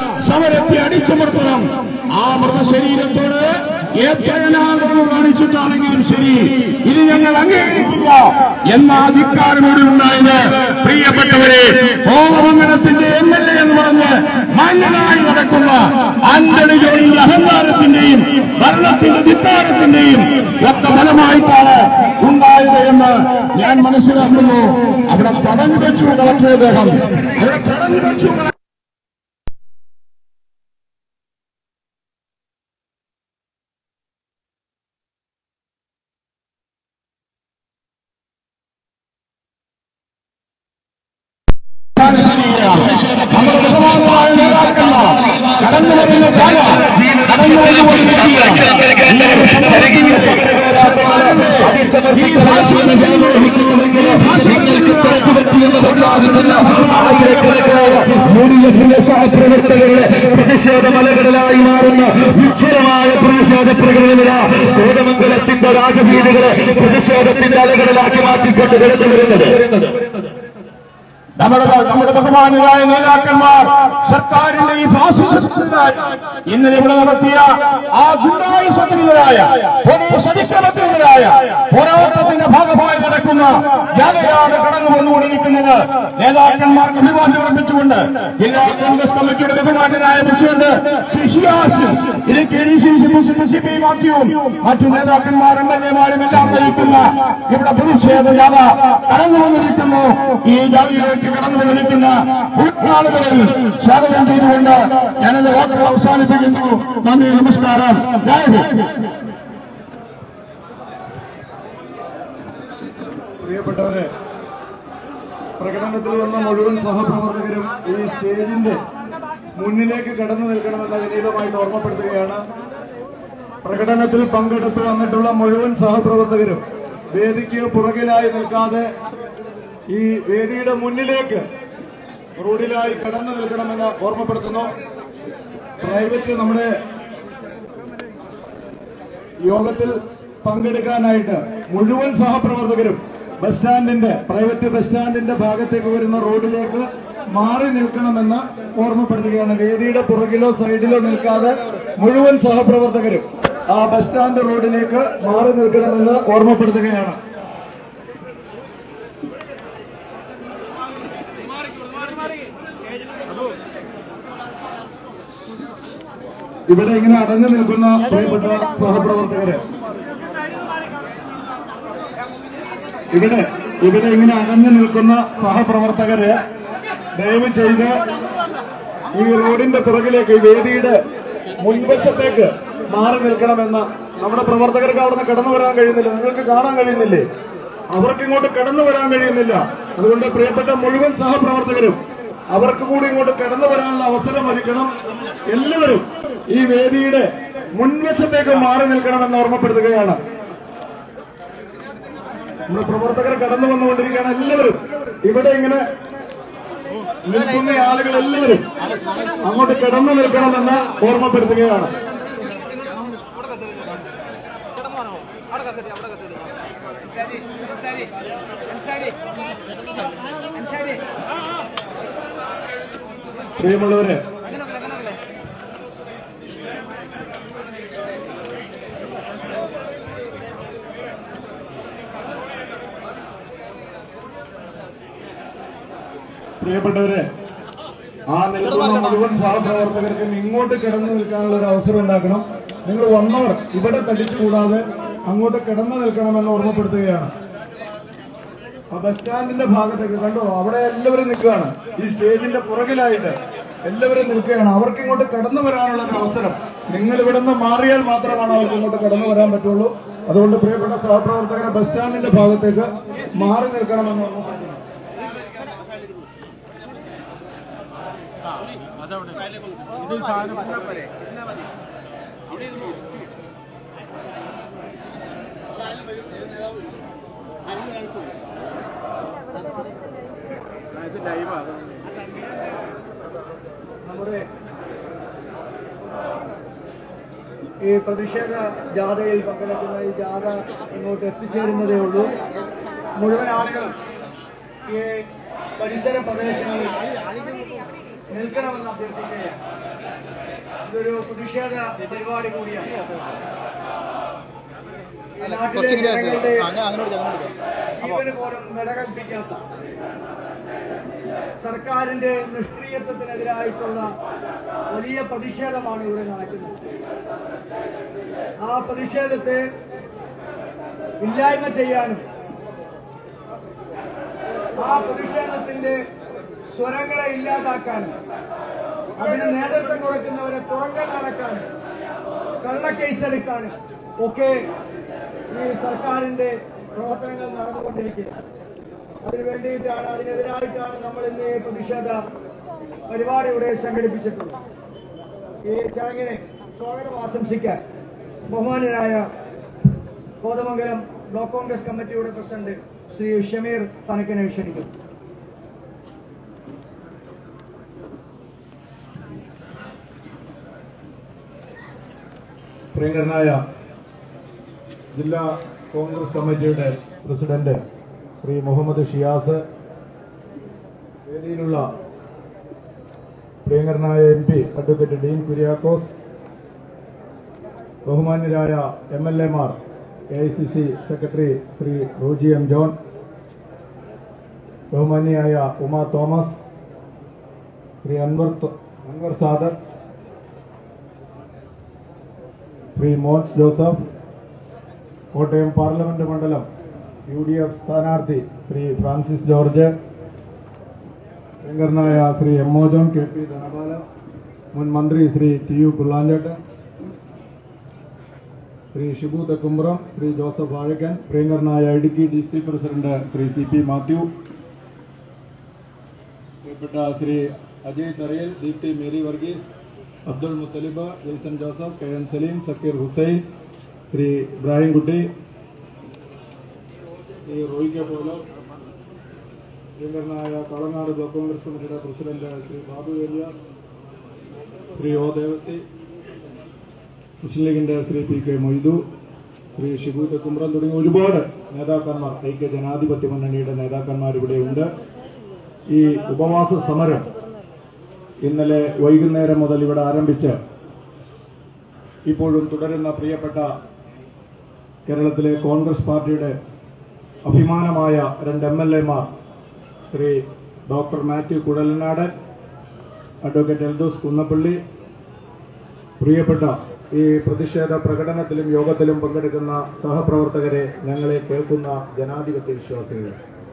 സമരത്തെ അടിച്ചമർത്തണം ആ മൃതശരീരത്തോട് എത്ര അനാദരവ് കാണിച്ചിട്ടാണെങ്കിലും ശരി ഇത് ഞങ്ങൾ അംഗീകരിക്കില്ല എന്ന അധികാരം ഇവിടെ ഉണ്ടായത് പ്രിയപ്പെട്ടവരെ കോമംഗലത്തിന്റെ എം എൽ എ എന്ന് പറഞ്ഞ് മാന്യനായി നടക്കുന്ന ആന്റണി ജോണിന്റെ അഹങ്കാരത്തിന്റെയും ഭരണത്തിന്റെ ധിക്കാരത്തിന്റെയും ഒത്ത ഫലമായിട്ടാണ് ഉണ്ടായത് എന്ന് ഞാൻ മനസ്സിലാക്കുന്നു അവിടെ തടഞ്ഞു വെച്ചു കളക്ടർ അദ്ദേഹം അവിടെ തടഞ്ഞു വെച്ചു കളക്ടർ നമ്മുടെ ബഹുമാനമായ നേതാക്കന്മാർ കടന്നു വരുന്ന ജാല കടന്നു വരുന്നുകൊണ്ടിരിക്കുക ഈ ഭാഷയുടെ യൂണിയഫിന്റെ സഹപ്രവർത്തകരുടെ പ്രതിഷേധ മലകളിലായി മാറുന്ന ഉജ്ജ്വലമായ പ്രതിഷേധ പ്രകടനമില്ല കോതമംഗലത്തിന്റെ രാജവീതികളെ പ്രതിഷേധത്തിന്റെ അലകളിലാക്കി മാറ്റിക്കൊണ്ട് കടന്നു വരുന്നത് നമ്മുടെ നമ്മുടെ ബഹുമാനരായ നേതാക്കന്മാർ സർക്കാരിന്റെ ഈ ഫാസിസത്തിനെതിരായി ഇന്നലെ ഇവിടെ നടത്തിയ ആ ഗുണ്ടായുസത്തിനെതിരായ പോലീസ് അതിക്രമത്തിനെതിരായ പോരാട്ടത്തിന്റെ ഭാഗമായി നടക്കുന്ന ജാഥയാണ് കടന്നു വന്നുകൊണ്ടിരിക്കുന്നത് നേതാക്കന്മാർക്ക് അഭിവാദ്യം അർപ്പിച്ചുകൊണ്ട് ജില്ലാ കോൺഗ്രസ് കമ്മിറ്റിയുടെ ബഹുമാനരായ president Shri Shiyas Idukki D C C president C P മാത്യുവും മറ്റു നേതാക്കന്മാർ എം എൽ എമാരും എല്ലാം നയിക്കുന്ന ഇവിടെ പ്രതിഷേധ ജാഥ കടന്നു വന്നിരിക്കുന്നു ഈ ജാതിയിലേക്ക് കടന്നു വന്നിരിക്കുന്ന ആളുകളിൽ സ്വാഗതം ചെയ്തുകൊണ്ട് ഞാനത് വാക്കുകൾ അവസാനിപ്പിക്കുന്നു നന്ദി നമസ്കാരം ജയ് ഹിന്ദ് പ്രിയപ്പെട്ടവരെ പ്രകടനത്തിൽ വന്ന മുഴുവൻ സഹപ്രവർത്തകരും ഈ സ്റ്റേജിന്റെ മുന്നിലേക്ക് കടന്നു നിൽക്കണമെന്ന് വിനീതമായിട്ട് ഓർമ്മപ്പെടുത്തുകയാണ് പ്രകടനത്തിൽ പങ്കെടുത്തു വന്നിട്ടുള്ള മുഴുവൻ സഹപ്രവർത്തകരും വേദിക്ക് പുറകിലായി നിൽക്കാതെ ഈ വേദിയുടെ മുന്നിലേക്ക് റോഡിലായി കടന്നു നിൽക്കണമെന്ന് ഓർമ്മപ്പെടുത്തുന്നു പ്രൈവറ്റ് നമ്മുടെ യോഗത്തിൽ പങ്കെടുക്കാനായിട്ട് മുഴുവൻ സഹപ്രവർത്തകരും ബസ് സ്റ്റാൻഡിന്റെ പ്രൈവറ്റ് ബസ് സ്റ്റാൻഡിന്റെ ഭാഗത്തേക്ക് വരുന്ന റോഡിലേക്ക് മാറി നിൽക്കണമെന്ന് ഓർമ്മപ്പെടുത്തുകയാണ് വേദിയുടെ പുറകിലോ സൈഡിലോ നിൽക്കാതെ മുഴുവൻ സഹപ്രവർത്തകരും ആ ബസ് സ്റ്റാൻഡ് റോഡിലേക്ക് മാറി നിൽക്കണമെന്ന് ഓർമ്മപ്പെടുത്തുകയാണ് ഇവിടെ ഇങ്ങനെ അടഞ്ഞു നിൽക്കുന്ന പ്രിയപ്പെട്ട സഹപ്രവർത്തകര് ഇവിടെ ഇവിടെ ഇങ്ങനെ അടഞ്ഞു നിൽക്കുന്ന സഹപ്രവർത്തകര് ദയവ് ചെയ്ത് ഈ റോഡിന്റെ പുറകിലേക്ക് ഈ വേദിയുടെ മുൻവശത്തേക്ക് മാറി നിൽക്കണമെന്ന് നമ്മുടെ പ്രവർത്തകർക്ക് അവിടെ നിന്ന് കടന്നു വരാൻ കഴിയുന്നില്ല നിങ്ങൾക്ക് കാണാൻ കഴിയുന്നില്ലേ അവർക്ക് ഇങ്ങോട്ട് കടന്നു വരാൻ കഴിയുന്നില്ല അതുകൊണ്ട് പ്രിയപ്പെട്ട മുഴുവൻ സഹപ്രവർത്തകരും അവർക്ക് കൂടി ഇങ്ങോട്ട് കടന്നു വരാനുള്ള അവസരം ഒരുക്കണം എല്ലാവരും ഈ വേദിയുടെ മുൻവശത്തേക്ക് മാറി നിൽക്കണമെന്ന് ഓർമ്മപ്പെടുത്തുകയാണ് നമ്മുടെ പ്രവർത്തകർ കടന്നു വന്നുകൊണ്ടിരിക്കുകയാണ് എല്ലാവരും ഇവിടെ ഇങ്ങനെ നിൽക്കുന്ന ആളുകൾ എല്ലാവരും അങ്ങോട്ട് കിടന്നു നിൽക്കണമെന്ന് ഓർമ്മപ്പെടുത്തുകയാണ് പ്രിയമുള്ളവര് പ്രിയപ്പെട്ടവരെ ആ നിൽക്കുന്ന മുഴുവൻ സഹപ്രവർത്തകർക്കും ഇങ്ങോട്ട് കിടന്നു നിൽക്കാനുള്ള ഒരു അവസരം ഉണ്ടാക്കണം നിങ്ങൾ വന്നവർ ഇവിടെ തടിച്ചുകൂടാതെ അങ്ങോട്ട് കിടന്നു നിൽക്കണമെന്ന് ഓർമ്മപ്പെടുത്തുകയാണ് ആ ബസ് സ്റ്റാൻഡിന്റെ ഭാഗത്തേക്ക് കണ്ടോ അവിടെ എല്ലാവരും നിൽക്കുകയാണ് ഈ സ്റ്റേജിന്റെ പുറകിലായിട്ട് എല്ലാവരും നിൽക്കുകയാണ് അവർക്ക് ഇങ്ങോട്ട് കടന്നു വരാനുള്ള ഒരു അവസരം നിങ്ങൾ ഇവിടെ നിന്ന് മാറിയാൽ മാത്രമാണ് അവർക്ക് ഇങ്ങോട്ട് കടന്നു വരാൻ പറ്റുള്ളൂ അതുകൊണ്ട് പ്രിയപ്പെട്ട സഹപ്രവർത്തകരെ ബസ് സ്റ്റാൻഡിന്റെ ഭാഗത്തേക്ക് മാറി നിൽക്കണമെന്ന് ഓർമ്മപ്പെടുത്തുന്നു നമ്മുടെ ഈ പ്രതിഷേധ ജാഥയിൽ പങ്കെടുക്കുന്ന ഈ ജാഥ ഇങ്ങോട്ട് എത്തിച്ചേരുന്നതേ ഉള്ളൂ മുഴുവൻ ആളുകൾ ഈ പരിസര പ്രദേശങ്ങളിൽ നിൽക്കണമെന്ന് അഭ്യർത്ഥിക്കുകയാണ് ഇതൊരു പ്രതിഷേധ പരിപാടി കൂടിയാണ് ഈ നാട്ടിലെ കുറച്ചിങ്ങനെ ജനങ്ങളുടെ അങ്ങനെ അങ്ങോട്ട് അങ്ങോട്ട് കൊടുക്കാം ജീവന് പോലും വില കൽപ്പിക്കാത്ത സർക്കാരിന്റെ നിഷ്ക്രിയത്വത്തിനെതിരായിട്ടുള്ള വലിയ പ്രതിഷേധമാണ് ഇവിടെ നടക്കുന്നത് ആ പ്രതിഷേധത്തെ ഇല്ലായ്മ ചെയ്യാനും ആ പ്രതിഷേധത്തിന്റെ സ്വരങ്ങളെ ഇല്ലാതാക്കാനും അതിന് നേതൃത്വം കൊടുക്കുന്നവരെ പുറങ്ങൾ നടക്കാനും കള്ളക്കേസെടുക്കാനും ഒക്കെ ഈ സർക്കാരിന്റെ പ്രവർത്തനങ്ങൾ നടന്നുകൊണ്ടിരിക്കുന്നത് അതിനു വേണ്ടിയിട്ടാണ് അതിനെതിരായിട്ടാണ് നമ്മൾ ഇന്ന് ഈ പ്രതിഷേധ പരിപാടി ഇവിടെ സംഘടിപ്പിച്ചിട്ടുള്ളത് ഈ ചടങ്ങിനെ സ്വാഗതം ആശംസിക്കാൻ ബഹുമാനനായ കോതമംഗലം ബ്ലോക്ക് കോൺഗ്രസ് കമ്മിറ്റിയുടെ പ്രസിഡന്റ് ശ്രീ ഷമീർ തനക്കിനെ ക്ഷണിക്കുന്നു പ്രിയങ്കരനായ ജില്ലാ കോൺഗ്രസ് കമ്മിറ്റിയുടെ പ്രസിഡന്റ് ശ്രീ മുഹമ്മദ് ഷിയാസ് വേദിയിലുള്ള പ്രിയങ്കരനായ M P advocate Dean Kuriakose ബഹുമാന്യരായ എം എൽ എമാർ A I C C secretary Shri Roji M John ബഹുമാന്യയായ ഉമ തോമസ് ശ്രീ അൻവർ ത- അൻവർ സാദർ ശ്രീ മോൻസ് ജോസഫ് കോട്ടയം പാർലമെന്റ് മണ്ഡലം യു ഡി എഫ് സ്ഥാനാർത്ഥി ശ്രീ ഫ്രാൻസിസ് ജോർജ് ശങ്കരനായ Shri M O John K P Dhanapala മുൻ മന്ത്രി ശ്രീ ടി യു പിള്ളാഞ്ചേട്ടൻ ശ്രീ ഷിബു തെക്കുംബ്രം ശ്രീ ജോസഫ് വാഴക്കൻ പ്രിയങ്കരനായ Idukki D C president Shri C P Mathew പ്രിയപ്പെട്ട Shri Ajay Tharayil Deepthi Mary Varghese Abdul Muthalib Jaison Joseph K M Saleem Sakir Hussain Shri Ibrahim Kutty Shri Roy K Paulose പ്രിയങ്കരനായ കളങ്ങാട് ബ്ലോക്ക് കോൺഗ്രസ് കമ്മിറ്റിയുടെ പ്രസിഡന്റ് ശ്രീ ബാബു ഏലിയാസ് ശ്രീ ഒ ദേവസി മുസ്ലിം ലീഗിന്റെ ശ്രീ പി കെ മൊയ്തു ശ്രീ ഷിബു തെക്കുമ്പ്രം തുടങ്ങിയ ഒരുപാട് നേതാക്കന്മാർ ഐക്യ ജനാധിപത്യ മുന്നണിയുടെ നേതാക്കന്മാർ ഇവിടെ ഉണ്ട് ഈ ഉപവാസ സമരം ഇന്നലെ വൈകുന്നേരം മുതൽ ഇവിടെ ആരംഭിച്ച് ഇപ്പോഴും തുടരുന്ന പ്രിയപ്പെട്ട കേരളത്തിലെ കോൺഗ്രസ് പാർട്ടിയുടെ അഭിമാനമായ രണ്ട് എം എൽ എമാർ ശ്രീ ഡോക്ടർ മാത്യു കുഴലനാട് അഡ്വക്കേറ്റ് എൽദോസ് കുന്നപ്പള്ളി പ്രിയപ്പെട്ട ഈ പ്രതിഷേധ പ്രകടനത്തിലും യോഗത്തിലും പങ്കെടുക്കുന്ന സഹപ്രവർത്തകരെ ഞങ്ങളെ കേൾക്കുന്ന ജനാധിപത്യ വിശ്വാസികൾ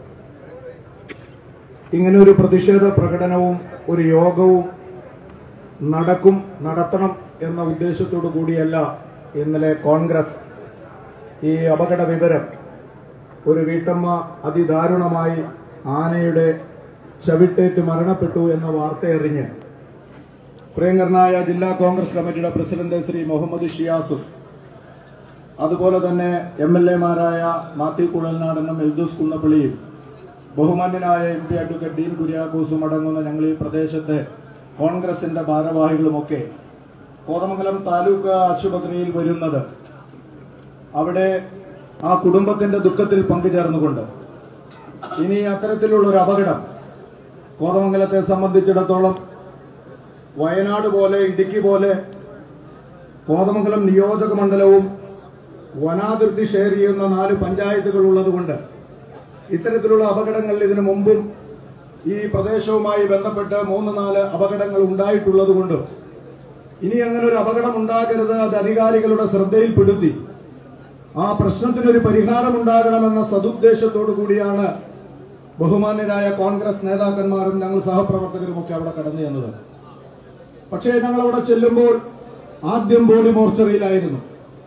ഇങ്ങനെ ഒരു പ്രതിഷേധ പ്രകടനവും ഒരു യോഗവും നടക്കും നടത്തണം എന്ന ഉദ്ദേശത്തോടു കൂടിയല്ല ഇന്നലെ കോൺഗ്രസ് ഈ അപകട വിവരം ഒരു വീട്ടമ്മ അതിദാരുണമായി ആനയുടെ ചവിട്ടേറ്റ് മരണപ്പെട്ടു എന്ന വാർത്തയറിഞ്ഞ് പ്രിയങ്കരനായ ജില്ലാ കോൺഗ്രസ് കമ്മിറ്റിയുടെ പ്രസിഡന്റ് ശ്രീ മുഹമ്മദ് ഷിയാസും അതുപോലെ തന്നെ എം എൽ എമാരായ മാത്യു കുഴൽനാടനും എൽദൂസ് കുന്നപ്പള്ളിയും ബഹുമാന്യനായ എം പി അഡ്വക്കേറ്റ് ഡീൻ കുര്യാക്കോസും അടങ്ങുന്ന ഞങ്ങൾ ഈ പ്രദേശത്തെ കോൺഗ്രസിന്റെ ഭാരവാഹികളുമൊക്കെ കോതമംഗലം താലൂക്ക് ആശുപത്രിയിൽ വരുന്നത് അവിടെ ആ കുടുംബത്തിന്റെ ദുഃഖത്തിൽ പങ്കുചേർന്നുകൊണ്ട് ഇനി അത്തരത്തിലുള്ള ഒരു അപകടം കോതമംഗലത്തെ സംബന്ധിച്ചിടത്തോളം വയനാട് പോലെ ഇടുക്കി പോലെ കോതമംഗലം നിയോജക മണ്ഡലവും വനാതിർത്തി ഷെയർ ചെയ്യുന്ന നാല് പഞ്ചായത്തുകൾ ഉള്ളതുകൊണ്ട് ഇത്തരത്തിലുള്ള അപകടങ്ങൾ ഇതിനു മുമ്പും ഈ പ്രദേശവുമായി ബന്ധപ്പെട്ട് മൂന്ന് നാല് അപകടങ്ങൾ ഉണ്ടായിട്ടുള്ളത് കൊണ്ട് ഇനി അങ്ങനെ ഒരു അപകടം ഉണ്ടാകരുത് അത് അധികാരികളുടെ ശ്രദ്ധയിൽപ്പെടുത്തി ആ പ്രശ്നത്തിനൊരു പരിഹാരം ഉണ്ടാകണമെന്ന സതുദ്ദേശത്തോടു കൂടിയാണ് ബഹുമാന്യരായ കോൺഗ്രസ് നേതാക്കന്മാരും ഞങ്ങൾ സഹപ്രവർത്തകരും ഒക്കെ അവിടെ കടന്നു ചെന്നത് പക്ഷേ ഞങ്ങൾ അവിടെ ചെല്ലുമ്പോൾ ആദ്യം ബോഡി മോർച്ചറിയിലായിരുന്നു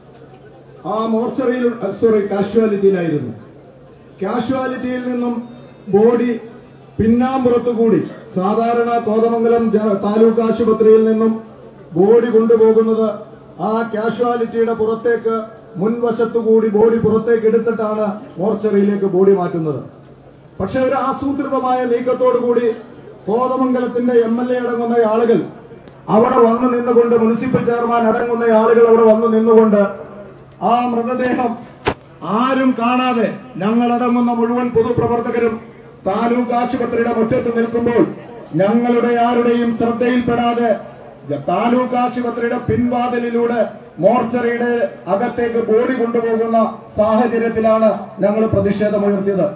ആ മോർച്ചറിയിൽ സോറി കാഷ്വാലിറ്റിയിലായിരുന്നു കാഷ്വാലിറ്റിയിൽ നിന്നും ബോഡി പിന്നാമ്പുറത്തുകൂടി സാധാരണ കോതമംഗലം ജ- താലൂക്ക് ആശുപത്രിയിൽ നിന്നും ബോഡി കൊണ്ടുപോകുന്നത് ആ കാഷ്വാലിറ്റിയുടെ പുറത്തേക്ക് മുൻവശത്തുകൂടി ബോഡി പുറത്തേക്ക് എടുത്തിട്ടാണ് മോർച്ചറിയിലേക്ക് ബോഡി മാറ്റുന്നത് പക്ഷെ ഒരു ആസൂത്രിതമായ നീക്കത്തോടു കൂടി കോതമംഗലത്തിന്റെ എം എൽ എ അടങ്ങുന്ന ആളുകൾ അവിടെ വന്നു നിന്നുകൊണ്ട് മുനിസിപ്പൽ ചെയർമാൻ അടങ്ങുന്ന ആളുകൾ അവിടെ വന്നു നിന്നുകൊണ്ട് ആ മൃതദേഹം ആരും കാണാതെ ഞങ്ങളടങ്ങുന്ന മുഴുവൻ പൊതുപ്രവർത്തകരും താലൂക്ക് ആശുപത്രിയുടെ മുറ്റത്ത് നിൽക്കുമ്പോൾ ഞങ്ങളുടെ ആരുടെയും ശ്രദ്ധയിൽപ്പെടാതെ ജ- താലൂക്ക് ആശുപത്രിയുടെ പിൻവാതിലിലൂടെ മോർച്ചറിയുടെ അകത്തേക്ക് ബോഡി കൊണ്ടുപോകുന്ന സാഹചര്യത്തിലാണ് ഞങ്ങൾ പ്രതിഷേധമുയർത്തിയത്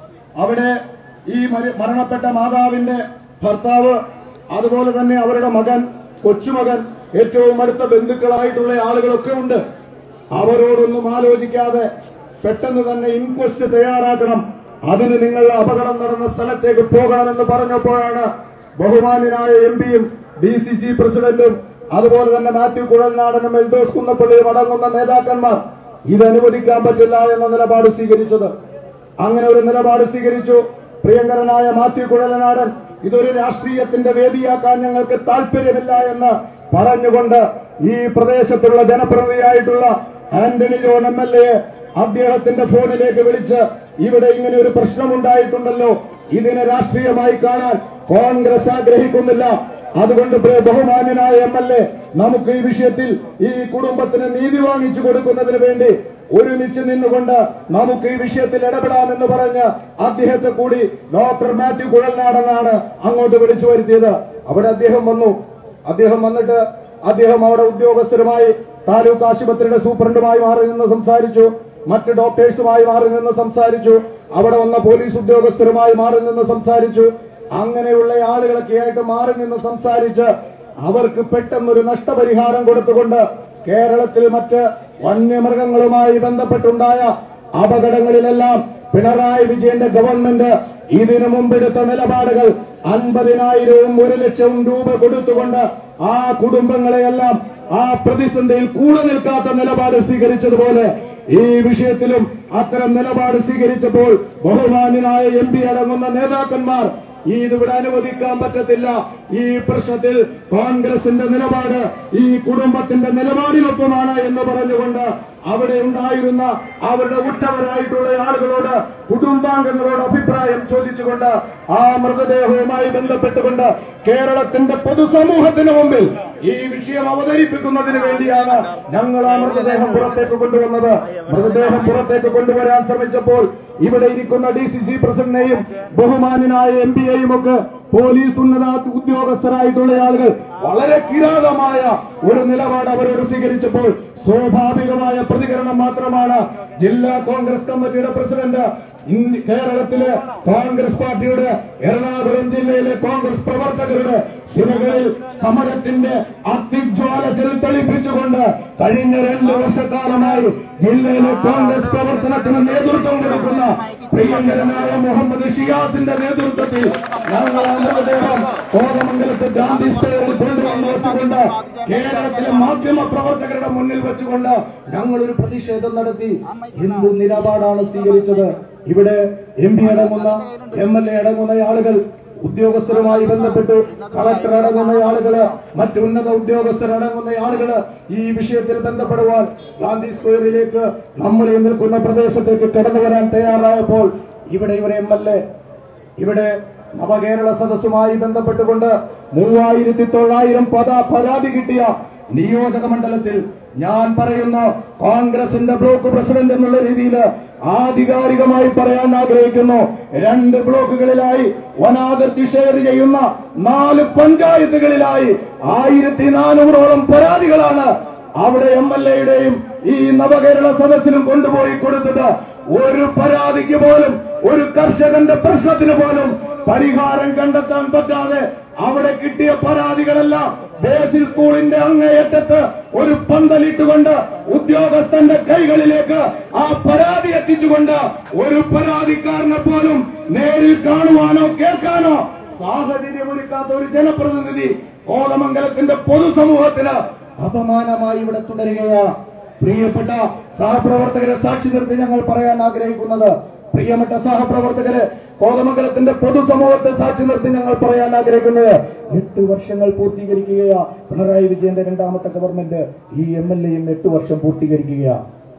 അവിടെ ഈ മരി- മരണപ്പെട്ട മാതാവിന്റെ ഭർത്താവ് അതുപോലെ തന്നെ അവരുടെ മകൻ കൊച്ചുമകൻ ഏറ്റവും അടുത്ത ബന്ധുക്കളായിട്ടുള്ള ആളുകളൊക്കെ ഉണ്ട് അവരോടൊന്നും ആലോചിക്കാതെ പെട്ടെന്ന് തന്നെ ഇൻക്വസ്റ്റ് തയ്യാറാക്കണം അതിന് നിങ്ങൾ അപകടം നടന്ന സ്ഥലത്തേക്ക് പോകണമെന്ന് പറഞ്ഞപ്പോഴാണ് ബഹുമാന്യനായ എം പിയും ഡി സി സി പ്രസിഡന്റും അതുപോലെ തന്നെ മാത്യു കുഴൽനാടനും എൽദോസ് കുന്നപ്പള്ളിയും അടങ്ങുന്ന നേതാക്കന്മാർ ഇത് അനുവദിക്കാൻ പറ്റില്ല എന്ന നിലപാട് സ്വീകരിച്ചത് അങ്ങനെ ഒരു നിലപാട് സ്വീകരിച്ചു പ്രിയങ്കരനായ മാത്യു കുഴലനാടൻ ഇതൊരു രാഷ്ട്രീയത്തിന്റെ വേദിയാക്കാൻ ഞങ്ങൾക്ക് താല്പര്യമില്ല എന്ന് പറഞ്ഞുകൊണ്ട് ഈ പ്രദേശത്തുള്ള ജനപ്രതിനിധിയായിട്ടുള്ള Antony John M L A അദ്ദേഹത്തിന്റെ ഫോണിലേക്ക് വിളിച്ച് ഇവിടെ ഇങ്ങനെ ഒരു പ്രശ്നമുണ്ടായിട്ടുണ്ടല്ലോ ഇതിനെ രാഷ്ട്രീയമായി കാണാൻ കോൺഗ്രസ് ആഗ്രഹിക്കുന്നില്ല അതുകൊണ്ട് പ്രിയ ബഹുമാന്യനായ എം എൽ എ നമുക്ക് ഈ വിഷയത്തിൽ ഈ കുടുംബത്തിന് നീതി വാങ്ങിച്ചു കൊടുക്കുന്നതിന് വേണ്ടി ഒരുമിച്ച് നിന്നുകൊണ്ട് നമുക്ക് ഈ വിഷയത്തിൽ ഇടപെടാമെന്ന് പറഞ്ഞ് അദ്ദേഹത്തെ കൂടി ഡോക്ടർ മാത്യു കുഴൽനാടനാണ് അങ്ങോട്ട് വിളിച്ചു വരുത്തിയത് അവിടെ അദ്ദേഹം വന്നു അദ്ദേഹം വന്നിട്ട് അദ്ദേഹം അവിടെ ഉദ്യോഗസ്ഥരുമായി താലൂക്ക് ആശുപത്രിയുടെ സൂപ്രണ്ടുമായി മാറി നിന്ന് സംസാരിച്ചു മറ്റ് ഡോക്ടേഴ്സുമായി മാറി നിന്ന് സംസാരിച്ചു അവിടെ വന്ന പോലീസ് ഉദ്യോഗസ്ഥരുമായി മാറി നിന്ന് സംസാരിച്ചു അങ്ങനെയുള്ള ആളുകളൊക്കെ ആയിട്ട് മാറി നിന്ന് സംസാരിച്ച് അവർക്ക് പെട്ടെന്നൊരു നഷ്ടപരിഹാരം കൊടുത്തുകൊണ്ട് കേരളത്തിൽ മറ്റ് വന്യമൃഗങ്ങളുമായി ബന്ധപ്പെട്ടുണ്ടായ അപകടങ്ങളിലെല്ലാം പിണറായി വിജയന്റെ ഗവൺമെന്റ് ഇതിനു മുമ്പെടുത്ത നിലപാടുകൾ അൻപതിനായിരവും ഒരു ലക്ഷവും രൂപ കൊടുത്തുകൊണ്ട് ആ കുടുംബങ്ങളെയെല്ലാം ആ പ്രതിസന്ധിയിൽ കൂടെ നിൽക്കാത്ത നിലപാട് സ്വീകരിച്ചതുപോലെ ഈ വിഷയത്തിലും അത്തരം നിലപാട് സ്വീകരിച്ചപ്പോൾ ബഹുമാന്യനായ എം പി അടങ്ങുന്ന നേതാക്കന്മാർ ഈ ഇതിവിടെ അനുവദിക്കാൻ പറ്റത്തില്ല ഈ പ്രശ്നത്തിൽ കോൺഗ്രസിന്റെ നിലപാട് ഈ കുടുംബത്തിന്റെ നിലപാടിനൊപ്പമാണ് എന്ന് പറഞ്ഞുകൊണ്ട് അവിടെ ഉണ്ടായിരുന്ന അവരുടെ ഉറ്റവരായിട്ടുള്ള ആളുകളോട് കുടുംബാംഗങ്ങളോട് അഭിപ്രായം ചോദിച്ചുകൊണ്ട് ആ മൃതദേഹവുമായി ബന്ധപ്പെട്ടുകൊണ്ട് കേരളത്തിന്റെ പൊതുസമൂഹത്തിന് മുമ്പിൽ ഈ വിഷയം അവതരിപ്പിക്കുന്നതിന് വേണ്ടിയാണ് ഞങ്ങൾ ആ മൃതദേഹം പുറത്തേക്ക് കൊണ്ടുവന്നത് മൃതദേഹം പുറത്തേക്ക് കൊണ്ടുവരാൻ ശ്രമിച്ചപ്പോൾ ഇവിടെ ഇരിക്കുന്ന ഡി സി സി പ്രസിഡന്റിനെയും ബഹുമാന്യനായ എം പിയെയും ഒക്കെ പോലീസ് ഉന്നത ഉദ്യോഗസ്ഥരായിട്ടുള്ള ആളുകൾ വളരെ കിരാതമായ ഒരു നിലപാട് അവരോട് സ്വീകരിച്ചപ്പോൾ സ്വാഭാവികമായ പ്രതികരണം മാത്രമാണ് ജില്ലാ കോൺഗ്രസ് കമ്മിറ്റിയുടെ പ്രസിഡന്റ് ഇൻ- കേരളത്തിലെ കോൺഗ്രസ് പാർട്ടിയുടെ എറണാകുളം ജില്ലയിലെ കോൺഗ്രസ് പ്രവർത്തകരുടെ ശിലകളിൽ സമരത്തിന്റെ അഗ്നിജ്വാല ചെലുത്തളിപ്പിച്ചുകൊണ്ട് കഴിഞ്ഞ രണ്ട് വർഷക്കാലമായി ജില്ലയിലെ കോൺഗ്രസ് പ്രവർത്തനത്തിന് നേതൃത്വം കൊടുക്കുന്ന പ്രിയങ്കരനായ മുഹമ്മദ് ഷിയാസിന്റെ നേതൃത്വത്തിൽ ഞങ്ങൾ ആ മൃതദേഹം കോതമംഗലത്ത് ഗാന്ധി സ്ക്വയറിൽ കൊണ്ടുവന്ന് വെച്ചുകൊണ്ട് കേരളത്തിലെ മാധ്യമ പ്രവർത്തകരുടെ മുന്നിൽ വെച്ചുകൊണ്ട് ഞങ്ങൾ ഒരു പ്രതിഷേധം നടത്തി എന്ത് നിലപാടാണ് സ്വീകരിച്ചത് ഇവിടെ എം പി അടങ്ങുന്ന എം എൽ എ അടങ്ങുന്ന ആളുകൾ ഉദ്യോഗസ്ഥരുമായി ബന്ധപ്പെട്ടു കളക്ടർ അടങ്ങുന്ന ആളുകള് മറ്റ് ഉന്നത ഉദ്യോഗസ്ഥരടങ്ങുന്ന ആളുകള് ഈ വിഷയത്തിൽ ബന്ധപ്പെടുവാൻ ഗാന്ധി സ്ക്വയറിലേക്ക് നമ്മൾ ഈ നിൽക്കുന്ന പ്രദേശത്തേക്ക് കടന്നു വരാൻ തയ്യാറായപ്പോൾ ഇവിടെ ഇവരെ എം എൽ എ ഇവിടെ നവകേരള സദസ്സുമായി ബന്ധപ്പെട്ടുകൊണ്ട് മൂവായിരത്തി തൊള്ളായിരം പദ പരാതി കിട്ടിയ നിയോജക മണ്ഡലത്തിൽ ഞാൻ പറയുന്നു കോൺഗ്രസിന്റെ ബ്ലോക്ക് പ്രസിഡന്റ് എന്നുള്ള രീതിയിൽ ആധികാരികമായി പറയാൻ ആഗ്രഹിക്കുന്നു രണ്ട് ബ്ലോക്കുകളിലായി വനാതിർത്തി ഷെയർ ചെയ്യുന്ന നാല് പഞ്ചായത്തുകളിലായി ആയിരത്തി നാനൂറോളം പരാതികളാണ് അവിടെ എം എൽ എയുടെയും ഈ നവകേരള സദസ്സിലും കൊണ്ടുപോയി കൊടുത്തത് ഒരു പരാതിക്ക് പോലും ഒരു കർഷകന്റെ പ്രശ്നത്തിന് പോലും പരിഹാരം കണ്ടെത്താൻ പറ്റാതെ അവിടെ കിട്ടിയ പരാതികളെല്ലാം ബേസിൽ സ്കൂളിന്റെ അങ്ങേയറ്റത്ത് ഒരു പന്തലിട്ടുകൊണ്ട് ഉദ്യോഗസ്ഥന്റെ കൈകളിലേക്ക് ആ പരാതി എത്തിച്ചുകൊണ്ട് ഒരു പരാതിക്കാരനെ പോലും നേരിൽ കാണുവാനോ കേൾക്കാനോ സാഹചര്യമൊരുക്കാത്ത ഒരു ജനപ്രതിനിധി കോതമംഗലത്തിന്റെ പൊതുസമൂഹത്തിന് അപമാനമായി ഇവിടെ തുടരുകയാ പ്രിയപ്പെട്ട സഹപ്രവർത്തകരെ സാക്ഷി നിർത്തി ഞങ്ങൾ പറയാൻ ആഗ്രഹിക്കുന്നത് പ്രിയപ്പെട്ട സഹപ്രവർത്തകര് കോതമംഗലത്തിന്റെ പൊതുസമൂഹത്തെ സാക്ഷി നിർത്തി ഞങ്ങൾ പറയാൻ ആഗ്രഹിക്കുന്നത് എട്ട് വർഷങ്ങൾ പൂർത്തീകരിക്കുകയാ പിണറായി വിജയന്റെ രണ്ടാമത്തെ ഗവൺമെന്റ് ഈ എം എൽ എയും എട്ട് വർഷം പൂർത്തീകരിക്കുകയാ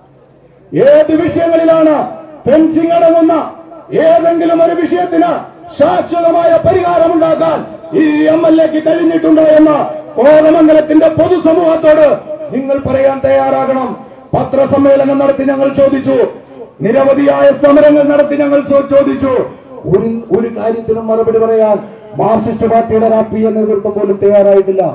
ഏത് വിഷയങ്ങളിലാണ് ഫെൻസിംഗ് അടങ്ങുന്ന ഏതെങ്കിലും ഒരു വിഷയത്തിന് ശാശ്വതമായ പരിഹാരമുണ്ടാക്കാൻ ഈ എം എൽ എക്ക് കഴിഞ്ഞിട്ടുണ്ടോ എന്ന് കോതമംഗലത്തിന്റെ പൊതുസമൂഹത്തോട് നിങ്ങൾ പറയാൻ തയ്യാറാകണം പത്രസമ്മേളനം നടത്തി ഞങ്ങൾ ചോദിച്ചു നിരവധിയായ സമരങ്ങൾ നടത്തി ഞങ്ങൾ ചോ- ചോദിച്ചു ഒരു ഒരു കാര്യത്തിനും മറുപടി പറയാൻ മാർക്സിസ്റ്റ് പാർട്ടിയുടെ രാഷ്ട്രീയ നേതൃത്വം പോലും തയ്യാറായിട്ടില്ല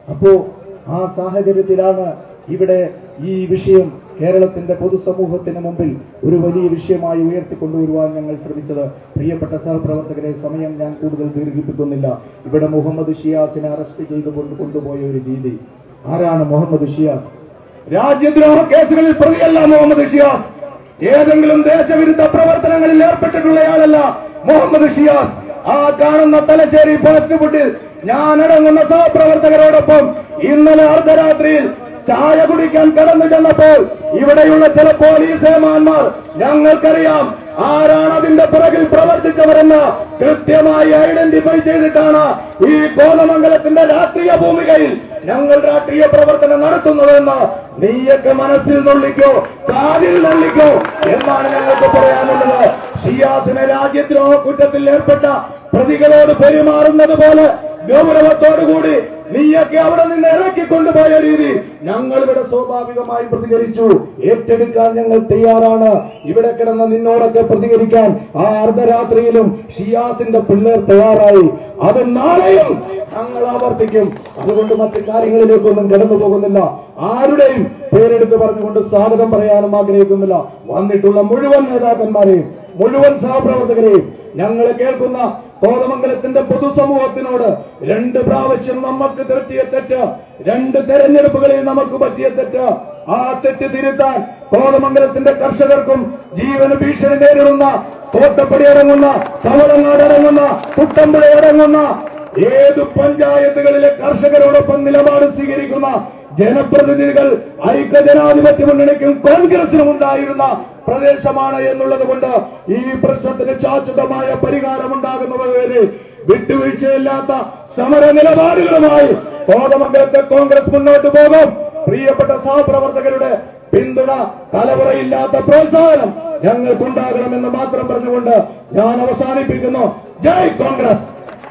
അപ്പോ ആ സാഹചര്യത്തിലാണ് ഇവിടെ ഈ വിഷയം കേരളത്തിന്റെ പൊതുസമൂഹത്തിന് മുമ്പിൽ ഒരു വലിയ വിഷയമായി ഉയർത്തിക്കൊണ്ടുവരുവാൻ ഞങ്ങൾ ശ്രമിച്ചത് പ്രിയപ്പെട്ട സഹപ്രവർത്തകരെ സമയം ഞാൻ കൂടുതൽ ദീർഘിപ്പിക്കുന്നില്ല ഇവിടെ മുഹമ്മദ് ഷിയാസിനെ അറസ്റ്റ് ചെയ്തുകൊണ്ട് കൊണ്ടുപോയ ഒരു രീതി ആരാണ് മുഹമ്മദ് ഷിയാസ് രാജ്യദ്രോഹ കേസുകളിൽ പ്രതിയല്ല മുഹമ്മദ് ഷിയാസ് ഏതെങ്കിലും ദേശവിരുദ്ധ പ്രവർത്തനങ്ങളിൽ ഏർപ്പെട്ടിട്ടുള്ളയാളല്ല മുഹമ്മദ് ഷിയാസ് ആ കാണുന്ന തലശ്ശേരി ഫാസ്റ്റ് ഫുഡിൽ ഞാൻ അടങ്ങുന്ന സഹപ്രവർത്തകരോടൊപ്പം ഇന്നലെ അർദ്ധരാത്രിയിൽ ചായ കുടിക്കാൻ കടന്നു ചെന്നപ്പോൾ ഇവിടെയുള്ള ചില പോലീസ് ഏമാന്മാർ ഞങ്ങൾക്കറിയാം ആരാണ് അതിന്റെ പുറകിൽ പ്രവർത്തിച്ചവരെന്ന് കൃത്യമായി ഐഡന്റിഫൈ ചെയ്തിട്ടാണ് ഈ കോതമംഗലത്തിന്റെ രാഷ്ട്രീയ ഭൂമികയിൽ ഞങ്ങൾ രാഷ്ട്രീയ പ്രവർത്തനം നടത്തുന്നതെന്ന് നീയൊക്കെ മനസ്സിൽ നുള്ളിക്കോ കാതിൽ നുള്ളിക്കോ എന്നാണ് ഞങ്ങൾക്ക് പറയാനുള്ളത് ഷിയാസിനെ രാജ്യദ്രോഹ കുറ്റത്തിൽ ഏർപ്പെട്ട പ്രതികളോട് പെരുമാറുന്നത് പോലെ ഗൗരവത്തോടുകൂടി നീയൊക്കെ അവിടെ നിന്ന് ഇറക്കി കൊണ്ടുപോയ രീതി ഞങ്ങൾ ഇവിടെ സ്വാഭാവികമായി പ്രതികരിച്ചു ഏറ്റെടുക്കാൻ ഞങ്ങൾ തയ്യാറാണ് ഇവിടെ കിടന്ന നിന്നോടൊക്കെ പ്രതികരിക്കാൻ ആ അർദ്ധരാത്രിയിലും ഷിയാസിന്റെ പിള്ളേർ തയ്യാറായി അത് നാളെയും ഞങ്ങൾ ആവർത്തിക്കും അതുകൊണ്ട് മറ്റു കാര്യങ്ങളിലേക്കൊന്നും കടന്നു പോകുന്നില്ല ആരുടെയും പേരെടുത്ത് പറഞ്ഞുകൊണ്ട് സ്വാഗതം പറയാനും ആഗ്രഹിക്കുന്നില്ല വന്നിട്ടുള്ള മുഴുവൻ നേതാക്കന്മാരെയും മുഴുവൻ സഹപ്രവർത്തകരെയും ഞങ്ങളെ കേൾക്കുന്ന കോതമംഗലത്തിന്റെ പൊതുസമൂഹത്തിനോട് രണ്ട് പ്രാവശ്യം നമുക്ക് തെറ്റിയ തെറ്റ് രണ്ട് തെരഞ്ഞെടുപ്പുകളിൽ നമുക്ക് പറ്റിയ തെറ്റ് ആ തെറ്റ് തിരുത്താൻ കോതമംഗലത്തിന്റെ കർഷകർക്കും ജീവന് ഭീഷണി നേരിടുന്ന തോട്ടപ്പടി അടങ്ങുന്ന തവളങ്ങാട് അടങ്ങുന്ന കുട്ടമ്പുഴ അടങ്ങുന്ന ഏത് പഞ്ചായത്തുകളിലെ കർഷകരോടൊപ്പം നിലപാട് സ്വീകരിക്കുന്ന ജനപ്രതിനിധികൾ ഐക്യജനാധിപത്യ മുന്നണിക്കും കോൺഗ്രസിനും ഉണ്ടായിരുന്ന പ്രദേശമാണ് എന്നുള്ളത് കൊണ്ട് ഈ പ്രശ്നത്തിന് ശാശ്വതമായ പരിഹാരം ഉണ്ടാകുന്നതുവരെ വിട്ടുവീഴ്ചയില്ലാത്ത സമര നിലപാടുകളുമായി കോതമംഗലത്തെ കോൺഗ്രസ് മുന്നോട്ട് പോകും പ്രിയപ്പെട്ട സഹപ്രവർത്തകരുടെ പിന്തുണ കലവറയില്ലാത്ത പ്രോത്സാഹനം ഞങ്ങൾക്കുണ്ടാകണമെന്ന് മാത്രം പറഞ്ഞുകൊണ്ട് ഞാൻ അവസാനിപ്പിക്കുന്നു ജയ് കോൺഗ്രസ്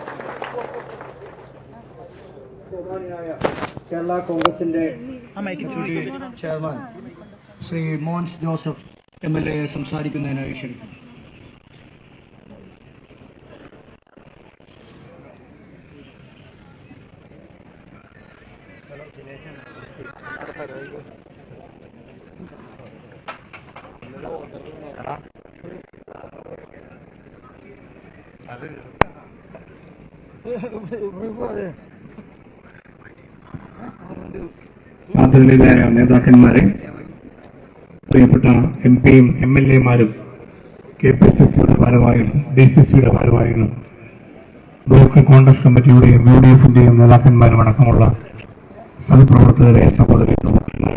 ബഹുമാനിയായ കേരള കോൺഗ്രസിന്റെ chairman Shri Mons Joseph M L A സംസാരിക്കുന്നതിനായി ക്ഷണിക്കുന്നു ആദരണീയരായ നേതാക്കന്മാരെ പ്രിയപ്പെട്ട എം പിയും എം എൽ എമാരും കെ പി സി സിയുടെ ഭാരവാഹികളും ഡി സി സിയുടെ ഭാരവാഹികളും ബ്ലോക്ക് കോൺഗ്രസ് കമ്മിറ്റിയുടെയും യു ഡി എഫിന്റെയും നേതാക്കന്മാരും അടക്കമുള്ള സഹപ്രവർത്തകരെ സഹോദരി സഹോദരന്മാരെ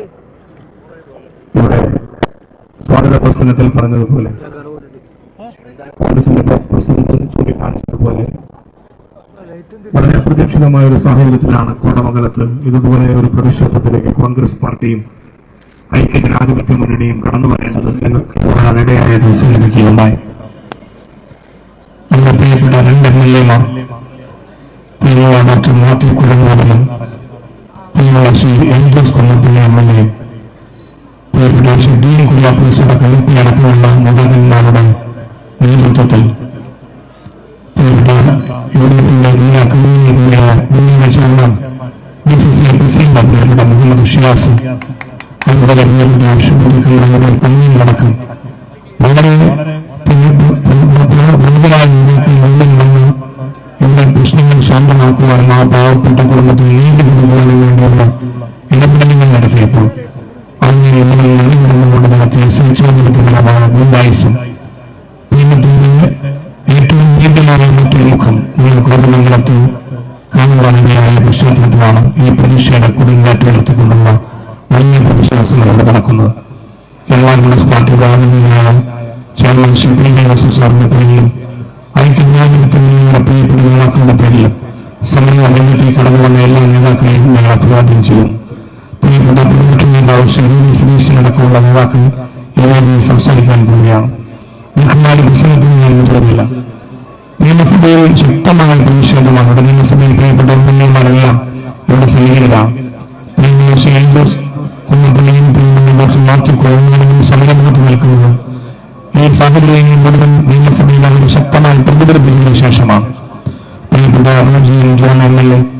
ഇവിടെ സ്വാഗത പ്രസംഗത്തിൽ പറഞ്ഞതുപോലെ കോൺഗ്രസിന്റെ ബ്ലോക്ക് പ്രസിഡന്റ് ചൂണ്ടിക്കാണിച്ചതുപോലെ വളരെ അപ്രതീക്ഷിതമായ ഒരു സാഹചര്യത്തിലാണ് കോടമംഗലത്ത് ഇതുപോലെ ഒരു പ്രതിഷേധത്തിലേക്ക് കോൺഗ്രസ് പാർട്ടിയും ഐക്യജനാധിപത്യ മുന്നണിയും കടന്നു വരേണ്ടത് എന്ന് പറയാൻ ഇടയായത് സൂചിപ്പിക്കുകയുണ്ടായി നമ്മുടെ പ്രിയപ്പെട്ട രണ്ട് എം എൽ എമാർ പ്രിയമുള്ള ഡോക്ടർ മാത്യു കുഴങ്ങാടനും പ്രിയമുള്ള Shri M Jose Kunnappilly M L എയും പ്രിയപ്പെട്ട ശ്രീ ഡി എൻ കുര്യാക്കോസ് അടക്കം എം പി അടക്കമുള്ള നേതാക്കന്മാരുടെ നേതൃത്വത്തിൽ പ്രിയപ്പെട്ട യു ഡി എഫിന്റെ എല്ലാ കമ്മ്യൂണിറ്റിയുടെ chairman B C C president പ്രിയപ്പെട്ട മുഹമ്മദ് ഷിയാസ് അതുപോലെ പ്രിയപ്പെട്ട ആശുപത്രികളുടെ പണിയും നടക്കും വളരെ പ്രമുഖരായ നേതാക്കൾ മുന്നിൽ വന്ന് ഇവിടെ പ്രശ്നങ്ങൾ ശാന്തമാക്കുവാനും ആ പാവപ്പെട്ട കുടുംബത്തിന് നീതി കൊടുക്കുവാനും വേണ്ടിയുള്ള ഇടപെടലുകൾ നടത്തിയപ്പോൾ അങ്ങനെ ഇവിടെ നിലവിടുന്നുകൊണ്ട് നടത്തിയ സ്വേച്ഛാധിപത്യപരമായ ഗുണ്ടായുസും നിയമത്തിന്റെ ഏറ്റവും നീണ്ടമായ മറ്റൊരു മുഖം നിങ്ങൾ കോതമംഗലത്ത് കാണുവാനിടയായ പശ്ചാത്തലത്തിലാണ് ഈ പ്രതിഷേധ കൊടുങ്കാറ്റ് ഉയർത്തിക്കൊണ്ടുള്ള വലിയ പ്രതിഷേധങ്ങൾ ഇവിടെ നടക്കുന്നത് കേരള കോൺഗ്രസ് പാർട്ടിയുടെ ആദരണീയനായ ചെയർമാൻ ശ്രീ പി ജയവാസു സാറിന്റെ പേരിലും ഐക്യജനാധിപത്യങ്ങളുടെ പ്രിയപ്പെട്ട നേതാക്കളുടെ പേരിലും സമര രംഗത്തേക്ക് കടന്നു വന്ന എല്ലാ നേതാക്കളെയും ഞങ്ങൾ അഭിവാദ്യം ചെയ്യും പ്രിയപ്പെട്ട പ്രതിപക്ഷ നേതാവ് ശ്രീ വി ഡി സതീശൻ അടക്കമുള്ള നേതാക്കൾ ഈ വേദിയിൽ സംസാരിക്കാൻ പോവുകയാണ് ദീർഘമായ പ്രസംഗത്തിന് ഞാൻ മുതിർന്നില്ല നിയമസഭയിൽ ശക്തമായ പ്രതിഷേധമാണ് ഇവിടെ നിയമസഭയിൽ പ്രിയപ്പെട്ട എം എൽ എമാരെല്ലാം ഇവിടെ സന്നിഹിതരാണ് പ്രിയമുള്ള ശ്രീ എൽദോസ് കുന്നപ്പള്ളിയും പ്രിയമുള്ള ഡോക്ടർ മാത്യു കോഴങ്ങാനും സമരമുഖത്ത് നിൽക്കുന്നത് ഈ സാഹചര്യങ്ങൾ മുഴുവൻ നിയമസഭയിൽ അവർ ശക്തമായി പ്രതിഫലിപ്പിച്ചതിനു ശേഷമാണ് പ്രിയപ്പെട്ട Roji John M L A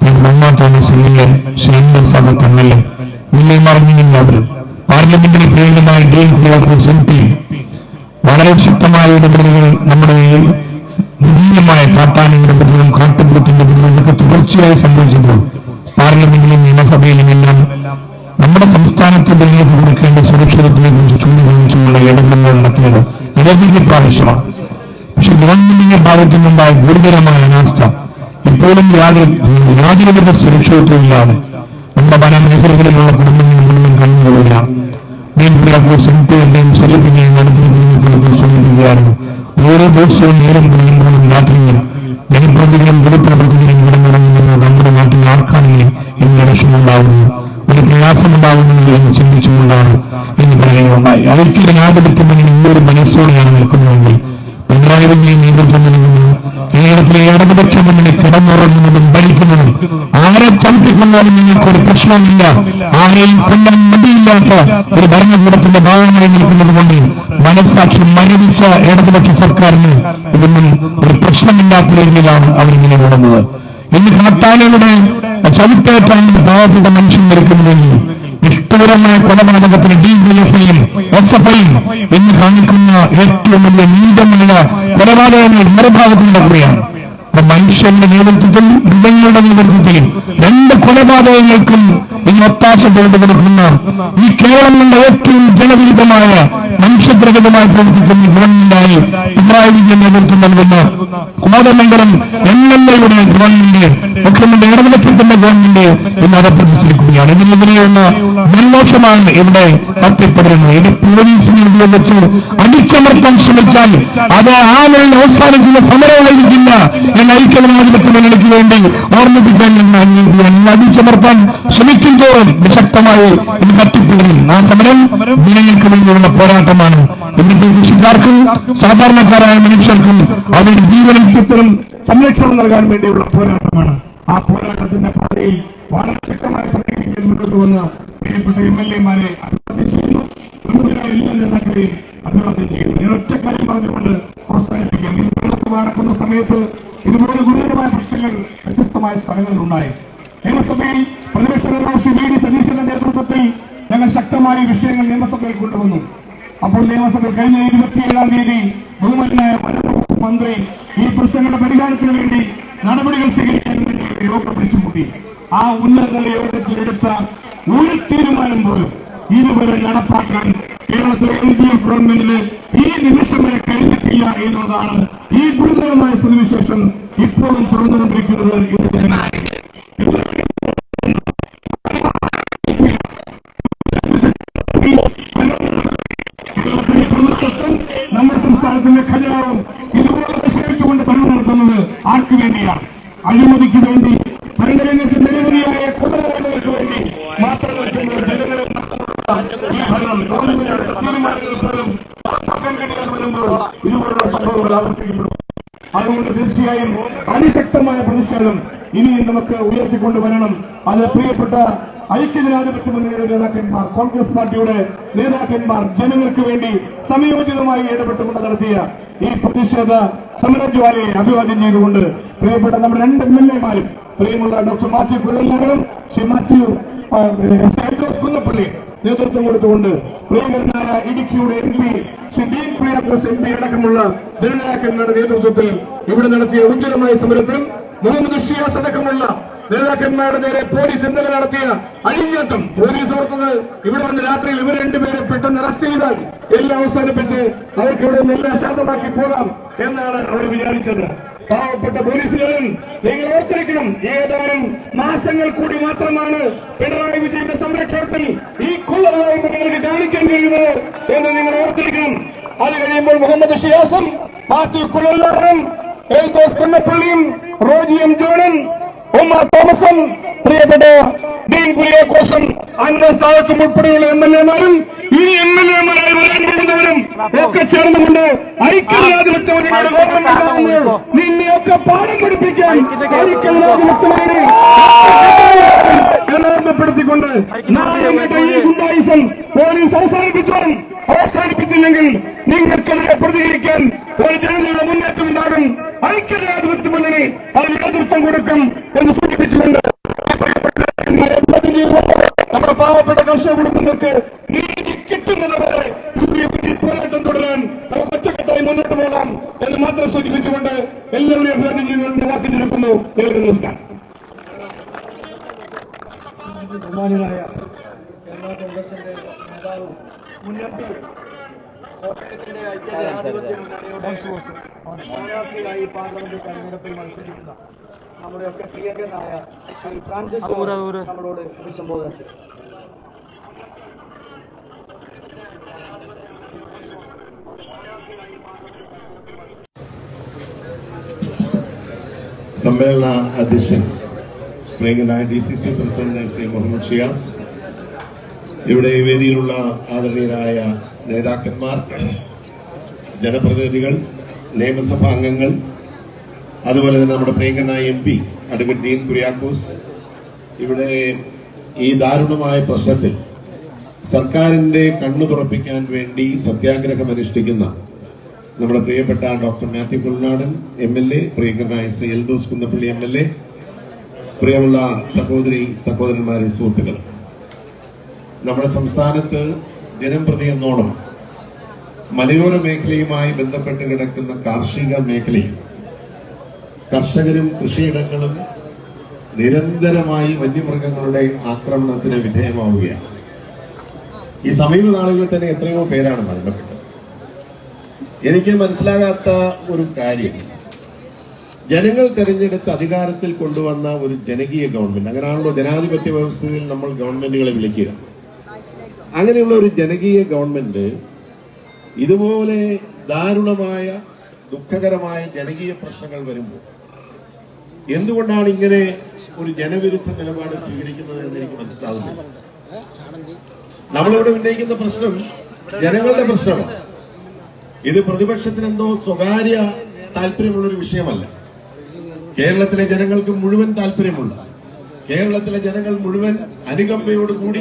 ഞാൻ മമ്മ Thomas M L A Sreedhar Sadath M L A നിന്നെ മറിഞ്ഞില്ലാവരും പാർലമെന്റിൽ പ്രിയങ്കരമായ ഡീൻ കുര്യാക്കോസ് എം പി വളരെ ശക്തമായ ഇടപെടലുകൾ നമ്മുടെ ഈ നിരീയമായ കാട്ടാനയുടെ ബന്ധവും കാട്ടുപുറത്തിന്റെ ബന്ധവും ഒക്കെ തുടർച്ചയായി സംഭവിച്ചപ്പോൾ പാർലമെന്റിലും നിയമസഭയിലും എല്ലാം നമ്മുടെ സംസ്ഥാനത്തെ ജനങ്ങൾക്ക് കൊടുക്കേണ്ട സുരക്ഷിതത്വത്തെ കുറിച്ച് ചൂണ്ടിക്കാണിച്ചുകൊണ്ട് ഇടപെടലുകൾ നടത്തിയത് നിരവധി പ്രാവശ്യമാണ് പക്ഷെ ഗവൺമെന്റിന്റെ ഭാഗത്തു നിന്നുണ്ടായ ഗുരുതരമായ അനാസ്ഥ ഇപ്പോഴും യാതൊരു യാതൊരുവിധ സുരക്ഷിതത്വമില്ലാതെ നമ്മുടെ പല മേഖലകളിലുള്ള കുടുംബങ്ങൾ മുഴുവൻ കഴിഞ്ഞുകൊള്ളുകയാണ് സെൻറ്ററിന്റെയും സെലിപ്പിന്റെയും നടത്തിയതിനെ സൂചിപ്പിക്കുകയായിരുന്നു ഓരോ ദിവസവും നേരം കഴിയുമ്പോഴും രാത്രിയും ജനപ്രതിനിധികളും പൊതുപ്രവർത്തകരും കിടന്നിറങ്ങുന്നത് നമ്മുടെ നാട്ടിൽ ആർക്കാണെങ്കിലും ഇന്ന് വിഷമുണ്ടാകുന്നു ഒരു പ്രയാസമുണ്ടാകുന്നു എന്ന് ചിന്തിച്ചുകൊണ്ടാണ് എന്ന് പറയുകയുണ്ടായി അവർക്ക് ജനാധിപത്യം എന്ന ഈ ഒരു മനസ്സോടെയാണ് നിൽക്കുന്നതെങ്കിൽ പിണറായി വിജയൻ നേതൃത്വം നൽകുന്നു കേരളത്തിലെ ഇടതുപക്ഷ മുന്നണി കിടന്നുറങ്ങുന്നതും ഭരിക്കുന്നതും ആരെ ചവിട്ടിക്കൊണ്ടാലും നിങ്ങൾക്കൊരു പ്രശ്നമില്ല ആരെയും കൊല്ലാൻ മടിയില്ലാത്ത ഒരു ഭരണകൂടത്തിന്റെ ഭാഗമായി നിൽക്കുന്നത് കൊണ്ട് മനസ്സാക്ഷി മരവിച്ച ഇടതുപക്ഷ സർക്കാരിന് ഇതൊന്നും ഒരു പ്രശ്നമില്ലാത്ത രീതിയിലാണ് അവരിങ്ങനെ ഓടുന്നത് ഇന്ന് കാട്ടാനയുടെ ചവിട്ടേറ്റാണ് പാവപ്പെട്ട മനുഷ്യൻ മരിക്കുന്നതെങ്കിൽ നിഷ്ഠൂരമായ കൊലപാതകത്തിന് ഡിവൈഎഫ്ഐയും എസ് എഫ് ഐയും ഇന്ന് കാണിക്കുന്ന ഏറ്റവും വലിയ നീതമായ കൊലപാതകങ്ങൾ മറുഭാഗത്ത് നടക്കുകയാണ് അപ്പൊ മനുഷ്യന്റെ നേതൃത്വത്തിൽ മൃഗങ്ങളുടെ നേതൃത്വത്തിൽ രണ്ട് കൊലപാതകങ്ങൾക്കും ഇന്ന് ഒത്താശ ചെയ്തു കൊടുക്കുന്ന ഈ കേരളം കണ്ട ഏറ്റവും ജനവിരുദ്ധമായ മനുഷ്യപ്രകൃതമായി പ്രവർത്തിക്കുന്ന ഗവൺമെന്റായി പിണറായി വിജയൻ നേതൃത്വം നൽകുന്ന കോതമംഗലം എം എൽ എയുടെ ഗവൺമെന്റ് മുഖ്യമന്ത്രി ഇടതുപക്ഷത്തിന്റെ ഗവൺമെന്റ് ഇന്ന് അതപ്രതിച്ചിരിക്കുകയാണ് ഇതിനെതിരെയുള്ള നിർദോഷമാണ് ഇവിടെ കത്തിപ്പെടുന്നത് ഇത് പോലീസിനെ ഉപയോഗിച്ച് അടിച്ചമർത്താൻ ശ്രമിച്ചാൽ അത് ആ നിലയിൽ അവസാനിക്കുന്ന സമരമായിരിക്കില്ല എന്ന് ഐക്യജനാധിപത്യ മുന്നണിക്ക് വേണ്ടി ഓർമ്മിപ്പിക്കാൻ ഞാൻ ആഗ്രഹിക്കുകയാണ് ഇന്ന് അടിച്ചമർത്താൻ ശ്രമിക്കും തോറും ശക്തമായി ഇത് കത്തിപ്പെടും ആ സമരം ജനങ്ങൾക്ക് വേണ്ടിയുള്ള പോരാട്ടമാണ് ഇവിടുത്തെ കൃഷിക്കാർക്കും സാധാരണക്കാരായ മനുഷ്യർക്കും അവരുടെ ജീവനും സ്വത്തിനും സംരക്ഷണം നൽകാൻ വേണ്ടിയുള്ള പോരാട്ടമാണ് ആ പോരാട്ടത്തിന്റെ പാതയിൽ വളരെ ശക്തമായ പ്രകടനത്തിൽ മുന്നോട്ട് വന്ന പ്രിയപ്പെട്ട എം എൽ എമാരെ അഭിവാദ്യം ചെയ്യുന്നു സമുദ്ര എല്ലാ നേതാക്കളെയും അഭിവാദ്യം ചെയ്യുന്നു ഞാൻ ഒറ്റ കാര്യം പറഞ്ഞുകൊണ്ട് പ്രോത്സാഹിപ്പിക്കാം ഇത് നിയമസഭ നടക്കുന്ന സമയത്ത് ഇതുപോലെ ഗുരുതരമായ പ്രശ്നങ്ങൾ വ്യത്യസ്തമായ സ്ഥലങ്ങളിൽ ഉണ്ടായി നിയമസഭയിൽ പ്രതിപക്ഷ നേതാവ് ശ്രീ വി ഡി സതീശന്റെ നേതൃത്വത്തിൽ ഞങ്ങൾ ശക്തമായ വിഷയങ്ങൾ നിയമസഭയിൽ കൊണ്ടുവന്നു അപ്പോൾ നിയമസഭയിൽ കഴിഞ്ഞ ഇരുപത്തിയേഴാം തീയതി ബഹുമാനായ വനംവകുപ്പ് മന്ത്രി ഈ പ്രശ്നങ്ങളുടെ പരിഹാരത്തിന് വേണ്ടി നടപടികൾ സ്വീകരിക്കാൻ വേണ്ടി യോഗം വിളിച്ചുകൂട്ടി ആ ഉന്നതതല യോഗത്തിൽ എടുത്ത ഒരു തീരുമാനം പോലും ഇതുവരെ നടപ്പാക്കാൻ കേരളത്തിലെ എൽ ഡി എഫ് ഗവൺമെന്റിന് ഈ നിമിഷം വരെ കഴിഞ്ഞിട്ടില്ല എന്നുള്ളതാണ് ഈ ഗുരുതരമായ സ്ഥിതിവിശേഷം ഇപ്പോഴും തുറന്നുകൊണ്ടിരിക്കുന്നത് എന്ന് ജനങ്ങൾ കേരളത്തിലെ പ്രതിസത്തും നമ്മുടെ സംസ്ഥാനത്തിന്റെ ഖജനാവും ഇതുപോലെ നിഷേധിച്ചുകൊണ്ട് ഭരണം നടത്തുന്നത് ആർക്ക് വേണ്ടിയാണ് അഴിമതിക്ക് വേണ്ടി ഭരണരംഗത്ത് നിരവധിയായ കൊലപാതകങ്ങൾക്ക് വേണ്ടി മാത്രം നിൽക്കുന്ന ജനങ്ങളെ നടത്തുന്ന ഈ ഭരണം ഗവൺമെന്റ് എടുത്ത തീരുമാനങ്ങൾ പോലും നടപ്പാക്കാൻ കഴിയാതെ വരുമ്പോൾ ഇതുപോലുള്ള സംഭവങ്ങൾ ആവർത്തിക്കപ്പെടും അതുകൊണ്ട് തീർച്ചയായും അതിശക്തമായ പ്രതിഷേധം ഇനിയും നമുക്ക് ഉയർത്തിക്കൊണ്ടുവരണം അത് പ്രിയപ്പെട്ട ഐക്യജനാധിപത്യ മുന്നണിയുടെ നേതാക്കന്മാർ കോൺഗ്രസ് പാർട്ടിയുടെ നേതാക്കന്മാർ ജനങ്ങൾക്ക് വേണ്ടി സമയോചിതമായി ഇടപെട്ടുകൊണ്ട് നടത്തിയ ഈ പ്രതിഷേധ സമരജ്വാലയെ അഭിവാദ്യം ചെയ്തുകൊണ്ട് പ്രിയപ്പെട്ട നമ്മുടെ രണ്ട് എം എൽ എമാരും പ്രിയമുള്ള ഡോക്ടർ മാത്യു കുഴൽനഗരം ശ്രീ മാത്യു ആ, സൈജോസ് കുന്നപ്പള്ളി നേതൃത്വം കൊടുത്തുകൊണ്ട് പ്രിയങ്കരനായ ഇടുക്കിയുടെ M P Shri Dean Kuriakose M P അടക്കമുള്ള നേതാക്കന്മാരുടെ നേതൃത്വത്തിൽ ഇവിടെ നടത്തിയ ഉജ്ജ്വലമായ സമരത്തിൽ മുഹമ്മദ് ഷിയാസ് അടക്കമുള്ള നേതാക്കന്മാരുടെ നേരെ പോലീസ് ഇന്നലെ നടത്തിയ അഴിഞ്ഞാട്ടം പോലീസ് ഓർത്തത് ഇവിടെ വന്ന് രാത്രിയിൽ ഇവർ രണ്ടുപേരെ പെട്ടെന്ന് അറസ്റ്റ് ചെയ്താൽ എല്ലാം അവസാനിപ്പിച്ച് അവർക്ക് ഇവിടെ നിന്ന് എല്ലാം ശാന്തമാക്കി പോകാം എന്നാണ് അവർ വിചാരിച്ചത് പാവപ്പെട്ട പോലീസുകാരൻ നിങ്ങൾ ഓർത്തിരിക്കണം ഏതാനും മാസങ്ങൾ കൂടി മാത്രമാണ് പിണറായി വിജയന്റെ സംരക്ഷണത്തിൽ ഈ കൊള്ളവായ്പ നിങ്ങൾക്ക് കാണിക്കാൻ കഴിയുന്നത് എന്ന് നിങ്ങൾ ഓർത്തിരിക്കണം അത് കഴിയുമ്പോൾ മുഹമ്മദ് ഷിയാസും മാത്യു കുഴലാറും എൽദോസ് കുന്നപ്പള്ളിയും റോജി എം ജോണും ഉമ്മ തോമസും പ്രിയപ്പെട്ട ഡീൻ കുര്യാക്കോസും അൻവർ സാദത്തും ഉൾപ്പെടെയുള്ള എം എൽ എമാരും ഇനി എം എൽ എമാരായി വരാൻ പോകുന്നവരും ഒക്കെ ചേർന്നുകൊണ്ട് ഐക്യജനാധിപത്യ മുന്നണിയുടെ ഗവൺമെന്റ് ഉണ്ടാകുമ്പോൾ നിന്നെയൊക്കെ പാഠം പഠിപ്പിക്കാൻ ഐക്യജനാധിപത്യ മുന്നണി ഓർമ്മപ്പെടുത്തിക്കൊണ്ട് നാളെ ഈ ഗുണ്ടായിസം പോലീസ് അവസാനിപ്പിച്ചോളും അവസാനിപ്പിച്ചില്ലെങ്കിൽ നിങ്ങൾക്കെതിരെ പ്രതികരിക്കാൻ ഒരു ജനതയുടെ മുന്നേറ്റം ഉണ്ടാകും ഐക്യജനാധിപത്യ മുന്നണി അതിന് നേതൃത്വം കൊടുക്കും എന്ന് സൂചിപ്പിച്ചുകൊണ്ട് ചെയ്യുമ്പോൾ നമ്മുടെ പാവപ്പെട്ട കർഷക കുടുംബങ്ങൾക്ക് നീതി കിട്ടുന്നതുവരെ യൂറിയപ്പറ്റി പോരാട്ടം തുടരാൻ നമുക്ക് ഒറ്റക്കെട്ടായി മുന്നോട്ട് പോകാം എന്ന് മാത്രം സൂചിപ്പിച്ചുകൊണ്ട് എല്ലാവരെയും അഭിവാദ്യം ചെയ്തുകൊണ്ട് ഞാൻ വാക്കിൽ നിൽക്കുന്നു ഏവർക്കും നമസ്കാരം ബഹുമാനായ കേരള കോൺഗ്രസിന്റെ നേതാവും മുന്നണിയും കോട്ടയത്തിന്റെ ഐക്യജനാധിപത്യ മുന്നണിയുടെ സ്ഥാനാർത്ഥിയായി പാർലമെന്റ് തെരഞ്ഞെടുപ്പിൽ മത്സരിക്കുന്ന നമ്മുടെയൊക്കെ പ്രിയങ്കനായ ശ്രീ ഫ്രാൻസിസ് ജോർജ് നമ്മളോട് അഭിസംബോധന ചെയ്തു സമ്മേളന അധ്യക്ഷൻ പ്രിയങ്കനായ D C C president Shri Muhammad Shiyas ഇവിടെ ഈ വേദിയിലുള്ള ആദരണീയരായ നേതാക്കന്മാർ ജനപ്രതിനിധികൾ നിയമസഭാ അംഗങ്ങൾ അതുപോലെ തന്നെ നമ്മുടെ പ്രിയങ്കനായ M P advocate Dean Kuriakose ഇവിടെ ഈ ദാരുണമായ പ്രശ്നത്തിൽ സർക്കാരിന്റെ കണ്ണു തുറപ്പിക്കാൻ വേണ്ടി സത്യാഗ്രഹം അനുഷ്ഠിക്കുന്ന നമ്മുടെ പ്രിയപ്പെട്ട doctor Mathew Kuzhalnadan M L A പ്രിയങ്കരനായ Shri Eldhose Kunnappilly M L A പ്രിയമുള്ള സഹോദരി സഹോദരന്മാരെ സുഹൃത്തുക്കൾ നമ്മുടെ സംസ്ഥാനത്ത് ദിനം പ്രതി എന്നോണം മലയോര മേഖലയുമായി ബന്ധപ്പെട്ട് കിടക്കുന്ന കാർഷിക മേഖലയിൽ കർഷകരും കൃഷിയിടങ്ങളും നിരന്തരമായി വന്യമൃഗങ്ങളുടെ ആക്രമണത്തിന് വിധേയമാവുകയാണ് ഈ സമീപ നാളുകളിൽ തന്നെ എത്രയോ പേരാണ് മരണപ്പെട്ടത് എനിക്ക് മനസ്സിലാകാത്ത ഒരു കാര്യം ജനങ്ങൾ തെരഞ്ഞെടുത്ത് അധികാരത്തിൽ കൊണ്ടുവന്ന ഒരു ജനകീയ ഗവൺമെന്റ് അങ്ങനെയാണല്ലോ ജനാധിപത്യ വ്യവസ്ഥയിൽ നമ്മൾ ഗവൺമെന്റുകളെ വിളിക്കുക അങ്ങനെയുള്ള ഒരു ജനകീയ ഗവൺമെന്റ് ഇതുപോലെ ദാരുണമായ ദുഃഖകരമായ ജനകീയ പ്രശ്നങ്ങൾ വരുമ്പോൾ എന്തുകൊണ്ടാണ് ഇങ്ങനെ ഒരു ജനവിരുദ്ധ നിലപാട് സ്വീകരിക്കുന്നത് എന്ന് എനിക്ക് മനസ്സിലാകുന്നില്ല നമ്മളിവിടെ ഉന്നയിക്കുന്ന പ്രശ്നം ജനങ്ങളുടെ പ്രശ്നമാണ് ഇത് പ്രതിപക്ഷത്തിന് എന്തോ സ്വകാര്യ താല്പര്യമുള്ള ഒരു വിഷയമല്ല കേരളത്തിലെ ജനങ്ങൾക്ക് മുഴുവൻ താല്പര്യമുള്ള കേരളത്തിലെ ജനങ്ങൾ മുഴുവൻ അനുകമ്പയോടുകൂടി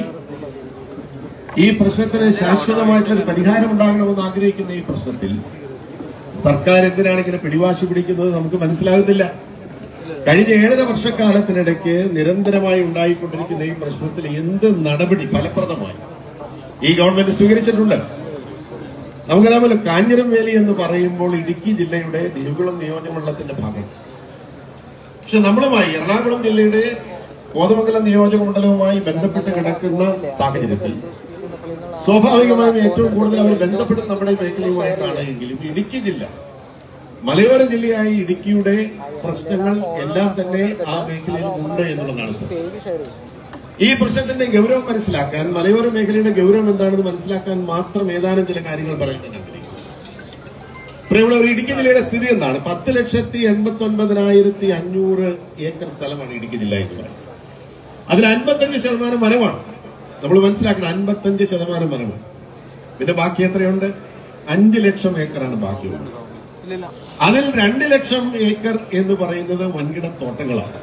ഈ പ്രശ്നത്തിന് ശാശ്വതമായിട്ടുള്ള ഒരു പരിഹാരം ഉണ്ടാകണമെന്ന് ആഗ്രഹിക്കുന്ന ഈ പ്രശ്നത്തിൽ സർക്കാർ എന്തിനാണ് ഇങ്ങനെ പിടിവാശി പിടിക്കുന്നത് നമുക്ക് മനസ്സിലാകുന്നില്ല കഴിഞ്ഞ ഏഴര വർഷക്കാലത്തിനിടയ്ക്ക് നിരന്തരമായി ഉണ്ടായിക്കൊണ്ടിരിക്കുന്ന ഈ പ്രശ്നത്തിൽ എന്ത് നടപടി ഫലപ്രദമായി ഈ ഗവൺമെന്റ് സ്വീകരിച്ചിട്ടുണ്ട് നമുക്കതേപോലെ കാഞ്ഞിരം വേലി എന്ന് പറയുമ്പോൾ ഇടുക്കി ജില്ലയുടെ ദേവികുളം നിയോജകമണ്ഡലത്തിന്റെ ഭാഗം പക്ഷെ നമ്മളുമായി എറണാകുളം ജില്ലയുടെ കോതമംഗലം നിയോജക മണ്ഡലവുമായി ബന്ധപ്പെട്ട് കിടക്കുന്ന സാഹചര്യത്തിൽ സ്വാഭാവികമായും ഏറ്റവും കൂടുതൽ അവർ ബന്ധപ്പെട്ട് നമ്മുടെ ഈ മേഖലയുമായിട്ടാണ് എങ്കിലും ഇടുക്കി ജില്ല മലയോര ജില്ലയായ ഇടുക്കിയുടെ പ്രശ്നങ്ങൾ എല്ലാം തന്നെ ആ മേഖലയിൽ ഉണ്ട് എന്നുള്ളതാണ് സത്യം ഈ പ്രശ്നത്തിന്റെ ഗൗരവം മനസ്സിലാക്കാൻ മലയോര മേഖലയുടെ ഗൗരവം എന്താണെന്ന് മനസ്സിലാക്കാൻ മാത്രം ഏതാനും ചില കാര്യങ്ങൾ പറയുന്നുണ്ട് പ്രിയമുള്ള ഒരു ഇടുക്കി ജില്ലയുടെ സ്ഥിതി എന്താണ് പത്ത് ലക്ഷത്തി എൺപത്തി ഒൻപതിനായിരത്തി അഞ്ഞൂറ് ഏക്കർ സ്ഥലമാണ് ഇടുക്കി ജില്ല എന്ന് പറയുന്നത് അതിൽ അൻപത്തഞ്ച് ശതമാനം വനമാണ് നമ്മൾ മനസ്സിലാക്കണം അൻപത്തഞ്ച് ശതമാനം വനമാണ് പിന്നെ ബാക്കി എത്രയുണ്ട് അഞ്ച് ലക്ഷം ഏക്കറാണ് ബാക്കിയുള്ളത് അതിൽ രണ്ട് ലക്ഷം ഏക്കർ എന്ന് പറയുന്നത് വൻകിട തോട്ടങ്ങളാണ്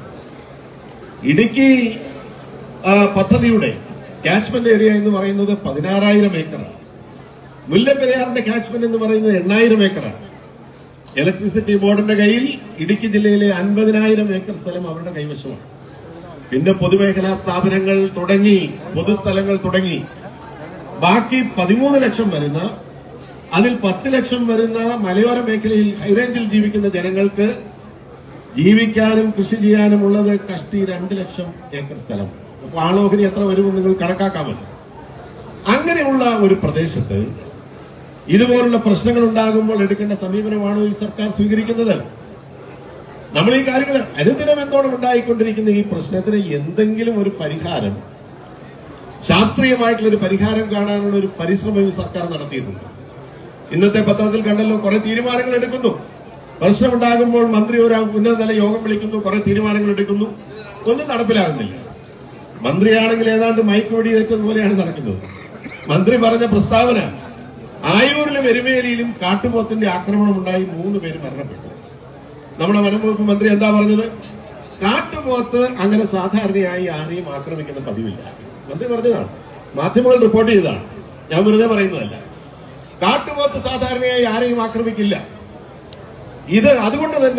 ഇടുക്കി ആ, പദ്ധതിയുടെ കാച്ച്മെന്റ് ഏരിയ എന്ന് പറയുന്നത് പതിനാറായിരം ഏക്കറാണ് മുല്ലപ്പെരിയാറിന്റെ കാച്ച്മെന്റ് എന്ന് പറയുന്നത് എണ്ണായിരം ഏക്കറാണ് ഇലക്ട്രിസിറ്റി ബോർഡിന്റെ കയ്യിൽ ഇടുക്കി ജില്ലയിലെ അൻപതിനായിരം ഏക്കർ സ്ഥലം അവരുടെ കൈവശമാണ് പിന്നെ പൊതുമേഖലാ സ്ഥാപനങ്ങൾ തുടങ്ങി പൊതുസ്ഥലങ്ങൾ തുടങ്ങി ബാക്കി പതിമൂന്ന് ലക്ഷം വരുന്ന അതിൽ പത്ത് ലക്ഷം വരുന്ന മലയോര മേഖലയിൽ ഹൈറേഞ്ചിൽ ജീവിക്കുന്ന ജനങ്ങൾക്ക് ജീവിക്കാനും കൃഷി ചെയ്യാനും ഉള്ളത് കഷ്ടി രണ്ട് ലക്ഷം ഏക്കർ സ്ഥലം അപ്പൊ ആളോഹരി എത്ര വരുമെന്ന് നിങ്ങൾ കണക്കാക്കാമല്ലോ അങ്ങനെയുള്ള ഒരു പ്രദേശത്ത് ഇതുപോലുള്ള പ്രശ്നങ്ങൾ ഉണ്ടാകുമ്പോൾ എടുക്കേണ്ട സമീപനമാണോ ഈ സർക്കാർ സ്വീകരിക്കുന്നത് നമ്മൾ ഈ കാര്യങ്ങൾ അനുദിനം എന്തോളം ഉണ്ടായിക്കൊണ്ടിരിക്കുന്ന ഈ പ്രശ്നത്തിന് എന്തെങ്കിലും ഒരു പരിഹാരം ശാസ്ത്രീയമായിട്ടുള്ള ഒരു പരിഹാരം കാണാനുള്ള ഒരു പരിശ്രമം ഈ സർക്കാർ നടത്തിയിട്ടുണ്ട് ഇന്നത്തെ പത്രത്തിൽ കണ്ടല്ലോ കുറെ തീരുമാനങ്ങൾ എടുക്കുന്നു പ്രശ്നമുണ്ടാകുമ്പോൾ മന്ത്രി ഒരു ഉന്നതതല യോഗം വിളിക്കുന്നു കുറെ തീരുമാനങ്ങൾ എടുക്കുന്നു ഒന്നും നടപ്പിലാകുന്നില്ല മന്ത്രിയാണെങ്കിൽ ഏതാണ്ട് മയക്ക് വെടിയേറ്റത് പോലെയാണ് നടക്കുന്നത് മന്ത്രി പറഞ്ഞ പ്രസ്താവന ആയൂരിലും എരുമേലിയിലും കാട്ടുപോത്തിന്റെ ആക്രമണം ഉണ്ടായി മൂന്ന് പേര് മരണപ്പെട്ടു നമ്മുടെ വനംവകുപ്പ് മന്ത്രി എന്താ പറഞ്ഞത് കാട്ടുപോത്ത് അങ്ങനെ സാധാരണയായി ആരെയും ആക്രമിക്കുന്ന പതിവില്ല മന്ത്രി പറഞ്ഞതാണ് മാധ്യമങ്ങൾ റിപ്പോർട്ട് ചെയ്തതാണ് ഞാൻ വെറുതെ പറയുന്നതല്ല കാട്ടുപോത്ത് സാധാരണയായി ആരെയും ആക്രമിക്കില്ല ഇത് അതുകൊണ്ട് തന്നെ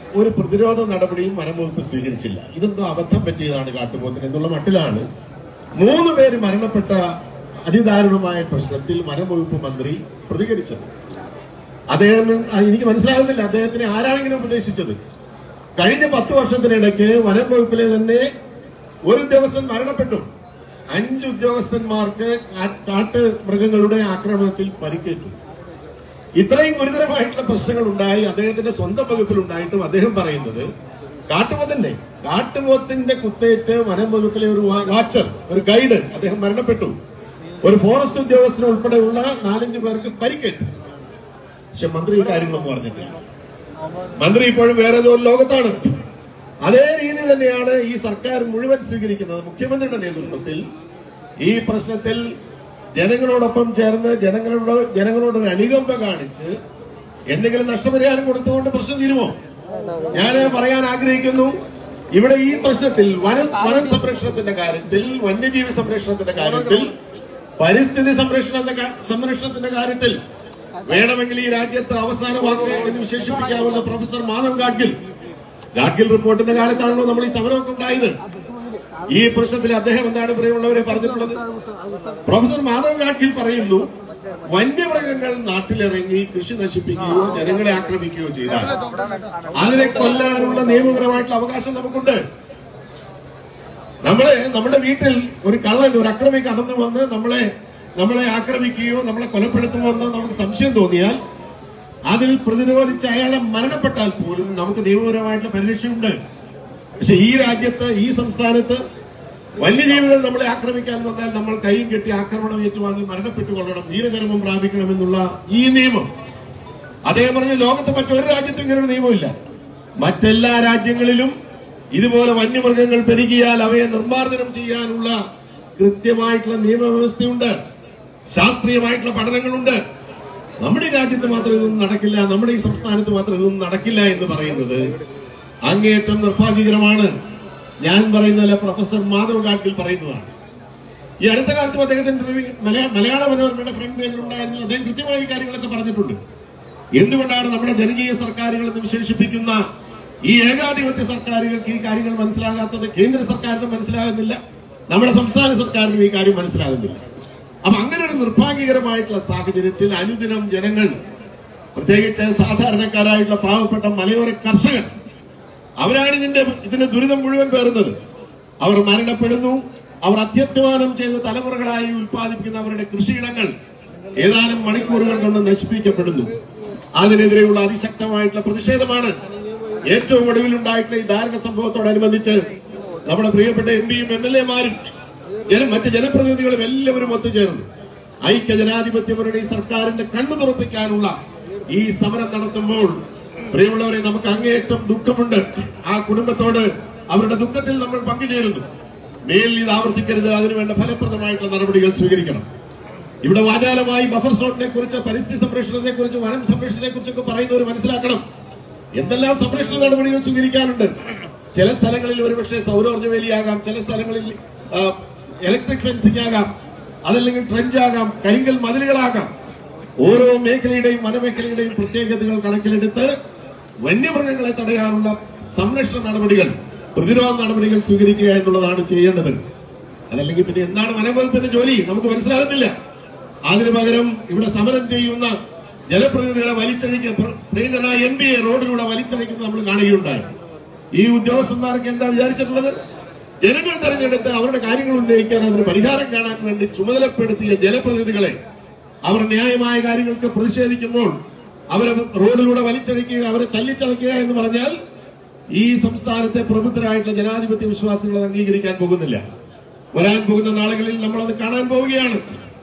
ഒരു പ്രതിരോധ നടപടിയും വനംവകുപ്പ് സ്വീകരിച്ചില്ല ഇതെന്തോ അബദ്ധം പറ്റിയതാണ് കാട്ടുപോത്തിന് എന്നുള്ള മട്ടിലാണ് മൂന്ന് പേര് മരണപ്പെട്ട അതിദാരുണമായ പ്രശ്നത്തിൽ വനംവകുപ്പ് മന്ത്രി പ്രതികരിച്ചത് അദ്ദേഹം ആ, എനിക്ക് മനസ്സിലാകുന്നില്ല അദ്ദേഹത്തിന് ആരാണെങ്കിലും ഉപദേശിച്ചത് കഴിഞ്ഞ പത്ത് വർഷത്തിനിടയ്ക്ക് വനം വകുപ്പിലെ തന്നെ ഒരു ഉദ്യോഗസ്ഥൻ മരണപ്പെട്ടു അഞ്ച് ഉദ്യോഗസ്ഥന്മാർക്ക് കാ- കാട്ട് മൃഗങ്ങളുടെ ആക്രമണത്തിൽ പരിക്കേറ്റു ഇത്രയും ഗുരുതരമായിട്ടുള്ള പ്രശ്നങ്ങൾ ഉണ്ടായി അദ്ദേഹത്തിന്റെ സ്വന്തം വകുപ്പിൽ ഉണ്ടായിട്ടും അദ്ദേഹം പറയുന്നത് കാട്ടുപോത്തന്നെ കാട്ടുപോത്തിന്റെ കുത്തേറ്റ് വനം വകുപ്പിലെ ഒരു വാ- വാച്ചർ ഒരു ഗൈഡ് അദ്ദേഹം മരണപ്പെട്ടു ഒരു ഫോറസ്റ്റ് ഉദ്യോഗസ്ഥന് ഉൾപ്പെടെയുള്ള നാലഞ്ച് പേർക്ക് പരിക്കേറ്റു പക്ഷെ മന്ത്രി ഈ കാര്യങ്ങളൊന്നും പറഞ്ഞിട്ടില്ല മന്ത്രി ഇപ്പോഴും വേറെ ഏതോ ഒരു ലോകത്താണ് അതേ രീതി തന്നെയാണ് ഈ സർക്കാർ മുഴുവൻ സ്വീകരിക്കുന്നത് മുഖ്യമന്ത്രിയുടെ നേതൃത്വത്തിൽ ഈ പ്രശ്നത്തിൽ ജനങ്ങളോടൊപ്പം ചേർന്ന് ജനങ്ങളോട് ജനങ്ങളോട് ഒരു അനുകമ്പ കാണിച്ച് എന്തെങ്കിലും നഷ്ടപരിഹാരം കൊടുത്തുകൊണ്ട് പ്രശ്നം തീരുമോ ഞാൻ പറയാൻ ആഗ്രഹിക്കുന്നു ഇവിടെ ഈ പ്രശ്നത്തിൽ വനം വനം സംരക്ഷണത്തിന്റെ കാര്യത്തിൽ വന്യജീവി സംരക്ഷണത്തിന്റെ കാര്യത്തിൽ പരിസ്ഥിതി സംരക്ഷണത്തിന്റെ കാ- സംരക്ഷണത്തിന്റെ കാര്യത്തിൽ വേണമെങ്കിൽ ഈ രാജ്യത്ത് അവസാന വാക്ക് എന്ന് വിശേഷിപ്പിക്കാവുന്ന പ്രൊഫസർ മാധവ് ഗാഡ്ഗിൽ ഗാഡ്ഗിൽ റിപ്പോർട്ടിന്റെ കാലത്താണല്ലോ നമ്മൾ ഈ സമരമൊക്കെ ഉണ്ടായത് ഈ പ്രശ്നത്തിൽ അദ്ദേഹം എന്താണ് പ്രിയമുള്ളവരെ പറഞ്ഞിട്ടുള്ളത് പ്രൊഫസർ മാധവ് ഗാഡ്ഗിൽ പറയുന്നു വന്യമൃഗങ്ങൾ നാട്ടിലിറങ്ങി കൃഷി നശിപ്പിക്കുകയോ ജനങ്ങളെ ആക്രമിക്കുകയോ ചെയ്താൽ അതിനെ കൊല്ലാനുള്ള നിയമപരമായിട്ടുള്ള അവകാശം നമുക്കുണ്ട് നമ്മളെ നമ്മുടെ വീട്ടിൽ ഒരു കള്ളൻ ഒരു അക്രമി കടന്നു വന്ന് നമ്മളെ നമ്മളെ ആക്രമിക്കുകയോ നമ്മളെ കൊലപ്പെടുത്തുമോ എന്ന് നമുക്ക് സംശയം തോന്നിയാൽ അതിൽ പ്രതിരോധിച്ച് അയാളെ മരണപ്പെട്ടാൽ പോലും നമുക്ക് നിയമപരമായിട്ടുള്ള പരിരക്ഷയുണ്ട് പക്ഷെ ഈ രാജ്യത്ത് ഈ സംസ്ഥാനത്ത് വന്യജീവികൾ നമ്മളെ ആക്രമിക്കാൻ വന്നാൽ നമ്മൾ കൈയും കെട്ടി ആക്രമണം ഏറ്റുവാങ്ങി മരണപ്പെട്ടുകൊള്ളണം വീരചരമം പ്രാപിക്കണമെന്നുള്ള ഈ നിയമം അദ്ദേഹം പറഞ്ഞ ലോകത്ത് മറ്റൊരു രാജ്യത്തും ഇങ്ങനെ ഒരു നിയമമില്ല മറ്റെല്ലാ രാജ്യങ്ങളിലും ഇതുപോലെ വന്യമൃഗങ്ങൾ പെരുകിയാൽ അവയെ നിർമ്മാർജ്ജനം ചെയ്യാനുള്ള കൃത്യമായിട്ടുള്ള നിയമവ്യവസ്ഥയുണ്ട് ശാസ്ത്രീയമായിട്ടുള്ള പഠനങ്ങളുണ്ട് നമ്മുടെ ഈ രാജ്യത്ത് മാത്രം ഇതൊന്നും നടക്കില്ല നമ്മുടെ ഈ സംസ്ഥാനത്ത് മാത്രം ഇതൊന്നും നടക്കില്ല എന്ന് പറയുന്നത് അങ്ങേയറ്റം നിർഭാഗ്യകരമാണ് ഞാൻ പറയുന്നതല്ല പ്രൊഫസർ മാധവ് ഗാഡ്ഗിൽ പറയുന്നതാണ് ഈ അടുത്ത കാലത്തും അദ്ദേഹത്തിന്റെ ഇന്റർവ്യൂ മലയാ- മലയാള മനോരമയുടെ ഫ്രണ്ട് പേജിൽ ഉണ്ടായിരുന്നു അദ്ദേഹം കൃത്യമായി ഈ കാര്യങ്ങളൊക്കെ പറഞ്ഞിട്ടുണ്ട് എന്തുകൊണ്ടാണ് നമ്മുടെ ജനകീയ സർക്കാരുകൾ എന്ന് വിശേഷിപ്പിക്കുന്ന ഈ ഏകാധിപത്യ സർക്കാരുകൾക്ക് ഈ കാര്യങ്ങൾ മനസ്സിലാകാത്തത് കേന്ദ്ര സർക്കാരിനും മനസ്സിലാകുന്നില്ല നമ്മുടെ സംസ്ഥാന സർക്കാരിനും ഈ കാര്യം മനസ്സിലാകുന്നില്ല അപ്പൊ അങ്ങനെ ഒരു നിർഭാഗ്യകരമായിട്ടുള്ള സാഹചര്യത്തിൽ അനുദിനം ജനങ്ങൾ പ്രത്യേകിച്ച് സാധാരണക്കാരായിട്ടുള്ള പാവപ്പെട്ട മലയോര കർഷകർ അവരാണ് ഇതിന്റെ ഇതിന്റെ ദുരിതം മുഴുവൻ പേറുന്നത് അവർ മരണപ്പെടുന്നു അവർ അത്യധ്വാനം ചെയ്ത് തലമുറകളായി ഉൽപ്പാദിപ്പിക്കുന്ന അവരുടെ കൃഷിയിടങ്ങൾ ഏതാനും മണിക്കൂറുകൾ കൊണ്ട് നശിപ്പിക്കപ്പെടുന്നു അതിനെതിരെയുള്ള അതിശക്തമായിട്ടുള്ള പ്രതിഷേധമാണ് ഏറ്റവും ഒടുവിൽ ഉണ്ടായിട്ടുള്ള ഈ ദാരുണ സംഭവത്തോടനുബന്ധിച്ച് നമ്മുടെ പ്രിയപ്പെട്ട എം പിയും എം എൽ എമാരും ജനം മറ്റ് ജനപ്രതിനിധികളും എല്ലാവരും ഒത്തുചേർന്നു ഐക്യ ജനാധിപത്യ മുന്നണി സർക്കാരിന്റെ കണ്ണു തുറപ്പിക്കാനുള്ള ഈ സമരം നടത്തുമ്പോൾ പ്രിയമുള്ളവരെ നമുക്ക് അങ്ങേയറ്റം ദുഃഖമുണ്ട് ആ കുടുംബത്തോട് അവരുടെ ദുഃഖത്തിൽ നമ്മൾ പങ്കുചേരുന്നു മേലിൽ ഇത് ആവർത്തിക്കരുത് അതിനുവേണ്ട ഫലപ്രദമായിട്ടുള്ള നടപടികൾ സ്വീകരിക്കണം ഇവിടെ വാചാലമായി ബഫർ സോണിനെ കുറിച്ച് പരിസ്ഥിതി സംരക്ഷണത്തെ കുറിച്ച് വനം സംരക്ഷണത്തെ കുറിച്ചൊക്കെ പറയുന്നവർ മനസ്സിലാക്കണം എന്തെല്ലാം സംരക്ഷണ നടപടികൾ സ്വീകരിക്കാനുണ്ട് ചില സ്ഥലങ്ങളിൽ ഒരുപക്ഷെ സൗരോർജ്ജ വേലിയാകാം ചില സ്ഥലങ്ങളിൽ ഇലക്ട്രിക് ഫെൻസിംഗ് ആകാം അതല്ലെങ്കിൽ ട്രെഞ്ച് ആകാം കരിങ്കൽ മതിലുകളാകാം ഓരോ മേഖലയുടെയും വനമേഖലയുടെയും പ്രത്യേകതകൾ കണക്കിലെടുത്ത് വന്യമൃഗങ്ങളെ തടയാനുള്ള സംരക്ഷണ നടപടികൾ പ്രതിരോധ നടപടികൾ സ്വീകരിക്കുക എന്നുള്ളതാണ് ചെയ്യേണ്ടത് അതല്ലെങ്കിൽ പിന്നെ എന്താണ് വനംവകുപ്പിന്റെ ജോലി നമുക്ക് മനസ്സിലാകുന്നില്ല അതിനു പകരം ഇവിടെ സമരം ചെയ്യുന്ന ജനപ്രതിനിധികളെ വലിച്ചഴിക്കുക പ്ര- പ്രിയങ്കരനായ എം പിയെ റോഡിലൂടെ വലിച്ചഴിക്കുന്നത് നമ്മൾ കാണുകയുണ്ടായി ഈ ഉദ്യോഗസ്ഥന്മാർക്ക് എന്താ വിചാരിച്ചിട്ടുള്ളത് ജനങ്ങൾ തെരഞ്ഞെടുത്ത് അവരുടെ കാര്യങ്ങൾ ഉന്നയിക്കാൻ അതിന് പരിഹാരം കാണാൻ വേണ്ടി ചുമതലപ്പെടുത്തിയ ജനപ്രതിനിധികളെ അവർ ന്യായമായ കാര്യങ്ങൾക്ക് പ്രതിഷേധിക്കുമ്പോൾ അവരെ റോഡിലൂടെ വലിച്ചഴിക്കുക അവരെ തല്ലിച്ചതയ്ക്കുക എന്ന് പറഞ്ഞാൽ ഈ സംസ്ഥാനത്തെ പ്രബുദ്ധരായിട്ടുള്ള ജനാധിപത്യ വിശ്വാസികൾ അത് അംഗീകരിക്കാൻ പോകുന്നില്ല വരാൻ പോകുന്ന നാളുകളിൽ നമ്മൾ അത് കാണാൻ പോവുകയാണ്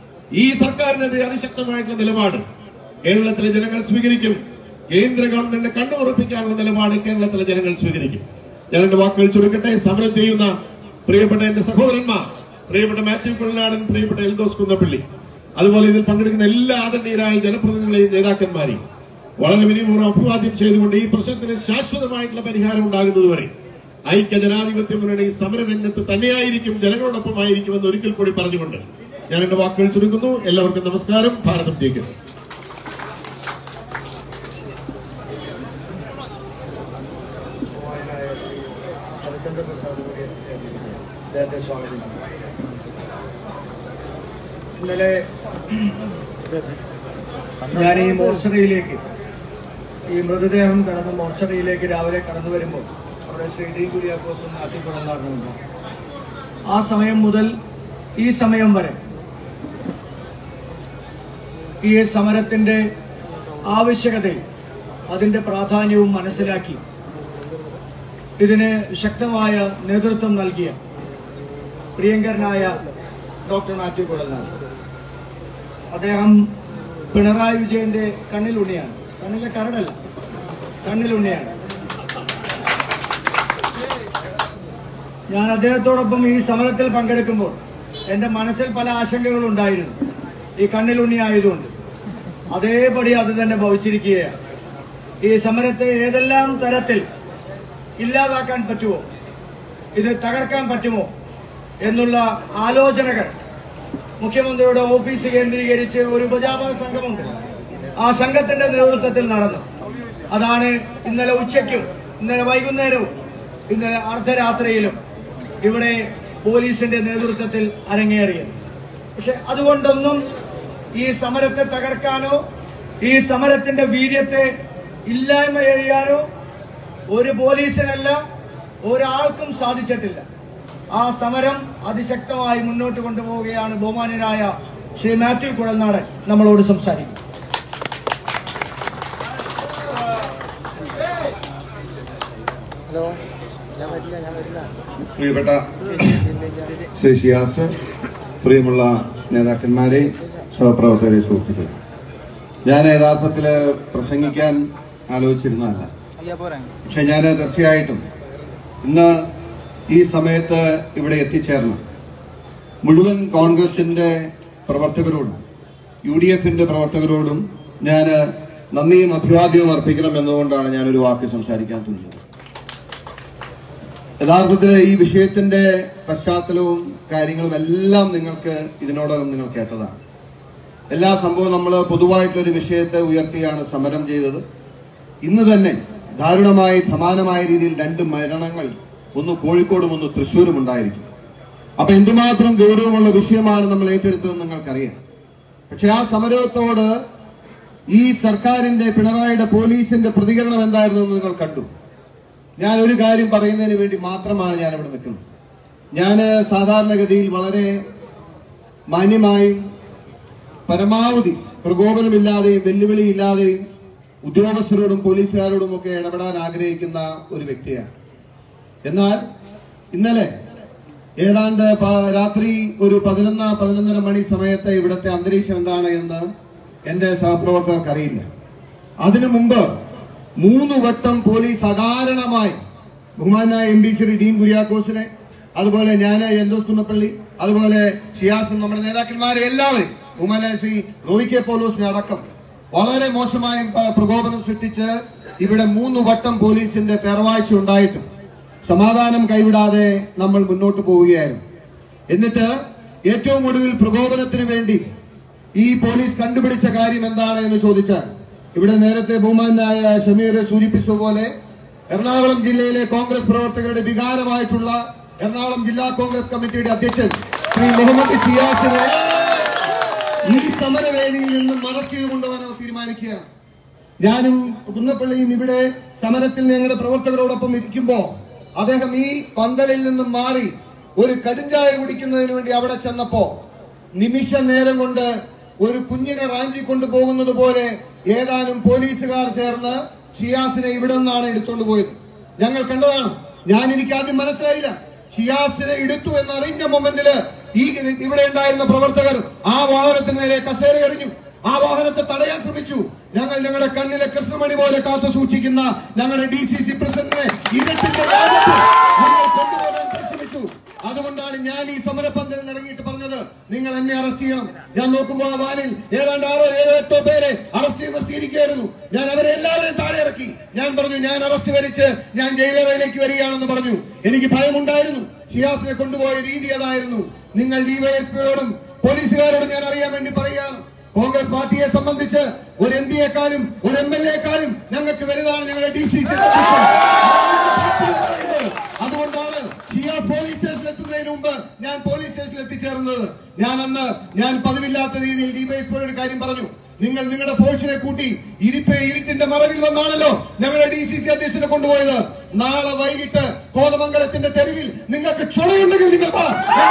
ഈ സർക്കാരിനെതിരെ അതിശക്തമായിട്ടുള്ള നിലപാട് കേരളത്തിലെ ജനങ്ങൾ സ്വീകരിക്കും കേന്ദ്ര ഗവൺമെന്റിനെ കണ്ണു ഉറപ്പിക്കാനുള്ള നിലപാട് കേരളത്തിലെ ജനങ്ങൾ സ്വീകരിക്കും ഞാൻ എന്റെ വാക്കുകൾ ചുരുക്കട്ടെ സമരം ചെയ്യുന്ന പ്രിയപ്പെട്ട എന്റെ സഹോദരന്മാർ പ്രിയപ്പെട്ട മാത്യു കൊള്ളനാടൻ പ്രിയപ്പെട്ട എൽദോസ് കുന്നപ്പള്ളി അതുപോലെ ഇതിൽ പങ്കെടുക്കുന്ന എല്ലാ ആദരണീയരായ ജനപ്രതിനിധികളെയും നേതാക്കന്മാരെയും വളരെ വിനിപൂർവ്വം അഭിവാദ്യം ചെയ്തുകൊണ്ട് ഈ പ്രശ്നത്തിന് ശാശ്വതമായിട്ടുള്ള പരിഹാരം ഉണ്ടാകുന്നതുവരെ ഐക്യ ജനാധിപത്യ മുന്നണി സമരരംഗത്ത് തന്നെയായിരിക്കും ജനങ്ങളോടൊപ്പമായിരിക്കുമെന്ന് ഒരിക്കൽ കൂടി പറഞ്ഞുകൊണ്ട് ഞാൻ എന്റെ വാക്കുകൾ ചുരുക്കുന്നു എല്ലാവർക്കും നമസ്കാരം ഭാരതം ജയിക്കുന്നു ഇന്നലെ ഞാൻ ഈ മോർച്ചറിയിലേക്ക് ഈ മൃതദേഹം കടന്ന് മോർച്ചറിയിലേക്ക് രാവിലെ കടന്നു വരുമ്പോൾ അവിടെ ശ്രീ ഡി കുര്യാക്കോസും നാട്ടിക്കുടങ്ങാറുണ്ട് ആ സമയം മുതൽ ഈ സമയം വരെ ഈ സമരത്തിന്റെ ആവശ്യകതയും അതിന്റെ പ്രാധാന്യവും മനസ്സിലാക്കി ഇതിന് ശക്തമായ നേതൃത്വം നൽകിയ പ്രിയങ്കരനായ ഡോക്ടർ മാത്യു കുഴലാണ് അദ്ദേഹം പിണറായി വിജയന്റെ കണ്ണിലുണ്ണിയാണ് കണ്ണിലെ കരടല്ല കണ്ണിലുണ്ണിയാണ് ഞാൻ അദ്ദേഹത്തോടൊപ്പം ഈ സമരത്തിൽ പങ്കെടുക്കുമ്പോൾ എൻ്റെ മനസ്സിൽ പല ആശങ്കകളും ഉണ്ടായിരുന്നു ഈ കണ്ണിലുണ്ണി ആയതുകൊണ്ട് അതേപടി അത് തന്നെ ഭവിച്ചിരിക്കുകയാണ് ഈ സമരത്തെ ഏതെല്ലാം തരത്തിൽ ഇല്ലാതാക്കാൻ പറ്റുമോ ഇത് തകർക്കാൻ പറ്റുമോ എന്നുള്ള ആലോചനകൾ മുഖ്യമന്ത്രിയുടെ ഓഫീസ് കേന്ദ്രീകരിച്ച് ഒരു ഉപജാപക സംഘമുണ്ട് ആ സംഘത്തിന്റെ നേതൃത്വത്തിൽ നടന്നു അതാണ് ഇന്നലെ ഉച്ചയ്ക്കും ഇന്നലെ വൈകുന്നേരവും ഇന്നലെ അർദ്ധരാത്രിയിലും ഇവിടെ പോലീസിന്റെ നേതൃത്വത്തിൽ അരങ്ങേറിയത് പക്ഷെ അതുകൊണ്ടൊന്നും ഈ സമരത്തെ തകർക്കാനോ ഈ സമരത്തിന്റെ വീര്യത്തെ ഇല്ലായ്മ ചെയ്യാനോ ഒരു പോലീസിനല്ല ഒരാൾക്കും സാധിച്ചിട്ടില്ല ആ സമരം അതിശക്തമായി മുന്നോട്ട് കൊണ്ടുപോവുകയാണ് ബഹുമാന്യനായ ശ്രീ മാത്യു കുഴൽനാടൻ നമ്മളോട് സംസാരിക്കും ഹലോ ഞാൻ വരില്ല ഞാൻ വരില്ല പ്രിയപ്പെട്ട ശ്രീ ഷിയാസ് പ്രിയമുള്ള നേതാക്കന്മാരെ സഹപ്രവർത്തകരെ സുഹൃത്തുക്കളെ ഞാൻ യഥാർത്ഥത്തിൽ പ്രസംഗിക്കാൻ ആലോചിച്ചിരുന്നതല്ല അയ്യാ പോരാ പക്ഷെ ഞാൻ തീർച്ചയായിട്ടും ഇന്ന് ഈ സമയത്ത് ഇവിടെ എത്തിച്ചേർന്ന മുഴുവൻ കോൺഗ്രസിന്റെ പ്രവർത്തകരോടും യു ഡി എഫിന്റെ പ്രവർത്തകരോടും ഞാൻ നന്ദിയും അഭിവാദ്യവും അർപ്പിക്കണം എന്നുകൊണ്ടാണ് ഞാനൊരു വാക്ക് സംസാരിക്കാൻ തുനിഞ്ഞത് യഥാർത്ഥത്തിൽ ഈ വിഷയത്തിന്റെ പശ്ചാത്തലവും കാര്യങ്ങളും എല്ലാം നിങ്ങൾക്ക് ഇതിനോടകം നിങ്ങൾ കേട്ടതാണ് എല്ലാ സംഭവവും നമ്മൾ പൊതുവായിട്ടുള്ളൊരു വിഷയത്തെ ഉയർത്തിയാണ് സമരം ചെയ്തത് ഇന്ന് തന്നെ ദാരുണമായി സമാനമായ രീതിയിൽ രണ്ട് മരണങ്ങൾ ഒന്ന് കോഴിക്കോടും ഒന്ന് തൃശ്ശൂരും ഉണ്ടായിരിക്കും അപ്പൊ എന്തുമാത്രം ഗൗരവമുള്ള വിഷയമാണ് നമ്മൾ ഏറ്റെടുത്തതെന്ന് നിങ്ങൾക്കറിയാം പക്ഷെ ആ സമരത്തോട് ഈ സർക്കാരിന്റെ പിണറായിയുടെ പോലീസിന്റെ പ്രതികരണം എന്തായിരുന്നു എന്ന് നിങ്ങൾ കണ്ടു ഞാൻ ഒരു കാര്യം പറയുന്നതിന് വേണ്ടി മാത്രമാണ് ഞാൻ ഇവിടെ നിൽക്കുന്നത് ഞാൻ സാധാരണഗതിയിൽ വളരെ മാന്യമായും പരമാവധി പ്രകോപനമില്ലാതെയും വെല്ലുവിളിയില്ലാതെയും ഉദ്യോഗസ്ഥരോടും പോലീസുകാരോടും ഒക്കെ ഇടപെടാൻ ആഗ്രഹിക്കുന്ന ഒരു വ്യക്തിയാണ് എന്നാൽ ഇന്നലെ ഏതാണ്ട് പ- രാത്രി ഒരു പതിനൊന്ന് പതിനൊന്നര മണി സമയത്ത് ഇവിടുത്തെ അന്തരീക്ഷം എന്താണ് എന്ന് എന്റെ സഹപ്രവർത്തകർക്ക് അറിയില്ല അതിനു മുമ്പ് മൂന്ന് വട്ടം പോലീസ് അകാരണമായി ബഹുമാനായ എം പി ശ്രീ ഡീൻ കുര്യാക്കോസിനെ അതുപോലെ ഞാൻ എൻഡോസ് കുന്നപ്പള്ളി അതുപോലെ ഷിയാസും നമ്മുടെ നേതാക്കന്മാരെ എല്ലാവരും ബഹുമാനായ ശ്രീ റോയി കെ പോലോസിനെ അടക്കം വളരെ മോശമായ പ- പ്രകോപനം സൃഷ്ടിച്ച് ഇവിടെ മൂന്ന് വട്ടം പോലീസിന്റെ പേർവാഴ്ച ഉണ്ടായിട്ടും സമാധാനം കൈവിടാതെ നമ്മൾ മുന്നോട്ട് പോവുകയായിരുന്നു എന്നിട്ട് ഏറ്റവും ഒടുവിൽ പ്രകോപനത്തിന് വേണ്ടി ഈ പോലീസ് കണ്ടുപിടിച്ച കാര്യം എന്താണ് എന്ന് ചോദിച്ചാൽ ഇവിടെ നേരത്തെ ബഹുമാനായ ഷമീർ സൂചിപ്പിച്ച പോലെ എറണാകുളം ജില്ലയിലെ കോൺഗ്രസ് പ്രവർത്തകരുടെ വികാരമായിട്ടുള്ള എറണാകുളം ജില്ലാ കോൺഗ്രസ് കമ്മിറ്റിയുടെ അധ്യക്ഷൻ ശ്രീ മുഹമ്മദ് സിയാസിനെ ഈ സമരവേദിയിൽ നിന്ന് മറച്ചു ചെയ്ത് കൊണ്ടുപോകാൻ അവർ തീരുമാനിക്കുകയാണ് ഞാനും കുന്നപ്പള്ളിയും ഇവിടെ സമരത്തിൽ ഞങ്ങളുടെ പ്രവർത്തകരോടൊപ്പം ഇരിക്കുമ്പോ അദ്ദേഹം ഈ പന്തലിൽ നിന്നും മാറി ഒരു കടുഞ്ചായ കുടിക്കുന്നതിന് വേണ്ടി അവിടെ ചെന്നപ്പോ നിമിഷ നേരം കൊണ്ട് ഒരു കുഞ്ഞിനെ റാഞ്ചി കൊണ്ടുപോകുന്നത് പോലെ ഏതാനും പോലീസുകാർ ചേർന്ന് ഷിയാസിനെ ഇവിടെ നിന്നാണ് എടുത്തുകൊണ്ട് പോയത് ഞങ്ങൾ കണ്ടതാണ് ഞാൻ എനിക്ക് ആദ്യം മനസ്സിലായില്ല ഷിയാസിനെ എടുത്തു എന്നറിഞ്ഞ മൊമെന്റില് ഈ ഇവിടെ ഉണ്ടായിരുന്ന പ്രവർത്തകർ ആ വാഹനത്തിന് നേരെ കസേര എറിഞ്ഞു ആ വാഹനത്തെ തടയാൻ ശ്രമിച്ചു ഞങ്ങൾ ഞങ്ങളുടെ കണ്ണിലെ കൃഷ്ണമണി പോലെ കാത്തു സൂക്ഷിക്കുന്ന ഞങ്ങളുടെ ഡി സി സി പ്രസിഡന്റിനെ ഇരുട്ടിന്റെ രാജ്യത്ത് ഞങ്ങൾ കൊണ്ടുപോകാൻ പരിശ്രമിച്ചു അതുകൊണ്ടാണ് ഞാൻ ഈ സമരപന്തലിൽ ഇറങ്ങിയിട്ട് പറഞ്ഞത് നിങ്ങൾ എന്നെ അറസ്റ്റ് ചെയ്യണം ഞാൻ നോക്കുമ്പോൾ ആ വാനിൽ ഏതാണ്ട് ആറോ ഏഴോ എട്ടോ പേരെ അറസ്റ്റ് ചെയ്ത് നിർത്തിയിരിക്കുകയായിരുന്നു ഞാൻ അവരെ എല്ലാവരെയും താഴെ ഇറക്കി ഞാൻ പറഞ്ഞു ഞാൻ അറസ്റ്റ് വരിച്ച് ഞാൻ ജയിലറയിലേക്ക് വരികയാണെന്ന് പറഞ്ഞു എനിക്ക് ഭയമുണ്ടായിരുന്നു ഷിയാസിനെ കൊണ്ടുപോയ രീതി അതായിരുന്നു നിങ്ങൾ ഡിവൈഎസ്പിയോടും പോലീസുകാരോടും ഞാൻ അറിയാൻ വേണ്ടി പറയുകയാണ് കോൺഗ്രസ് പാർട്ടിയെ സംബന്ധിച്ച് ഒരു എം പിയെക്കാളും ഒരു എം എൽ എക്കാളും ഞങ്ങൾക്ക് വലുതാണ് ഞങ്ങളുടെ ഡി സി സി അതുകൊണ്ടാണ് ഷിയാസ് പോലീസ് സ്റ്റേഷനിൽ എത്തുന്ന എത്തുന്നതിന് മുമ്പ് ഞാൻ പോലീസ് സ്റ്റേഷനിൽ എത്തിച്ചേർന്നത് ഞാൻ അന്ന് ഞാൻ പതിവില്ലാത്ത രീതിയിൽ ഡിവൈഎസ്പിയുടെ ഒരു കാര്യം പറഞ്ഞു നിങ്ങൾ നിങ്ങളുടെ ഫോഴ്സിനെ കൂട്ടി ഇരിപ്പേ ഇരുട്ടിന്റെ മറവിൽ വന്നാണല്ലോ ഞങ്ങളുടെ ഡി സി സി അധ്യക്ഷനെ കൊണ്ടുപോയത് നാളെ വൈകിട്ട് കോതമംഗലത്തിന്റെ തെരുവിൽ നിങ്ങൾക്ക് ചുണയുണ്ടെങ്കിൽ നിങ്ങൾ വാ.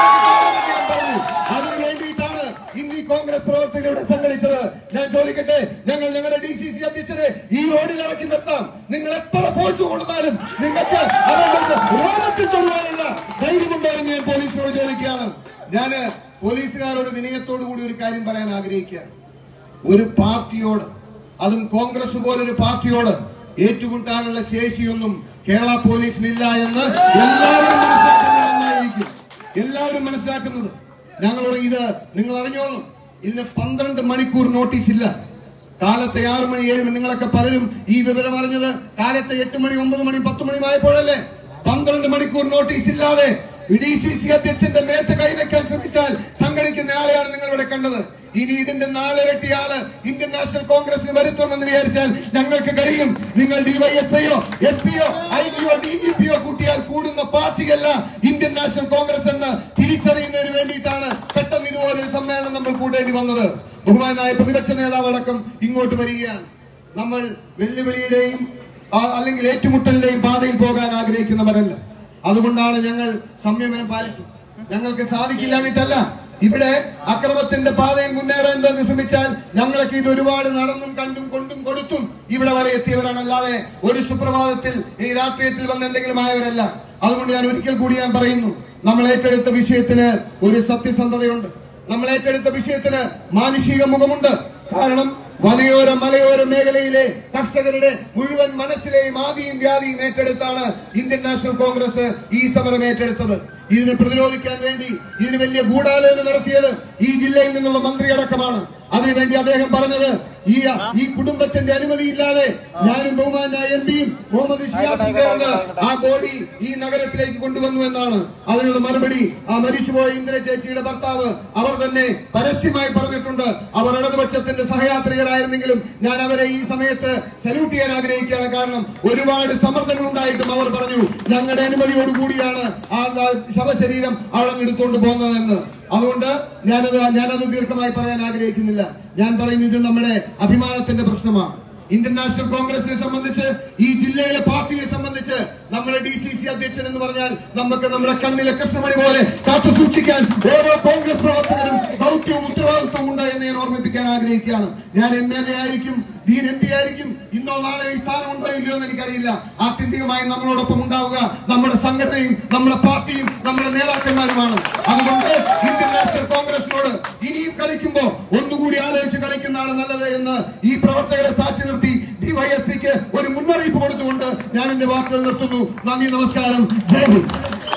ഞാൻ പറഞ്ഞു. അതിനു വേണ്ടിയിട്ടാണ് ഇന്ന് ഈ കോൺഗ്രസ് പ്രവർത്തകർ ഇവിടെ സംഘടിച്ചത് ഞാൻ ചോദിക്കട്ടെ ഞങ്ങൾ ഞങ്ങളുടെ ഡി സി സി അധ്യക്ഷനെ ഈ റോഡിൽ ഇറക്കി നിർത്താം നിങ്ങൾ എത്ര ഫോഴ്സ് കൊണ്ടുവന്നാലും നിങ്ങൾക്ക് അവരുടെ റോഡത്തിൽ തൊടുവാനുള്ള ധൈര്യമുണ്ടോ എന്ന് ഞാൻ പോലീസിനോട് ചോദിക്കുകയാണ് ഞാന് പോലീസുകാരോട് വിനയത്തോടു കൂടി ഒരു കാര്യം പറയാൻ ആഗ്രഹിക്കുകയാണ് ഒരു പാർട്ടിയോട് അതും കോൺഗ്രസ് പോലൊരു പാർട്ടിയോട് ഏറ്റുമുട്ടാനുള്ള ശേഷിയൊന്നും കേരള പോലീസിനില്ല എന്ന് എല്ലാവരും മനസ്സിലാക്കുന്നത് നന്നായിരിക്കും എല്ലാവരും മനസ്സിലാക്കുന്നത് ഞങ്ങളോട് ഇത് നിങ്ങൾ അറിഞ്ഞോളും ഇതിന് പന്ത്രണ്ട് മണിക്കൂർ നോട്ടീസ് ഇല്ല കാലത്തെ ആറ് മണി ഏഴ് മണി നിങ്ങളൊക്കെ പലരും ഈ വിവരം അറിഞ്ഞത് കാലത്തെ എട്ട് മണി ഒമ്പത് മണി പത്ത് മണി ആയപ്പോഴല്ലേ പന്ത്രണ്ട് മണിക്കൂർ നോട്ടീസ് ഇല്ലാതെ ഡി സി സി അധ്യക്ഷന്റെ മേത്ത് കൈവയ്ക്കാൻ ശ്രമിച്ചാൽ സംഘടിക്കുന്ന ആളെയാണ് നിങ്ങൾ ഇവിടെ കണ്ടത് ഇനി ഇതിന്റെ നാലിരട്ടി ആള് ഇന്ത്യൻ നാഷണൽ കോൺഗ്രസിന് വരുത്തണമെന്ന് വിചാരിച്ചാൽ ഞങ്ങൾക്ക് കഴിയും നിങ്ങൾ ഡിവൈഎസ്പിയോ എസ് പിയോ ഐ ജിയോ ഡി ജി പിയോ കൂട്ടിയാൽ കൂടുന്ന പാർട്ടിയല്ല ഇന്ത്യൻ നാഷണൽ കോൺഗ്രസ് എന്ന് തിരിച്ചറിയുന്നതിന് വേണ്ടിയിട്ടാണ് പെട്ടെന്ന് ഇതുപോലൊരു സമ്മേളനം നമ്മൾ കൂടേണ്ടി വന്നത് ബഹുമാനായ പ്രതിപക്ഷ നേതാവ് അടക്കം ഇങ്ങോട്ട് വരികയാണ് നമ്മൾ വെല്ലുവിളിയുടെയും ആ, അല്ലെങ്കിൽ ഏറ്റുമുട്ടലിന്റെയും പാതയിൽ പോകാൻ ആഗ്രഹിക്കുന്നവരല്ല അതുകൊണ്ടാണ് ഞങ്ങൾ സംയമനം പാലിച്ചത് ഞങ്ങൾക്ക് സാധിക്കില്ലാഞ്ഞിട്ടല്ല ഇവിടെ അക്രമത്തിന്റെ പാതയിൽ മുന്നേറാൻ വേണ്ടി ശ്രമിച്ചാൽ ഞങ്ങളൊക്കെ ഇത് ഒരുപാട് നടന്നും കണ്ടും കൊണ്ടും കൊടുത്തും ഇവിടെ വരെ എത്തിയവരാണ് അല്ലാതെ ഒരു സുപ്രഭാതത്തിൽ ഈ രാഷ്ട്രീയത്തിൽ വന്ന് എന്തെങ്കിലും ആയവരല്ല അതുകൊണ്ട് ഞാൻ ഒരിക്കൽ കൂടി ഞാൻ പറയുന്നു നമ്മൾ ഏറ്റെടുത്ത വിഷയത്തിന് ഒരു സത്യസന്ധതയുണ്ട് നമ്മൾ ഏറ്റെടുത്ത വിഷയത്തിന് മാനുഷിക മുഖമുണ്ട് കാരണം വനയോര മലയോര മേഖലയിലെ കർഷകരുടെ മുഴുവൻ മനസ്സിലെയും ആദിയും വ്യാധിയും ഏറ്റെടുത്താണ് ഇന്ത്യൻ നാഷണൽ കോൺഗ്രസ് ഈ സമരം ഏറ്റെടുത്തത് ഇതിനെ പ്രതിരോധിക്കാൻ വേണ്ടി ഇതിന് വലിയ ഗൂഢാലോചന നടത്തിയത് ഈ ജില്ലയിൽ നിന്നുള്ള മന്ത്രി അടക്കമാണ് അതിനുവേണ്ടി അദ്ദേഹം പറഞ്ഞത് ഈ ഈ കുടുംബത്തിന്റെ അനുമതിയില്ലാതെ ഞാനും ബഹുമാനായ എം പിയും മുഹമ്മദ് ഷിയാസും ചേർന്ന് ആ ബോഡി ഈ നഗരത്തിലേക്ക് കൊണ്ടുവന്നു എന്നാണ് അതിനുള്ള മറുപടി ആ മരിച്ചുപോയ ഇന്ദ്ര ചേച്ചിയുടെ ഭർത്താവ് അവർ തന്നെ പരസ്യമായി പറഞ്ഞിട്ടുണ്ട് അവർ ഇടതുപക്ഷത്തിന്റെ സഹയാത്രികരായിരുന്നെങ്കിലും ഞാൻ അവരെ ഈ സമയത്ത് സല്യൂട്ട് ചെയ്യാൻ ആഗ്രഹിക്കുകയാണ് കാരണം ഒരുപാട് സമ്മർദ്ദങ്ങൾ ഉണ്ടായിട്ടും അവർ പറഞ്ഞു ഞങ്ങളുടെ അനുമതിയോടുകൂടിയാണ് ആ ആ ശവശരീരം അവിടെ നിന്ന് എടുത്തുകൊണ്ട് പോകുന്നതെന്ന് അതുകൊണ്ട് ഞാനത് ഞാനത് ദീർഘമായി പറയാൻ ആഗ്രഹിക്കുന്നില്ല ഞാൻ പറയുന്നത് ഇത് നമ്മുടെ അഭിമാനത്തിന്റെ പ്രശ്നമാണ് ഇന്ത്യൻ നാഷണൽ കോൺഗ്രസിനെ സംബന്ധിച്ച് ഈ ജില്ലയിലെ പാർട്ടിയെ സംബന്ധിച്ച് നമ്മുടെ ഡി സി സി അധ്യക്ഷൻ എന്ന് പറഞ്ഞാൽ നമുക്ക് നമ്മുടെ കണ്ണിലെ കൃഷ്ണമണി പോലെ കാത്തു സൂക്ഷിക്കാൻ ഓരോ കോൺഗ്രസ് പ്രവർത്തകരും ദൗത്യവും ഉത്തരവാദിത്വവും ഉണ്ട് എന്ന് ഞാൻ ഓർമ്മിപ്പിക്കാൻ ആഗ്രഹിക്കുകയാണ് ഞാൻ എം എൽ എ ആയിരിക്കും ഡീൻ എം പി ആയിരിക്കും ഇന്നോ നാളെ ഈ സ്ഥാനം ഉണ്ടോ ഇല്ലയോ എന്ന് എനിക്കറിയില്ല ആത്യന്തികമായി നമ്മളോടൊപ്പം ഉണ്ടാവുക നമ്മുടെ സംഘടനയും നമ്മുടെ പാർട്ടിയും നമ്മുടെ നേതാക്കന്മാരുമാണ് അതുകൊണ്ട് ഇന്ത്യൻ നാഷണൽ കോൺഗ്രസിനോട് ഇനിയും കളിക്കുമ്പോ ഒന്നുകൂടി ആലോചിച്ച് കളിക്കുന്നതാണ് നല്ലത് എന്ന് ഈ പ്രവർത്തകരെ സാക്ഷി നിർത്തി ഡിവൈഎസ്പിക്ക് ഒരു മുന്നറിയിപ്പ് കൊടുത്തുകൊണ്ട് ഞാൻ എന്റെ വാക്കുകൾ നിർത്തുന്നു നന്ദി നമസ്കാരം ജയ് ഹിന്ദ്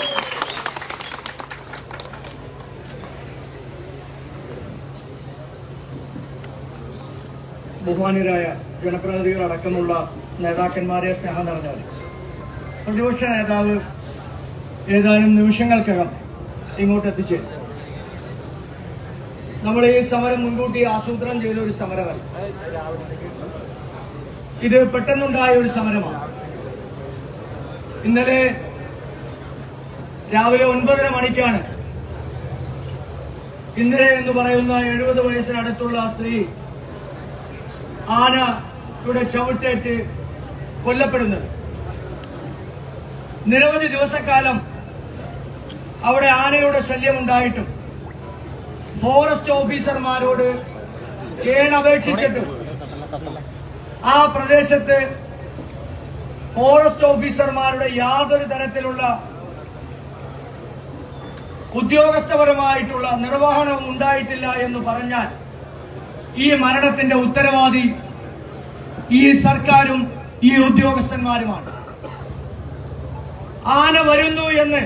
ബഹുമാന്യരായ ജനപ്രതിനിധികൾ അടക്കമുള്ള നേതാക്കന്മാരെ സ്നേഹം നിറഞ്ഞവർ പ്രതിപക്ഷ നേതാവ് ഏതാനും നിമിഷങ്ങൾക്കകം ഇങ്ങോട്ട് എത്തിച്ചേരും നമ്മൾ ഈ സമരം മുൻകൂട്ടി ആസൂത്രണം ചെയ്ത ഒരു സമരമല്ല ഇത് പെട്ടെന്നുണ്ടായ ഒരു സമരമാണ് ഇന്നലെ രാവിലെ ഒൻപതര മണിക്കാണ് ഇന്ദിര എന്ന് പറയുന്ന എഴുപത് വയസ്സിനടുത്തുള്ള ആ സ്ത്രീ ആനയുടെ ചവിട്ടേറ്റ് കൊല്ലപ്പെടുന്നത് നിരവധി ദിവസക്കാലം അവിടെ ആനയുടെ ശല്യമുണ്ടായിട്ടും ഫോറസ്റ്റ് ഓഫീസർമാരോട് കേണപേക്ഷിച്ചിട്ടും ആ പ്രദേശത്ത് ഫോറസ്റ്റ് ഓഫീസർമാരുടെ യാതൊരു തരത്തിലുള്ള ഉദ്യോഗസ്ഥപരമായിട്ടുള്ള നിർവഹണവും ഉണ്ടായിട്ടില്ല എന്ന് പറഞ്ഞാൽ ഈ മരണത്തിന്റെ ഉത്തരവാദി ഈ സർക്കാരും ഈ ഉദ്യോഗസ്ഥന്മാരുമാണ് ആന വരുന്നു എന്ന്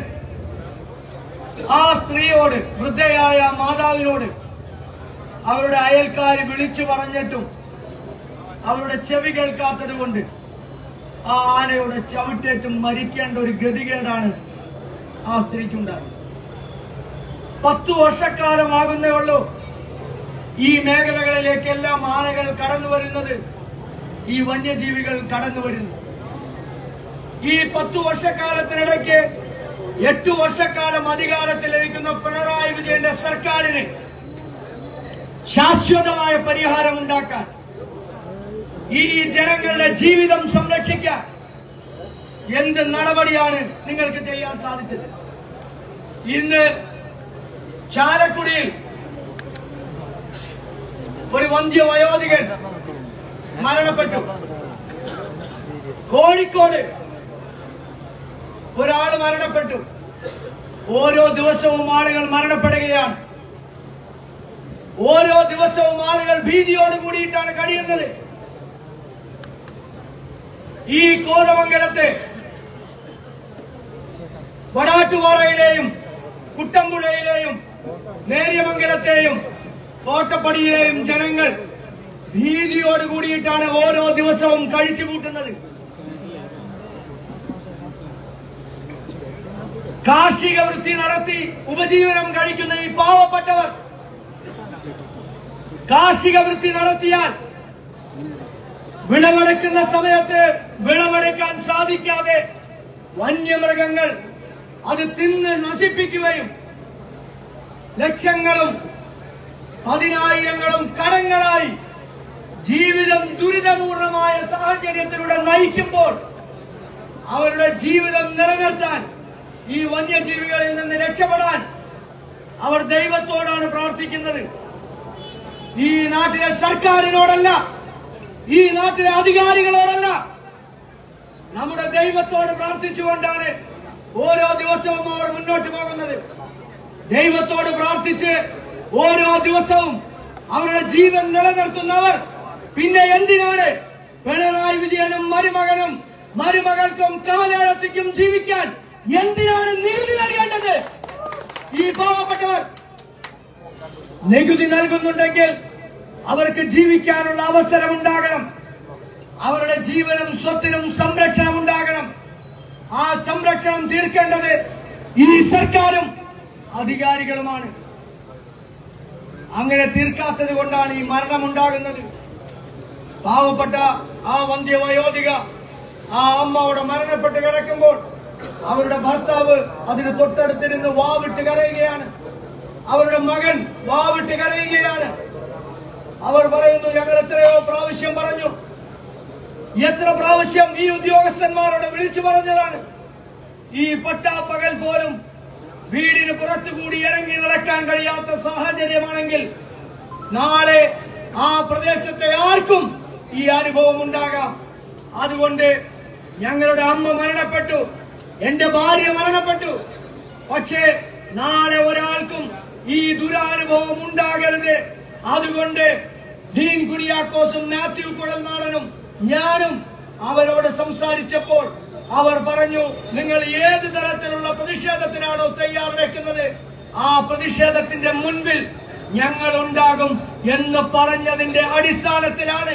ആ സ്ത്രീയോട് വൃദ്ധയായ മാതാവിനോട് അവരുടെ അയൽക്കാർ വിളിച്ചു പറഞ്ഞിട്ടും അവരുടെ ചെവി കേൾക്കാത്തത് കൊണ്ട് ആ ആനയുടെ ചവിട്ടേറ്റും മരിക്കേണ്ട ഒരു ഗതികേടാണ് ആ സ്ത്രീക്കുണ്ടായത് പത്തു വർഷക്കാലമാകുന്നേ ഉള്ളൂ ഈ മേഖലകളിലേക്കെല്ലാം ആനകൾ കടന്നു വരുന്നത് ഈ വന്യജീവികൾ കടന്നു വരുന്നു ഈ പത്തു വർഷക്കാലത്തിനിടയ്ക്ക് എട്ടു വർഷക്കാലം അധികാരത്തിലിരിക്കുന്ന പിണറായി വിജയന്റെ സർക്കാരിന് ശാശ്വതമായ പരിഹാരം ഉണ്ടാക്കാൻ ഈ ജനങ്ങളുടെ ജീവിതം സംരക്ഷിക്കാൻ എന്ത് നടപടിയാണ് നിങ്ങൾക്ക് ചെയ്യാൻ സാധിച്ചത് ഇന്ന് ചാലക്കുടിയിൽ ഒരു വന്ധ്യ വയോധികൻ മരണപ്പെട്ടു കോഴിക്കോട് ഒരാൾ മരണപ്പെട്ടു ഓരോ ദിവസവും ആളുകൾ മരണപ്പെടുകയാണ് ഓരോ ദിവസവും ആളുകൾ ഭീതിയോട് കൂടിയിട്ടാണ് കഴിയുന്നത് ഈ കോതമംഗലത്തെ വടാട്ടുപാറയിലെയും കുട്ടമ്പുഴയിലെയും നേര്യമംഗലത്തെയും കോട്ടപ്പടിയിലെയും ജനങ്ങൾ ഭീതിയോട് കൂടിയിട്ടാണ് ഓരോ ദിവസവും കഴിച്ചു കൂട്ടുന്നത് കാർഷിക വൃത്തി നടത്തി ഉപജീവനം കഴിക്കുന്ന ഈ പാവപ്പെട്ടവർ കാർഷിക വൃത്തി നടത്തിയാൽ വിളവെടുക്കുന്ന സമയത്ത് വിളവെടുക്കാൻ സാധിക്കാതെ വന്യമൃഗങ്ങൾ അത് തിന്ന് നശിപ്പിക്കുകയും ലക്ഷങ്ങളും പതിനായിരങ്ങളും കടങ്ങളായി ജീവിതം ദുരിതപൂർണമായ സാഹചര്യത്തിലൂടെ നയിക്കുമ്പോൾ അവരുടെ ജീവിതം നിലനിർത്താൻ ഈ വന്യജീവികളിൽ നിന്ന് രക്ഷപ്പെടാൻ അവർ ദൈവത്തോടാണ് പ്രാർത്ഥിക്കുന്നത് ഈ നാട്ടിലെ സർക്കാരിനോടല്ല ഈ നാട്ടിലെ അധികാരികളോടല്ല നമ്മുടെ ദൈവത്തോട് പ്രാർത്ഥിച്ചുകൊണ്ടാണ് ഓരോ ദിവസവും അവർ മുന്നോട്ട് പോകുന്നത് ദൈവത്തോട് പ്രാർത്ഥിച്ച് ഓരോ ദിവസവും അവരുടെ ജീവൻ നിലനിർത്തുന്നവർ പിന്നെ എന്തിനാണ് പിണറായി വിജയനും മരുമകനും മരുമകൾക്കും കമലേടത്തിക്കും ജീവിക്കാൻ എന്തിനാണ് നികുതി നൽകേണ്ടത് ഈ പാവപ്പെട്ടവർ നികുതി നൽകുന്നുണ്ടെങ്കിൽ അവർക്ക് ജീവിക്കാനുള്ള അവസരം ഉണ്ടാകണം അവരുടെ ജീവനും സ്വത്തിനും സംരക്ഷണം ഉണ്ടാകണം ആ സംരക്ഷണം തീർക്കേണ്ടത് ഈ സർക്കാരും അധികാരികളുമാണ് അങ്ങനെ തീർക്കാത്തത് കൊണ്ടാണ് ഈ മരണമുണ്ടാകുന്നത് പാവപ്പെട്ട ആ വന്ധ്യവയോധിക ആ അമ്മ അവിടെ മരണപ്പെട്ട് കിടക്കുമ്പോൾ അവരുടെ ഭർത്താവ് അതിന് തൊട്ടടുത്തിരുന്ന് വാവിട്ട് കരയുകയാണ് അവരുടെ മകൻ വാവിട്ട് കരയുകയാണ് അവർ പറയുന്നു ഞങ്ങൾ എത്രയോ പ്രാവശ്യം പറഞ്ഞു എത്ര പ്രാവശ്യം ഈ ഉദ്യോഗസ്ഥന്മാരോട് വിളിച്ചു പറഞ്ഞതാണ് ഈ പട്ടാപ്പകൽ പോലും വീടിന് പുറത്തുകൂടി ഇറങ്ങി നടക്കാൻ കഴിയാത്ത സാഹചര്യമാണെങ്കിൽ നാളെ ആ പ്രദേശത്തെ ആർക്കും ഈ അനുഭവം ഉണ്ടാകാം അതുകൊണ്ട് ഞങ്ങളുടെ അമ്മ മരണപ്പെട്ടു എന്റെ ഭാര്യ മരണപ്പെട്ടു പക്ഷേ നാളെ ഒരാൾക്കും ഈ ദുരാനുഭവം ഉണ്ടാകരുത് അതുകൊണ്ട് ഡീൻ കുര്യാക്കോസും മാത്യു കുഴൽനാടനും ഞാനും അവരോട് സംസാരിച്ചപ്പോൾ അവർ പറഞ്ഞു നിങ്ങൾ ഏത് തരത്തിലുള്ള പ്രതിഷേധത്തിനാണോ തയ്യാറെടുക്കുന്നത് ആ പ്രതിഷേധത്തിന്റെ മുൻപിൽ ഞങ്ങൾ ഉണ്ടാകും എന്ന് പറഞ്ഞതിന്റെ അടിസ്ഥാനത്തിലാണ്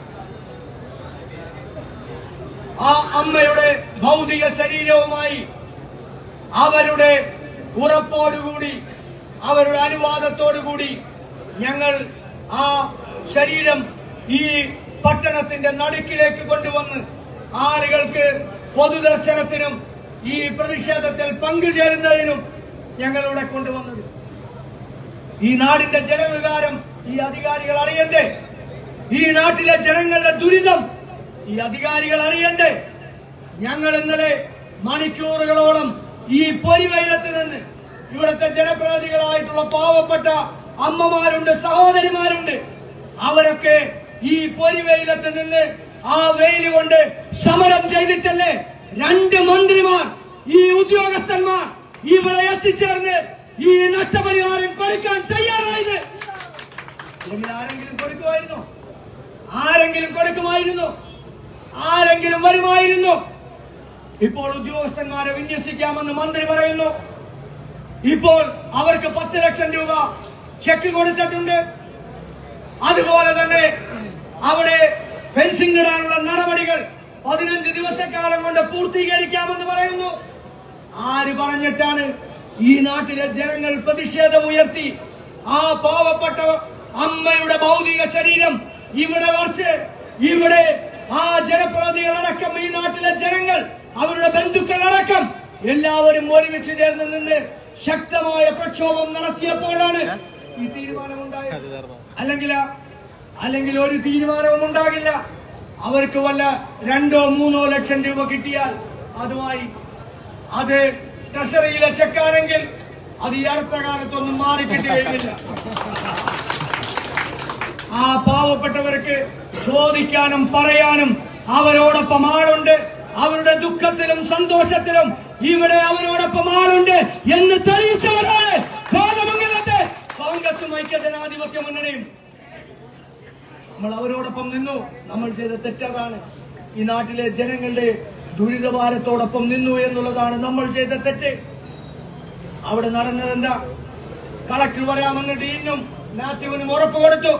ആ അമ്മയുടെ ഭൗതിക ശരീരവുമായി അവരുടെ ഉറപ്പോടുകൂടി അവരുടെ അനുവാദത്തോടുകൂടി ഞങ്ങൾ ആ ശരീരം ഈ പട്ടണത്തിന്റെ നടുക്കിലേക്ക് കൊണ്ടുവന്ന് ആളുകൾക്ക് പൊതുദർശനത്തിനും ഈ പ്രതിഷേധത്തിൽ പങ്കുചേരുന്നതിനും ഞങ്ങൾ ഇവിടെ കൊണ്ടുവന്നത് ഈ നാടിന്റെ ജനവികാരം ഈ അധികാരികൾ അറിയണ്ടേ ഈ നാട്ടിലെ ജനങ്ങളുടെ ദുരിതം ഈ അധികാരികൾ അറിയണ്ടേ ഞങ്ങൾ ഇന്നലെ മണിക്കൂറുകളോളം ഈ പൊരിവൈലത്ത് നിന്ന് ഇവിടുത്തെ ജനപ്രതിനിധികളായിട്ടുള്ള പാവപ്പെട്ട അമ്മമാരുണ്ട് സഹോദരിമാരുണ്ട് അവരൊക്കെ ഈ പൊരിവെയിലത്ത് നിന്ന് ആ വെയിൽ കൊണ്ട് സമരം ചെയ്തിട്ടല്ലേ രണ്ട് മന്ത്രിമാർ ഈ ഉദ്യോഗസ്ഥന്മാർ ഇവിടെ എത്തിച്ചേർന്ന് ഈ നഷ്ടപരിഹാരം കൊടുക്കാൻ തയ്യാറായത് അല്ലെങ്കിൽ ആരെങ്കിലും കൊടുക്കുമായിരുന്നോ ആരെങ്കിലും കൊടുക്കുമായിരുന്നു ആരെങ്കിലും വരുമായിരുന്നു ഇപ്പോൾ ഉദ്യോഗസ്ഥന്മാരെ വിന്യസിക്കാമെന്ന് മന്ത്രി പറയുന്നു ഇപ്പോൾ അവർക്ക് പത്ത് ലക്ഷം രൂപ ചെക്ക് കൊടുത്തിട്ടുണ്ട് അതുപോലെ തന്നെ അവിടെ ഫെൻസിംഗ് ഇടാനുള്ള നടപടികൾ പതിനഞ്ച് ദിവസക്കാലം കൊണ്ട് പൂർത്തീകരിക്കാമെന്ന് പറയുന്നു ആര് പറഞ്ഞിട്ടാണ് ഈ നാട്ടിലെ ജനങ്ങൾ പ്രതിഷേധമുയർത്തി ആ പാവപ്പെട്ട അമ്മയുടെ ഭൗതിക ശരീരം ഇവിടെ വച്ച് ഇവിടെ ആ ജനപ്രതിനിധികളടക്കം ഈ നാട്ടിലെ ജനങ്ങൾ അവരുടെ ബന്ധുക്കളടക്കം എല്ലാവരും ഒരുമിച്ച് ചേർന്ന് നിന്ന് ശക്തമായ പ്രക്ഷോഭം നടത്തിയപ്പോഴാണ് ഈ തീരുമാനമുണ്ടായത് അല്ലെങ്കിൽ അല്ലെങ്കിൽ ഒരു തീരുമാനവും ഉണ്ടാകില്ല അവർക്ക് വല്ല രണ്ടോ മൂന്നോ ലക്ഷം രൂപ കിട്ടിയാൽ അതുമായി അത് ട്രഷറിയിലെ ചെക്കാണെങ്കിൽ അത് ഈ അടുത്ത കാലത്തൊന്നും മാറി കിട്ടുകയില്ല ആ പാവപ്പെട്ടവർക്ക് ചോദിക്കാനും പറയാനും അവരോടൊപ്പം ആളുണ്ട് അവരുടെ ദുഃഖത്തിലും സന്തോഷത്തിലും ഇവിടെ അവരോടൊപ്പം ആളുണ്ട് എന്ന് തെളിയിച്ചവരാണ് കോതമംഗലത്തെ കോൺഗ്രസും ഐക്യജനാധിപത്യ മുന്നണിയും നമ്മൾ അവരോടൊപ്പം നിന്നു നമ്മൾ ചെയ്ത തെറ്റതാണ് ഈ നാട്ടിലെ ജനങ്ങളുടെ ദുരിതഭാരത്തോടൊപ്പം നിന്നു എന്നുള്ളതാണ് നമ്മൾ ചെയ്ത തെറ്റ് അവിടെ നടന്നത് എന്താ കളക്ടർ വരാമെന്ന് ഡീനും മാത്യുവിനും ഉറപ്പ് കൊടുത്തു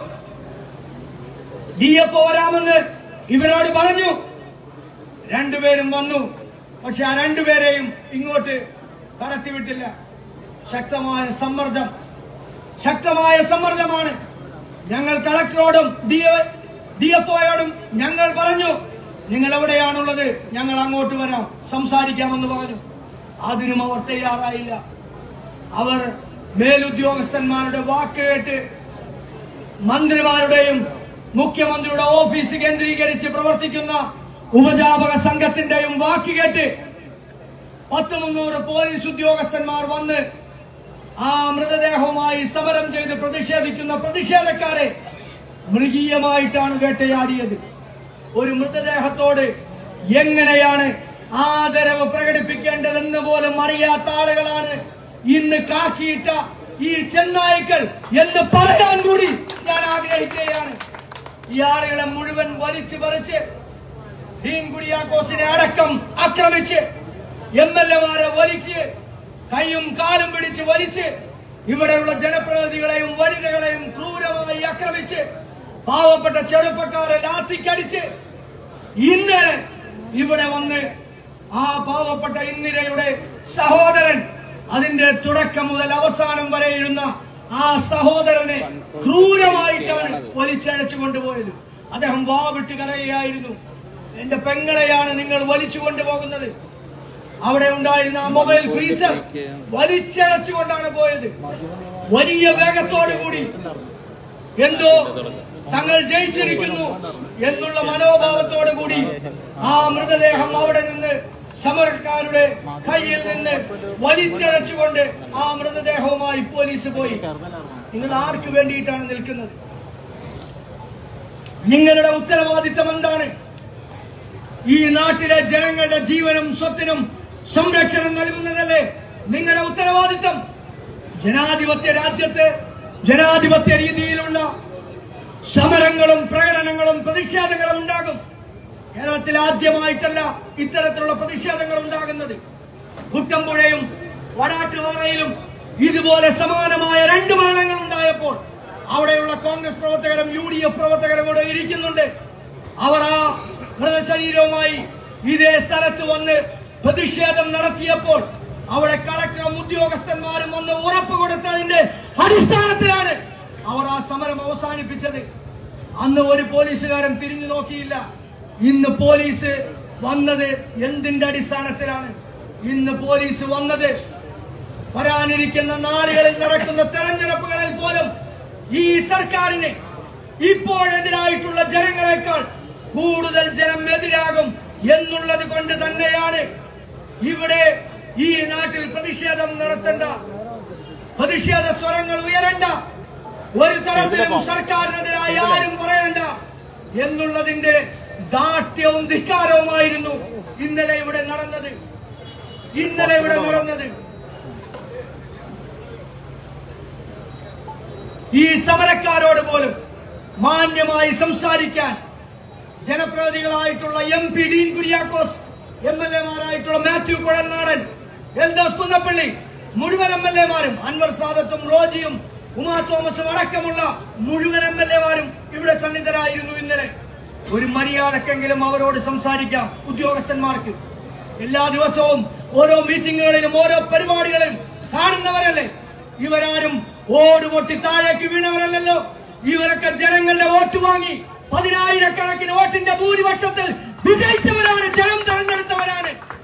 ഡി എഫ് വരാമെന്ന് ഇവരോട് പറഞ്ഞു രണ്ടുപേരും വന്നു പക്ഷെ ആ രണ്ടുപേരെയും ഇങ്ങോട്ട് കടത്തിവിട്ടില്ല ശക്തമായ സമ്മർദ്ദം ശക്തമായ സമ്മർദ്ദമാണ് ഞങ്ങൾ കളക്ടറോടും ഡി ഡി എഫ് ഒയോടും ഞങ്ങൾ പറഞ്ഞു നിങ്ങൾ എവിടെയാണുള്ളത് ഞങ്ങൾ അങ്ങോട്ട് വരാം സംസാരിക്കാമെന്ന് പറഞ്ഞു അതിനും അവർ തയ്യാറായില്ല അവർ മേലുദ്യോഗസ്ഥന്മാരുടെ വാക്ക് കേട്ട് മന്ത്രിമാരുടെയും മുഖ്യമന്ത്രിയുടെ ഓഫീസ് കേന്ദ്രീകരിച്ച് പ്രവർത്തിക്കുന്ന ഉപജാപക സംഘത്തിന്റെയും വാക്ക് കേട്ട് പത്ത് മുന്നൂറ് പോലീസ് ഉദ്യോഗസ്ഥന്മാർ വന്ന് ആ മൃതദേഹവുമായി സമരം ചെയ്ത് പ്രതിഷേധിക്കുന്ന പ്രതിഷേധക്കാരെ മൃഗീയമായിട്ടാണ് വേട്ടയാടിയത് ഒരു മൃതദേഹത്തോട് എങ്ങനെയാണ് ആദരവ് പ്രകടിപ്പിക്കേണ്ടതെന്ന് പോലും അറിയാത്ത ആളുകളാണ് ഇന്ന് കാക്കിയിട്ട ഈ ചെന്നായ്ക്കൾ എന്ന് പറയാൻ കൂടി ഞാൻ ആഗ്രഹിക്കുകയാണ് ഈ ആളുകളെ മുഴുവൻ വലിച്ചു പറിച്ച് ഡീൻ കുര്യാക്കോസിനെ അടക്കം ആക്രമിച്ച് എം എൽ എമാരെ വലിച്ച് കൈയും കാലും പിടിച്ച് വലിച്ച് ഇവിടെയുള്ള ജനപ്രതിനിധികളെയും വനിതകളെയും ക്രൂരമായി ആക്രമിച്ച് പാവപ്പെട്ട ചെറുപ്പക്കാരെ ലാത്തിക്കടിച്ച് ഇന്ന് ഇവിടെ വന്ന് ആ പാവപ്പെട്ട ഇന്ദിരയുടെ സഹോദരൻ അതിന്റെ തുടക്കം മുതൽ അവസാനം വരെ ഇരുന്ന ആ സഹോദരനെ ക്രൂരമായിട്ടാണ് വലിച്ചഴച്ചു കൊണ്ടുപോയത് അദ്ദേഹം വാവിട്ട് കരയുകയായിരുന്നു എന്റെ പെങ്ങളെയാണ് നിങ്ങൾ വലിച്ചു കൊണ്ടുപോകുന്നത് അവിടെ ഉണ്ടായിരുന്ന ആ മൊബൈൽ ഫ്രീസർ വലിച്ചഴച്ചുകൊണ്ടാണ് പോയത് വലിയ വേഗത്തോടു കൂടി എന്തോ തങ്ങൾ ജയിച്ചിരിക്കുന്നു എന്നുള്ള മനോഭാവത്തോടു കൂടി ആ മൃതദേഹം അവിടെ നിന്ന് സമരക്കാരുടെ കയ്യിൽ നിന്ന് വലിച്ചഴച്ചുകൊണ്ട് ആ മൃതദേഹവുമായി പോലീസ് പോയി നിങ്ങൾ ആർക്ക് വേണ്ടിയിട്ടാണ് നിൽക്കുന്നത് നിങ്ങളുടെ ഉത്തരവാദിത്തം എന്താണ് ഈ നാട്ടിലെ ജനങ്ങളുടെ ജീവനും സ്വത്തിനും സംരക്ഷണം നൽകുന്നതല്ലേ നിങ്ങളുടെ ഉത്തരവാദിത്തം ജനാധിപത്യ രാജ്യത്ത് ജനാധിപത്യ രീതിയിലുള്ള സമരങ്ങളും പ്രകടനങ്ങളും പ്രതിഷേധങ്ങളും ഉണ്ടാകും കേരളത്തിൽ ആദ്യമായിട്ടല്ല ഇത്തരത്തിലുള്ള പ്രതിഷേധങ്ങൾ ഉണ്ടാകുന്നത് കുട്ടമ്പുഴയും വടാട്ടുപാറയിലും ഇതുപോലെ സമാനമായ രണ്ട് മരണങ്ങൾ ഉണ്ടായപ്പോൾ അവിടെയുള്ള കോൺഗ്രസ് പ്രവർത്തകരും യു ഡി എഫ് പ്രവർത്തകരും കൂടെ ഇരിക്കുന്നുണ്ട് അവർ ആ മൃതശരീരവുമായി ഇതേ സ്ഥലത്ത് വന്ന് പ്രതിഷേധം നടത്തിയപ്പോൾ അവിടെ കളക്ടറും ഉദ്യോഗസ്ഥന്മാരും വന്ന് ഉറപ്പ് കൊടുത്തതിന്റെ അടിസ്ഥാനത്തിലാണ് അവർ ആ സമരം അവസാനിപ്പിച്ചത് അന്ന് ഒരു പോലീസുകാരൻ തിരിഞ്ഞു നോക്കിയില്ല ഇന്ന് പോലീസ് വന്നത് എന്തിന്റെ അടിസ്ഥാനത്തിലാണ് ഇന്ന് പോലീസ് വന്നത് വരാനിരിക്കുന്ന നാളുകളിൽ നടക്കുന്ന തെരഞ്ഞെടുപ്പുകളിൽ പോലും ഈ സർക്കാരിന് ഇപ്പോഴെതിരായിട്ടുള്ള ജനങ്ങളെക്കാൾ കൂടുതൽ ജനം എതിരാകും എന്നുള്ളത് കൊണ്ട് തന്നെയാണ് ഇവിടെ ഈ നാട്ടിൽ പ്രതിഷേധം നടത്തേണ്ട പ്രതിഷേധ സ്വരങ്ങൾ ഉയരണ്ട ഒരു തരത്തിലും സർക്കാരിനെതിരായി ആരും പറയണ്ട എന്നുള്ളതിന്റെ ദാഷ്ട്യവും ധിക്കാരവുമായിരുന്നു ഇന്നലെ ഇവിടെ നടന്നത് ഇന്നലെ ഇവിടെ നടന്നത് ഈ സമരക്കാരോട് പോലും മാന്യമായി സംസാരിക്കാൻ ജനപ്രതിനിധികളായിട്ടുള്ള M P Dean Kuriakose M L എമാരായിട്ടുള്ള മാത്യു കുഴൽനാടൻ എൽദോസ് കുന്നപ്പള്ളി മുഴുവൻ എം എൽ എമാരും അൻവർ സാദത്തും റോജിയും ഉമാ തോമസും അടക്കമുള്ള മുഴുവൻ എം എൽ എമാരും ഇവിടെ സന്നിധരായിരുന്നു ഇന്നലെ ഒരു മര്യാദക്കെങ്കിലും അവരോട് സംസാരിക്കാം ഉദ്യോഗസ്ഥന്മാർക്ക് എല്ലാ ദിവസവും ഓരോ മീറ്റിങ്ങുകളിലും ഓരോ പരിപാടികളിലും കാണുന്നവരല്ലേ ഇവരാരും ഓട് പൊട്ടി താഴേക്ക് വീണവരല്ലല്ലോ ഇവരൊക്കെ ജനങ്ങളുടെ വോട്ട് വാങ്ങി പതിനായിരക്കണക്കിന് വോട്ടിന്റെ ഭൂരിപക്ഷത്തിൽ വിജയിച്ചവരാണ് ജനം തെരഞ്ഞെടുത്തവരാണ്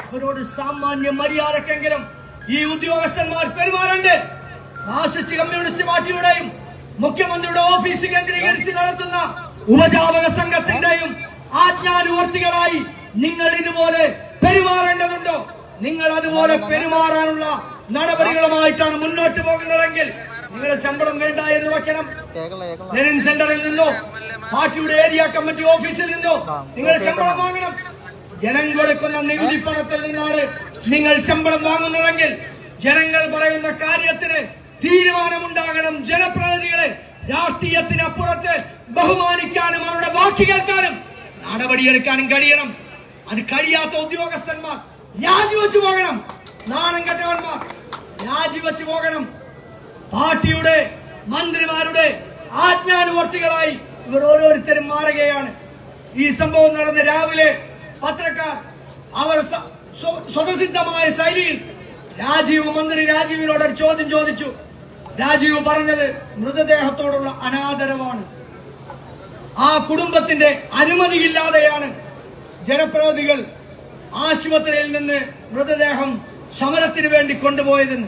അവരോട് സാമാന്യ മര്യാദക്കെങ്കിലും ഈ ഉദ്യോഗസ്ഥന്മാർ പെരുമാറണ്ടേ മാർക്സിസ്റ്റ് കമ്മ്യൂണിസ്റ്റ് പാർട്ടിയുടെയും മുഖ്യമന്ത്രിയുടെ ഓഫീസ് കേന്ദ്രീകരിച്ച് നടത്തുന്ന ഉപജാപക സംഘത്തിന്റെയും ആജ്ഞാനുവർത്തികളായി നിങ്ങൾ ഇതുപോലെ പെരുമാറേണ്ടതുണ്ടോ നിങ്ങൾ അതുപോലെ പെരുമാറാനുള്ള നടപടികളുമായിട്ടാണ് മുന്നോട്ട് പോകുന്നതെങ്കിൽ നിങ്ങളുടെ ശമ്പളം വേണ്ട എന്ന് വെക്കണം ലെനിൻ സെന്ററിൽ നിന്നോ പാർട്ടിയുടെ ഏരിയ കമ്മിറ്റി ഓഫീസിൽ നിന്നോ നിങ്ങൾ ശമ്പളം വാങ്ങണം ജനം കൊടുക്കുന്ന നികുതി പണത്തിൽ നിന്നാണ് നിങ്ങൾ ശമ്പളം വാങ്ങുന്നതെങ്കിൽ ജനങ്ങൾ പറയുന്ന കാര്യത്തിന് തീരുമാനമുണ്ടാകണം ജനപ്രതിനിധികളെ രാഷ്ട്രീയത്തിനപ്പുറത്ത് ബഹുമാനിക്കാനും അവരുടെ വാക്ക് കേൾക്കാനും നടപടിയെടുക്കാനും കഴിയണം അത് കഴിയാത്ത ഉദ്യോഗസ്ഥന്മാർ രാജിവെച്ചു പോകണം നാണം കെട്ടവന്മാർ രാജിവെച്ചു പോകണം പാർട്ടിയുടെ മന്ത്രിമാരുടെ ആജ്ഞാനുവർത്തികളായി ഇവർ ഓരോരുത്തരും മാറുകയാണ് ഈ സംഭവം നടന്ന രാവിലെ പത്രക്കാർ അവർ സ- സ്വ- സ്വതസിദ്ധമായ ശൈലിയിൽ രാജീവ് മന്ത്രി രാജീവിനോട് ഒരു ചോദ്യം ചോദിച്ചു രാജീവ് പറഞ്ഞത് മൃതദേഹത്തോടുള്ള അനാദരവാണ് ആ കുടുംബത്തിന്റെ അനുമതിയില്ലാതെയാണ് ജനപ്രതിനിധികൾ ആശുപത്രിയിൽ നിന്ന് മൃതദേഹം സമരത്തിന് വേണ്ടി കൊണ്ടുപോയതെന്ന്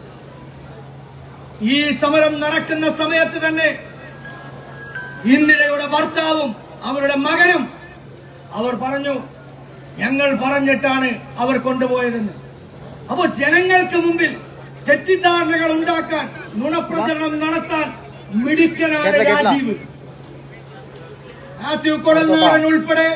ഈ സമരം നടക്കുന്ന സമയത്ത് തന്നെ ഇന്ദിരയുടെ ഭർത്താവും അവരുടെ മകനും അവർ പറഞ്ഞു ഞങ്ങൾ പറഞ്ഞിട്ടാണ് അവർ കൊണ്ടുപോയതെന്ന് അപ്പോ ജനങ്ങൾക്ക് മുമ്പിൽ തെറ്റിദ്ധാരണകൾ ഉണ്ടാക്കാൻ നുണപ്രചരണം നടത്താൻ മിടുക്കനായ രാജീവ് മാത്യു കൊടൽനാടൻ ഉൾപ്പെടെ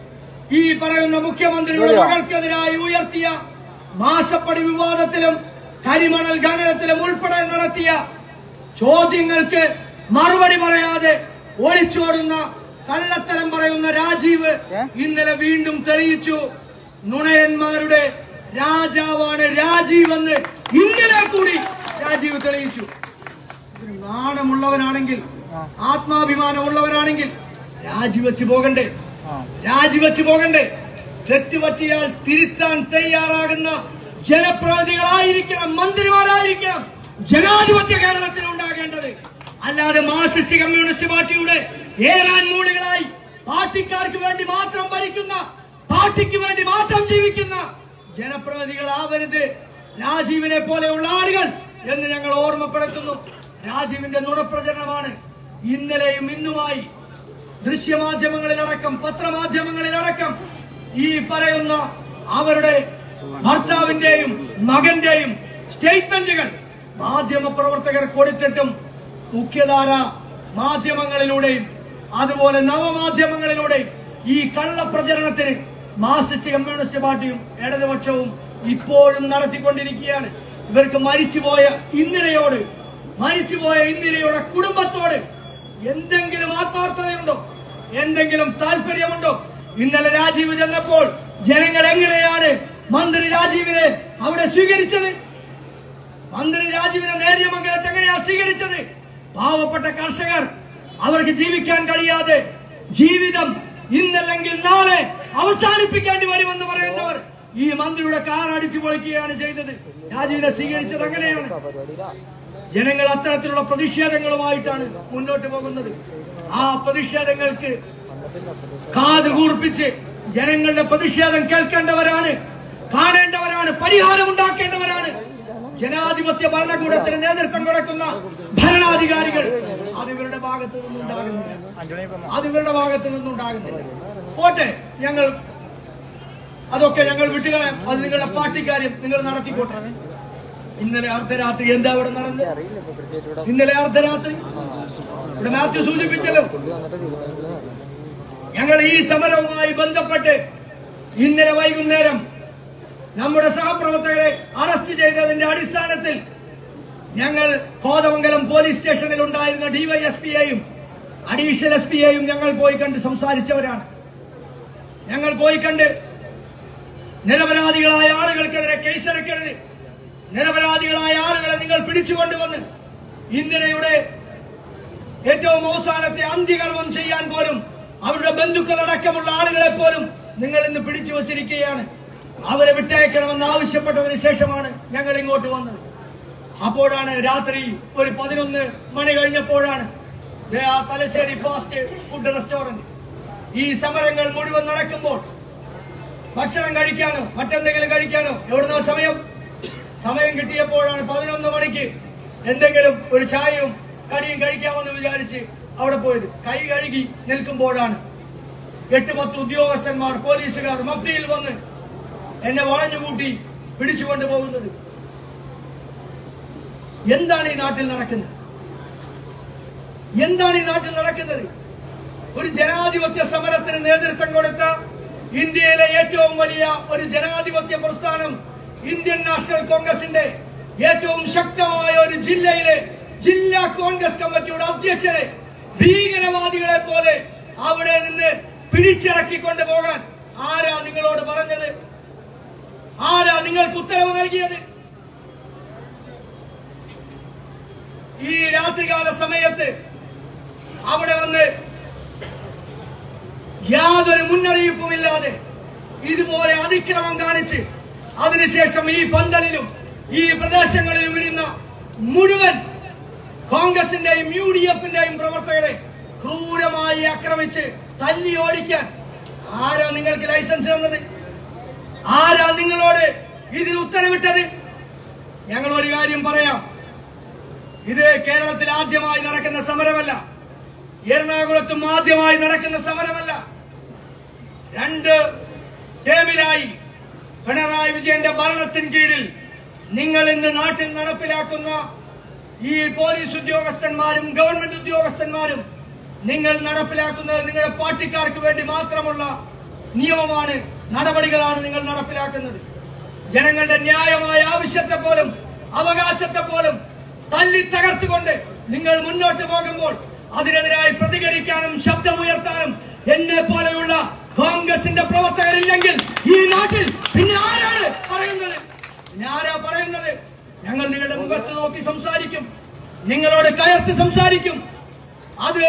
ഈ പറയുന്ന മുഖ്യമന്ത്രിയുടെ മകൾക്കെതിരായി ഉയർത്തിയ മാസപ്പടി വിവാദത്തിലും കരിമണൽ ഖനനത്തിലും ഉൾപ്പെടെ നടത്തിയ ചോദ്യങ്ങൾക്ക് മറുപടി പറയാതെ ഒളിച്ചോടുന്ന കള്ളത്തരം പറയുന്ന രാജീവ് ഇന്നലെ വീണ്ടും തെളിയിച്ചു നുണയന്മാരുടെ രാജാവാണ് രാജീവ് എന്ന് ഇന്നലെ കൂടി രാജീവ് തെളിയിച്ചു ഇതിന് നാണമുള്ളവനാണെങ്കിൽ ആത്മാഭിമാനമുള്ളവനാണെങ്കിൽ രാജിവെച്ച് പോകണ്ടേ രാജിവെച്ച് പോകണ്ടേ തെറ്റുപറ്റിയാൽ തിരുത്താൻ തയ്യാറാകുന്ന ജനപ്രതിനിധികളായിരിക്കണം മന്ത്രിമാരായിരിക്കണം ജനാധിപത്യ കേരളത്തിൽ ഉണ്ടാകേണ്ടത് അല്ലാതെ മാർക്സിസ്റ്റ് കമ്മ്യൂണിസ്റ്റ് പാർട്ടിയുടെ ഏറാൻ മൂളികളായി പാർട്ടിക്കാർക്ക് വേണ്ടി മാത്രം ഭരിക്കുന്ന പാർട്ടിക്ക് വേണ്ടി മാത്രം ജീവിക്കുന്ന ജനപ്രതിനിധികളാവരുത് രാജീവിനെ പോലെയുള്ള ആളുകൾ എന്ന് ഞങ്ങൾ ഓർമ്മപ്പെടുത്തുന്നു രാജീവിന്റെ നുണപ്രചരണമാണ് ഇന്നലെയും ഇന്നുമായി ദൃശ്യമാധ്യമങ്ങളിലടക്കം പത്രമാധ്യമങ്ങളിലടക്കം ഈ പറയുന്ന അവരുടെ ഭർത്താവിന്റെയും മകന്റെയും സ്റ്റേറ്റ്മെന്റുകൾ മാധ്യമ പ്രവർത്തകർ കൊടുത്തിട്ടും മുഖ്യധാര മാധ്യമങ്ങളിലൂടെയും അതുപോലെ നവമാധ്യമങ്ങളിലൂടെയും ഈ കള്ളപ്രചരണത്തിന് മാർക്സിസ്റ്റ് കമ്മ്യൂണിസ്റ്റ് പാർട്ടിയും ഇടതുപക്ഷവും ഇപ്പോഴും നടത്തിക്കൊണ്ടിരിക്കുകയാണ് ഇവർക്ക് മരിച്ചുപോയ ഇന്ദിരയോട് മരിച്ചുപോയ ഇന്ദിരയുടെ കുടുംബത്തോട് എന്തെങ്കിലും ആത്മാർത്ഥതയുണ്ടോ എന്തെങ്കിലും താല്പര്യമുണ്ടോ ഇന്നലെ രാജീവ് ചെന്നപ്പോൾ ജനങ്ങൾ എങ്ങനെയാണ് മന്ത്രി രാജീവിനെ അവിടെ സ്വീകരിച്ചത് മന്ത്രി രാജീവിനെ നേരിയ മംഗലത്ത് എങ്ങനെയാ സ്വീകരിച്ചത് പാവപ്പെട്ട കർഷകർ അവർക്ക് ജീവിക്കാൻ കഴിയാതെ ജീവിതം ഇന്നല്ലെങ്കിൽ നാളെ അവസാനിപ്പിക്കേണ്ടി വരുമെന്ന് പറയുന്നവർ ഈ മന്ത്രിയുടെ കാർ അടിച്ചു പൊളിക്കുകയാണ് ചെയ്തത് രാജീവിനെ സ്വീകരിച്ചത് അങ്ങനെയാണ് ജനങ്ങൾ അത്തരത്തിലുള്ള പ്രതിഷേധങ്ങളുമായിട്ടാണ് മുന്നോട്ട് പോകുന്നത് ആ പ്രതിഷേധങ്ങൾക്ക് കാത് കൂർപ്പിച്ച് ജനങ്ങളുടെ പ്രതിഷേധം കേൾക്കേണ്ടവരാണ് കാണേണ്ടവരാണ് പരിഹാരം ഉണ്ടാക്കേണ്ടവരാണ് ജനാധിപത്യ ഭരണകൂടത്തിന് നേതൃത്വം കൊടുക്കുന്ന ഭരണാധികാരികൾ അത് ഇവരുടെ ഭാഗത്ത് നിന്നുണ്ടാകുന്നില്ല അത് ഇവരുടെ ഭാഗത്ത് നിന്നുണ്ടാകുന്നില്ല പോട്ടെ ഞങ്ങൾ അതൊക്കെ ഞങ്ങൾ വിട്ടുകളയാം അത് നിങ്ങളുടെ പാർട്ടിക്കാര്യം നിങ്ങൾ നടത്തിക്കോട്ടെ ഇന്നലെ അർദ്ധരാത്രി എന്താ ഇവിടെ നടന്നത് ഇന്നലെ അർദ്ധരാത്രി ഇവിടെ മാത്യു സൂചിപ്പിച്ചല്ലോ ഞങ്ങൾ ഈ സമരവുമായി ബന്ധപ്പെട്ട് ഇന്നലെ വൈകുന്നേരം നമ്മുടെ സഹപ്രവർത്തകരെ അറസ്റ്റ് ചെയ്തതിന്റെ അടിസ്ഥാനത്തിൽ ഞങ്ങൾ കോതമംഗലം പോലീസ് സ്റ്റേഷനിൽ ഉണ്ടായിരുന്ന ഡിവൈഎസ്പിയെയും അഡീഷണൽ എസ് പിയെയും ഞങ്ങൾ പോയി കണ്ട് സംസാരിച്ചവരാണ് ഞങ്ങൾ പോയി കണ്ട് നിരപരാധികളായ ആളുകൾക്കെതിരെ കേസെടുക്കരുത് നിരപരാധികളായ ആളുകളെ നിങ്ങൾ പിടിച്ചുകൊണ്ടുവന്ന് ഇന്ദിരയുടെ ഏറ്റവും അവസാനത്തെ അന്ത്യകർമ്മം ചെയ്യാൻ പോലും അവരുടെ ബന്ധുക്കളടക്കമുള്ള ആളുകളെ പോലും നിങ്ങൾ ഇന്ന് പിടിച്ചു വച്ചിരിക്കുകയാണ് അവരെ വിട്ടയക്കണമെന്ന് ആവശ്യപ്പെട്ടതിന് ശേഷമാണ് ഞങ്ങൾ ഇങ്ങോട്ട് വന്നത് അപ്പോഴാണ് രാത്രി ഒരു പതിനൊന്ന് മണി കഴിഞ്ഞപ്പോഴാണ് ദേ ആ തലശ്ശേരി ഫാസ്റ്റ് ഫുഡ് റെസ്റ്റോറന്റ് ഈ സമരങ്ങൾ മുഴുവൻ നടക്കുമ്പോൾ ഭക്ഷണം കഴിക്കാനോ മറ്റെന്തെങ്കിലും കഴിക്കാനോ എവിടുന്ന സമയം സമയം കിട്ടിയപ്പോഴാണ് പതിനൊന്ന് മണിക്ക് എന്തെങ്കിലും ഒരു ചായയും കടിയും കഴിക്കാമെന്ന് വിചാരിച്ച് അവിടെ പോയത് കൈ കഴുകി നിൽക്കുമ്പോഴാണ് എട്ട് പത്ത് ഉദ്യോഗസ്ഥന്മാർ പോലീസുകാർ മഫ്തിയിൽ വന്ന് എന്നെ വളഞ്ഞുകൂട്ടി പിടിച്ചുകൊണ്ട് പോകുന്നത് എന്താണ് ഈ നാട്ടിൽ നടക്കുന്നത് എന്താണ് ഈ നാട്ടിൽ നടക്കുന്നത് ഒരു ജനാധിപത്യ സമരത്തിന് നേതൃത്വം കൊടുത്ത ഇന്ത്യയിലെ ഏറ്റവും വലിയ ഒരു ജനാധിപത്യ പ്രസ്ഥാനം ഇന്ത്യൻ നാഷണൽ കോൺഗ്രസിന്റെ ഏറ്റവും ശക്തമായ ഒരു ജില്ലയിലെ ജില്ലാ കോൺഗ്രസ് കമ്മിറ്റിയുടെ അധ്യക്ഷനെ ഭീകരവാദികളെ പോലെ അവിടെ നിന്ന് പിടിച്ചിറക്കിക്കൊണ്ട് പോകാൻ ആരാ നിങ്ങളോട് പറഞ്ഞത് ആരാ നിങ്ങൾക്ക് ഉത്തരവ് നൽകിയത് ഈ രാത്രികാല സമയത്ത് അവിടെ വന്ന് യാതൊരു മുന്നറിയിപ്പുമില്ലാതെ ഇതുപോലെ അതിക്രമം കാണിച്ച് അതിനുശേഷം ഈ പന്തലിലും ഈ പ്രദേശങ്ങളിലും ഇരുന്ന മുഴുവൻ കോൺഗ്രസിന്റെയും യു ഡി എഫിന്റെയും പ്രവർത്തകരെ ക്രൂരമായി ആക്രമിച്ച് തല്ലി ഓടിക്കാൻ ആരാ നിങ്ങൾക്ക് ലൈസൻസ് തന്നത് ആരാ നിങ്ങളോട് ഇതിന് ഉത്തരവിട്ടത് ഞങ്ങൾ ഒരു കാര്യം പറയാം ഇത് കേരളത്തിൽ ആദ്യമായി നടക്കുന്ന സമരമല്ല എറണാകുളത്തും ആദ്യമായി നടക്കുന്ന സമരമല്ല രണ്ട് ടേമിലായി പിണറായി വിജയന്റെ ഭരണത്തിന് കീഴിൽ നിങ്ങൾ ഇന്ന് നാട്ടിൽ നടപ്പിലാക്കുന്ന ഈ പോലീസ് ഉദ്യോഗസ്ഥന്മാരും ഗവൺമെന്റ് ഉദ്യോഗസ്ഥന്മാരും നിങ്ങൾ നടപ്പിലാക്കുന്നത് നിങ്ങളുടെ പാർട്ടിക്കാർക്ക് വേണ്ടി മാത്രമുള്ള നിയമമാണ് നടപടികളാണ് നിങ്ങൾ നടപ്പിലാക്കുന്നത് ജനങ്ങളുടെ ന്യായമായ ആവശ്യത്തെ പോലും അവകാശത്തെ പോലും തല്ലി തകർത്തുകൊണ്ട് നിങ്ങൾ മുന്നോട്ട് പോകുമ്പോൾ അതിനെതിരായി പ്രതികരിക്കാനും ശബ്ദമുയർത്താനും എന്നെ പോലെയുള്ള കോൺഗ്രസിന്റെ പ്രവർത്തകരില്ലെങ്കിൽ ഈ നാട്ടിൽ പിന്നെ ആരാണ് പറയുന്നത് പിന്നെ ആരാ പറയുന്നത് ഞങ്ങൾ നിങ്ങളുടെ മുഖത്ത് നോക്കി സംസാരിക്കും നിങ്ങളോട് കയർത്ത് സംസാരിക്കും അത്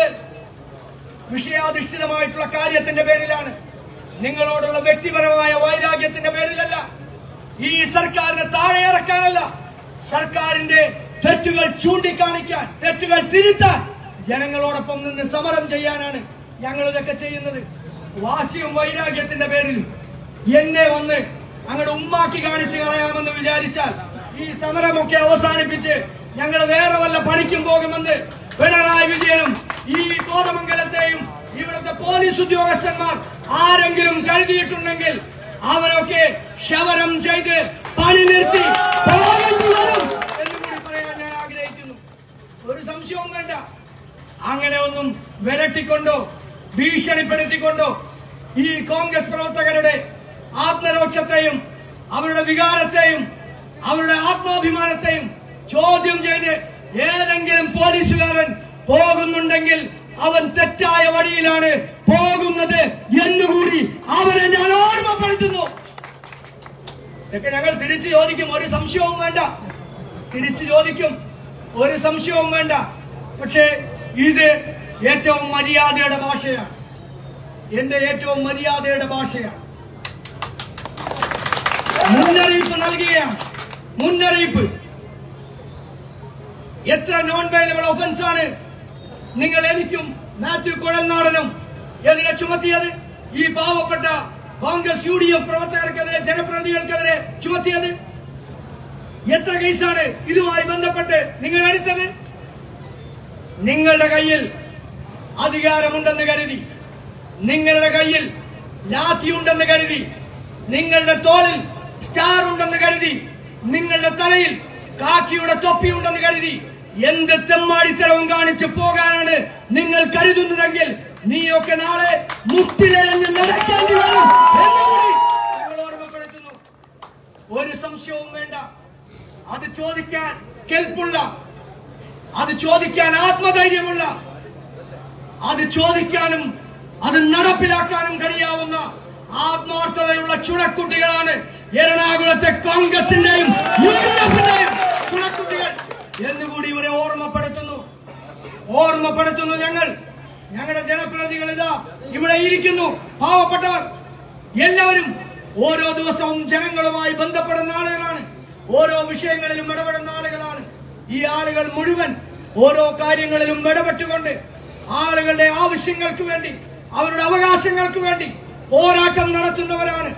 വിഷയാധിഷ്ഠിതമായിട്ടുള്ള കാര്യത്തിന്റെ പേരിലാണ് നിങ്ങളോടുള്ള വ്യക്തിപരമായ വൈരാഗ്യത്തിന്റെ പേരിലല്ല ഈ സർക്കാരിനെ താഴെ ഇറക്കാനല്ല സർക്കാരിന്റെ തെറ്റുകൾ ചൂണ്ടിക്കാണിക്കാൻ തെറ്റുകൾ തിരുത്താൻ ജനങ്ങളോടൊപ്പം നിന്ന് സമരം ചെയ്യാനാണ് ഞങ്ങൾ ഇതൊക്കെ ചെയ്യുന്നത് വാശിയും വൈരാഗ്യത്തിന്റെ പേരിൽ എന്നെ വന്ന് അങ്ങോട്ട് ഉമ്മാക്കി കാണിച്ചു കളയാമെന്ന് വിചാരിച്ചാൽ ഈ സമരമൊക്കെ അവസാനിപ്പിച്ച് ഞങ്ങൾ വേറെ വല്ല പണിക്കും പോകുമെന്ന് പിണറായി വിജയനും ഈ കോതമംഗലത്തെയും ഇവിടുത്തെ പോലീസ് ഉദ്യോഗസ്ഥന്മാർ ആരെങ്കിലും കരുതിയിട്ടുണ്ടെങ്കിൽ അവരൊക്കെ ക്ഷവരം ചെയ്ത് പണി നിർത്തി പോകേണ്ടി വരും എന്ന് കൂടി പറയാൻ ഞാൻ ആഗ്രഹിക്കുന്നു ഒരു സംശയവും വേണ്ട അങ്ങനെ ഒന്നും വിരട്ടിക്കൊണ്ടോ ഭീഷണിപ്പെടുത്തിക്കൊണ്ടോ ഈ കോൺഗ്രസ് പ്രവർത്തകരുടെ ആത്മരോക്ഷത്തെയും അവരുടെ വികാരത്തെയും അവരുടെ ആത്മാഭിമാനത്തെയും ചോദ്യം ചെയ്ത് ഏതെങ്കിലും പോലീസുകാരൻ പോകുന്നുണ്ടെങ്കിൽ അവൻ തെറ്റായ വഴിയിലാണ് പോകുന്നത് എന്നുകൂടി അവരെ ഞാൻ ഓർമ്മപ്പെടുത്തുന്നു ഇതൊക്കെ ഞങ്ങൾ തിരിച്ചു ചോദിക്കും ഒരു സംശയവും വേണ്ട തിരിച്ചു ചോദിക്കും ഒരു സംശയവും വേണ്ട പക്ഷേ ഇത് ഏറ്റവും മര്യാദയുടെ ഭാഷയാണ് എന്റെ ഏറ്റവും മര്യാദയുടെ ഭാഷയാണ് മുന്നറിയിപ്പ് നൽകുകയാണ് മുന്നറിയിപ്പ് എത്ര നോൺ വയലബിൾ ഒഫൻസ് ആണ് നിങ്ങൾ എനിക്കും മാത്യു കുഴൽനാടനും എതിരെ ചുമത്തിയത് ഈ പാവപ്പെട്ട കോൺഗ്രസ് യു ഡി എഫ് പ്രവർത്തകർക്കെതിരെ ജനപ്രതിനിധികൾക്കെതിരെ ചുമത്തിയത് എത്ര കേസാണ് ഇതുമായി ബന്ധപ്പെട്ട് നിങ്ങൾ എടുത്തത് നിങ്ങളുടെ കയ്യിൽ അധികാരമുണ്ടെന്ന് കരുതി നിങ്ങളുടെ കയ്യിൽ ലാത്തിയുണ്ടെന്ന് കരുതി നിങ്ങളുടെ തോളിൽ സ്റ്റാർ ഉണ്ടെന്ന് കരുതി നിങ്ങളുടെ തലയിൽ കാക്കിയുടെ തൊപ്പിയുണ്ടെന്ന് കരുതി എന്ത് തെമ്മാടിത്തരവും കാണിച്ച് പോകാനാണ് നിങ്ങൾ കരുതുന്നതെങ്കിൽ നീയൊക്കെ നാളെ മുട്ടിലെഴഞ്ഞ് നടക്കേണ്ടി വരും എന്നുകൂടി ഞങ്ങൾ ഓർമ്മപ്പെടുത്തുന്നു ഒരു സംശയവും വേണ്ട അത് ചോദിക്കാൻ കെൽപ്പുള്ള അത് ചോദിക്കാൻ ആത്മധൈര്യമുള്ള അത് ചോദിക്കാനും അത് നടപ്പിലാക്കാനും കഴിയാവുന്ന ആത്മാർത്ഥതയുള്ള ചുണക്കുട്ടികളാണ് എറണാകുളത്തെ കോൺഗ്രസിന്റെയും യു ഡി എഫിന്റെയും ചുണക്കുട്ടികൾ എന്നുകൂടി ഇവരെ ഓർമ്മപ്പെടുത്തുന്നു ഓർമ്മപ്പെടുത്തുന്നു ഞങ്ങൾ ഞങ്ങളുടെ ജനപ്രതിനിധികൾ ഇതാ ഇവിടെ ഇരിക്കുന്നു പാവപ്പെട്ടവർ എല്ലാവരും ഓരോ ദിവസവും ജനങ്ങളുമായി ബന്ധപ്പെടുന്ന ആളുകളാണ് ഓരോ വിഷയങ്ങളിലും ഇടപെടുന്ന ആളുകളാണ് ഈ ആളുകൾ മുഴുവൻ ഓരോ കാര്യങ്ങളിലും ഇടപെട്ടുകൊണ്ട് ആളുകളുടെ ആവശ്യങ്ങൾക്ക് വേണ്ടി അവരുടെ അവകാശങ്ങൾക്ക് വേണ്ടി പോരാട്ടം നടത്തുന്നവരാണ്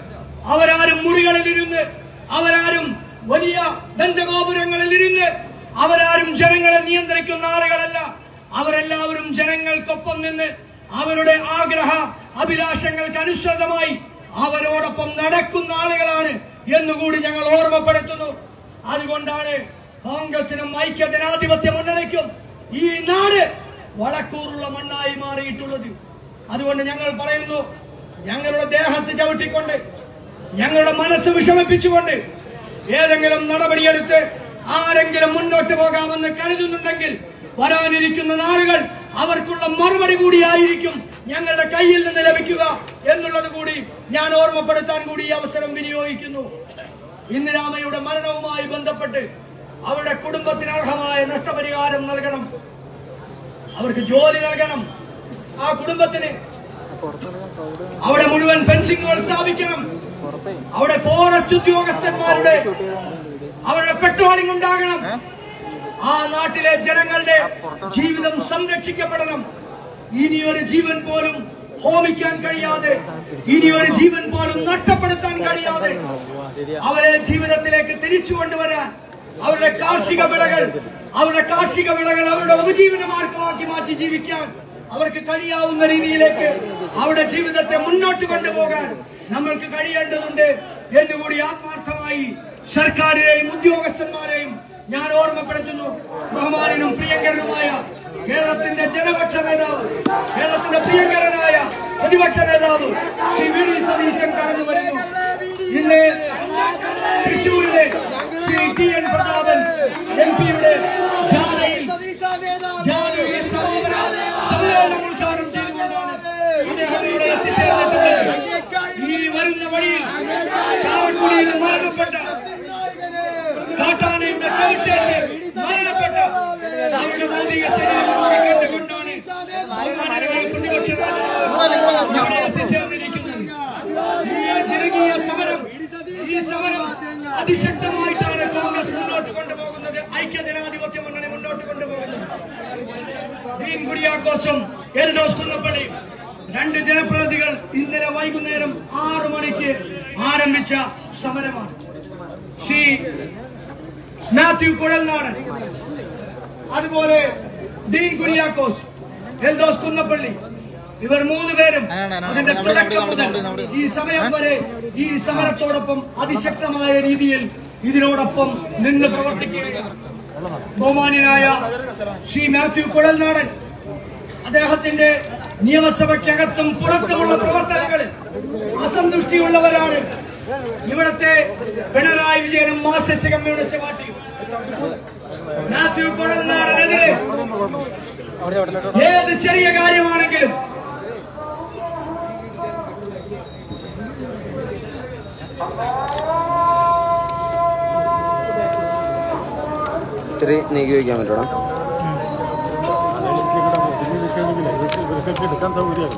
അവരാരും മുറികളിലിരുന്ന് അവരാരും വലിയ ദന്തഗോപുരങ്ങളിലിരുന്ന് അവരാരും ജനങ്ങളെ നിയന്ത്രിക്കുന്ന ആളുകളല്ല അവരെല്ലാവരും ജനങ്ങൾക്കൊപ്പം നിന്ന് അവരുടെ ആഗ്രഹ അഭിലാഷങ്ങൾക്ക് അനുസൃതമായി അവരോടൊപ്പം നടക്കുന്ന ആളുകളാണ് എന്നുകൂടി ഞങ്ങൾ ഓർമ്മപ്പെടുത്തുന്നു അതുകൊണ്ടാണ് കോൺഗ്രസിനും ഐക്യ ജനാധിപത്യ മുന്നണിക്കും ഈ നാട് വളക്കൂറുള്ള മണ്ണായി മാറിയിട്ടുള്ളത് അതുകൊണ്ട് ഞങ്ങൾ പറയുന്നു ഞങ്ങളുടെ ദേഹത്ത് ചവിട്ടിക്കൊണ്ട് ഞങ്ങളുടെ മനസ്സ് വിഷമിപ്പിച്ചുകൊണ്ട് ഏതെങ്കിലും നടപടിയെടുത്ത് ആരെങ്കിലും മുന്നോട്ട് പോകാമെന്ന് കരുതുന്നുണ്ടെങ്കിൽ വരാനിരിക്കുന്ന നാളുകൾ അവർക്കുള്ള മറുപടി കൂടിയായിരിക്കും ഞങ്ങളുടെ കയ്യിൽ നിന്ന് ലഭിക്കുക എന്നുള്ളത് കൂടി ഞാൻ ഓർമ്മപ്പെടുത്താൻ കൂടി ഈ അവസരം വിനിയോഗിക്കുന്നു ഇന്ദിരാമയുടെ മരണവുമായി ബന്ധപ്പെട്ട് അവരുടെ കുടുംബത്തിന് അർഹമായ നഷ്ടപരിഹാരം നൽകണം അവർക്ക് ജോലി നൽകണം ആ കുടുംബത്തിന് അവിടെ മുഴുവൻ ഫെൻസിങ്ങുകൾ സ്ഥാപിക്കണം അവിടെ ഫോറസ്റ്റ് ഉദ്യോഗസ്ഥന്മാരുടെ അവരുടെ പെട്രോളിംഗ് ഉണ്ടാകണം ആ നാട്ടിലെ ജനങ്ങളുടെ ജീവിതം സംരക്ഷിക്കപ്പെടണം ഇനി ഒരു ജീവൻ പോലും ഹോമിക്കാൻ കഴിയാതെ ഇനി ഒരു ജീവൻ പോലും നഷ്ടപ്പെടുത്താൻ കഴിയാതെ അവരെ ജീവിതത്തിലേക്ക് തിരിച്ചു കൊണ്ടുവരാൻ അവരുടെ കാർഷിക വിളകൾ അവരുടെ കാർഷിക വിളകൾ അവരുടെ ഉപജീവന മാർഗമാക്കി മാറ്റി ജീവിക്കാൻ അവർക്ക് കഴിയാവുന്ന രീതിയിലേക്ക് അവരുടെ ജീവിതത്തെ മുന്നോട്ട് കൊണ്ടുപോകാൻ നമ്മൾക്ക് കഴിയേണ്ടതുണ്ട് എന്നുകൂടി ആത്മാർത്ഥമായി സർക്കാരിനെയും ഉദ്യോഗസ്ഥന്മാരെയും ഞാൻ ഓർമ്മപ്പെടുത്തുന്നു ബഹുമാനും പ്രിയങ്കരനുമായ കേരളത്തിന്റെ ജനപക്ഷ നേതാവ് കേരളത്തിന്റെ പ്രിയങ്കരനായ പ്രതിപക്ഷ നേതാവ് ശ്രീ വി ഡി സതീശൻ കടന്നു വരുന്നു ഇന്ന് തൃശൂരിലെ Shri T N Prathapan M പിയുടെ ജാഥയിൽ ജാഥയുടെ സമാപന സമ്മേളനം ഉദ്ഘാടനം ചെയ്തുകൊണ്ടാണ് അദ്ദേഹം ഇവിടെ എത്തിച്ചേർന്നിട്ടുള്ളത് ഈ വരുന്ന വഴിയിൽ ചാവക്കുടിയിൽ മരണപ്പെട്ട കാട്ടാനയുടെ ചവിട്ടേറ്റ് മരണപ്പെട്ട അവരുടെ ഭൗതിക ശരീരം കൂടി കണ്ടുകൊണ്ടാണ് ബഹുമാനരായ പ്രതിപക്ഷ നേതാവ് ഇവിടെ എത്തിച്ചേർന്നിരിക്കുന്നത് ഈ ജനകീയ സമരം ഈ സമരം അതിശക്തമായിട്ടാണ് കോൺഗ്രസ് മുന്നോട്ട് കൊണ്ടുപോകുന്നത് ഐക്യ ജനാധിപത്യ മുന്നണി മുന്നോട്ട് കൊണ്ടുപോകുന്നത് ഡീൻ കുര്യാക്കോസും എൽദോസ് കുന്നപ്പള്ളി രണ്ട് ജനപ്രതിനിധികൾ ഇന്നലെ വൈകുന്നേരം ആറു മണിക്ക് ആരംഭിച്ച സമരമാണ് ശ്രീ മാത്യു കുഴൽനാടൻ അതുപോലെ ഡീൻ കുര്യാക്കോസ് എൽദോസ് കുന്നപ്പള്ളി ഇവർ മൂന്ന് പേരും അതിന്റെ തുടക്കം മുതൽ ഈ സമയം വരെ ഈ സമരത്തോടൊപ്പം അതിശക്തമായ രീതിയിൽ ഇതിനോടൊപ്പം നിന്ന് പ്രവർത്തിക്കുകയാണ് ബഹുമാന്യനായ ശ്രീ മാത്യു കുഴൽനാടൻ അദ്ദേഹത്തിന്റെ നിയമസഭയ്ക്കകത്തും പുറത്തുമുള്ള പ്രവർത്തനങ്ങളിൽ അസന്തുഷ്ടിയുള്ളവരാണ് ഇവിടത്തെ പിണറായി വിജയനും മാർക്സിസ്റ്റ് കമ്മ്യൂണിസ്റ്റ് പാർട്ടിയും മാത്യു കുഴൽനാടനെതിരെ ഏത് ചെറിയ കാര്യമാണെങ്കിലും ഇത്തിരി നീക്കി വയ്ക്കാൻ പറ്റണം എടുക്കാൻ സൗകര്യമായിരുന്നു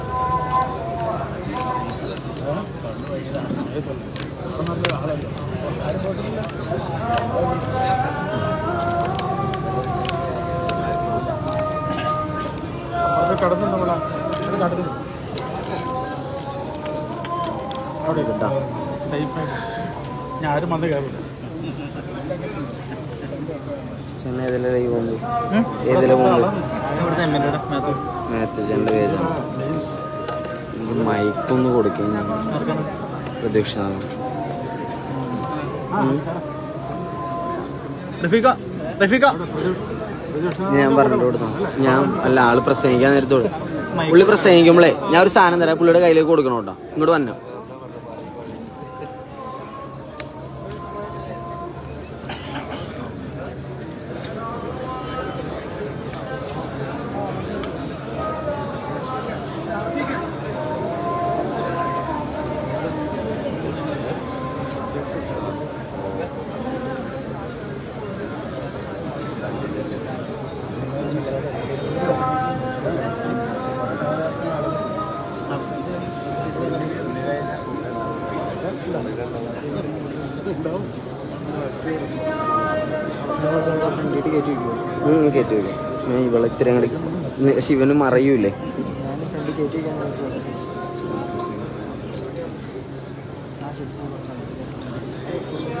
കടന്നു നമ്മളാ കടന്നു അവിടെ കിട്ടാം സേഫായിട്ട് ഞാൻ ആരും വന്ന് കയറില്ല ചെന്ന ഏതിലെ ലൈവ് ഉണ്ട് ഏതിലെ പോകുന്നത് മാത്യച്ചൻ്റെ പേജാണ് എനിക്ക് മൈക്കൊന്ന് കൊടുക്കും ഞാൻ പ്രതീക്ഷ റഫീഖ റഫീഖ ഞാൻ പറഞ്ഞിട്ട് കൊടുത്തോ ഞാൻ അല്ല ആള് പ്രസംഗിക്കാൻ നേരത്തോട് പുള്ളി പ്രസംഗിക്കുമ്പോഴേ ഞാൻ ഒരു സാധനം തരാം പുള്ളിയുടെ കയ്യിലേക്ക് കൊടുക്കണം കേട്ടോ ഇങ്ങോട്ട് വന്നോ ഉം, കയറ്റി വെക്കും ഞാൻ ഇവളെ ഇത്ര അങ്ങോട്ട് ശിവന് മറയൂലേ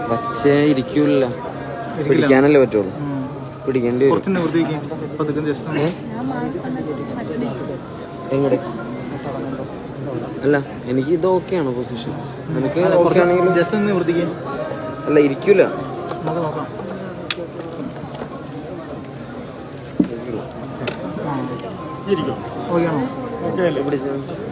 വച്ചേ ഇരിക്കൂല പിടിക്കാനല്ലേ പറ്റുള്ളൂ പിടിക്കേണ്ടി വരും കുറച്ച് നിവൃത്തിക്ക് പതുക്കെ ജസ്റ്റ് ഏ? എങ്ങടെ അല്ല എനിക്ക് ഇത് ഓക്കെയാണ് പൊസിഷൻ നിനക്ക് ഓക്കെ ആണെങ്കിലും ജസ്റ്റ് ഒന്ന് നിവൃത്തിക്ക് അല്ല ഇരിക്കൂല നമുക്ക് നോക്കാം ഓക്കെ ആണോ പിടിച്ച്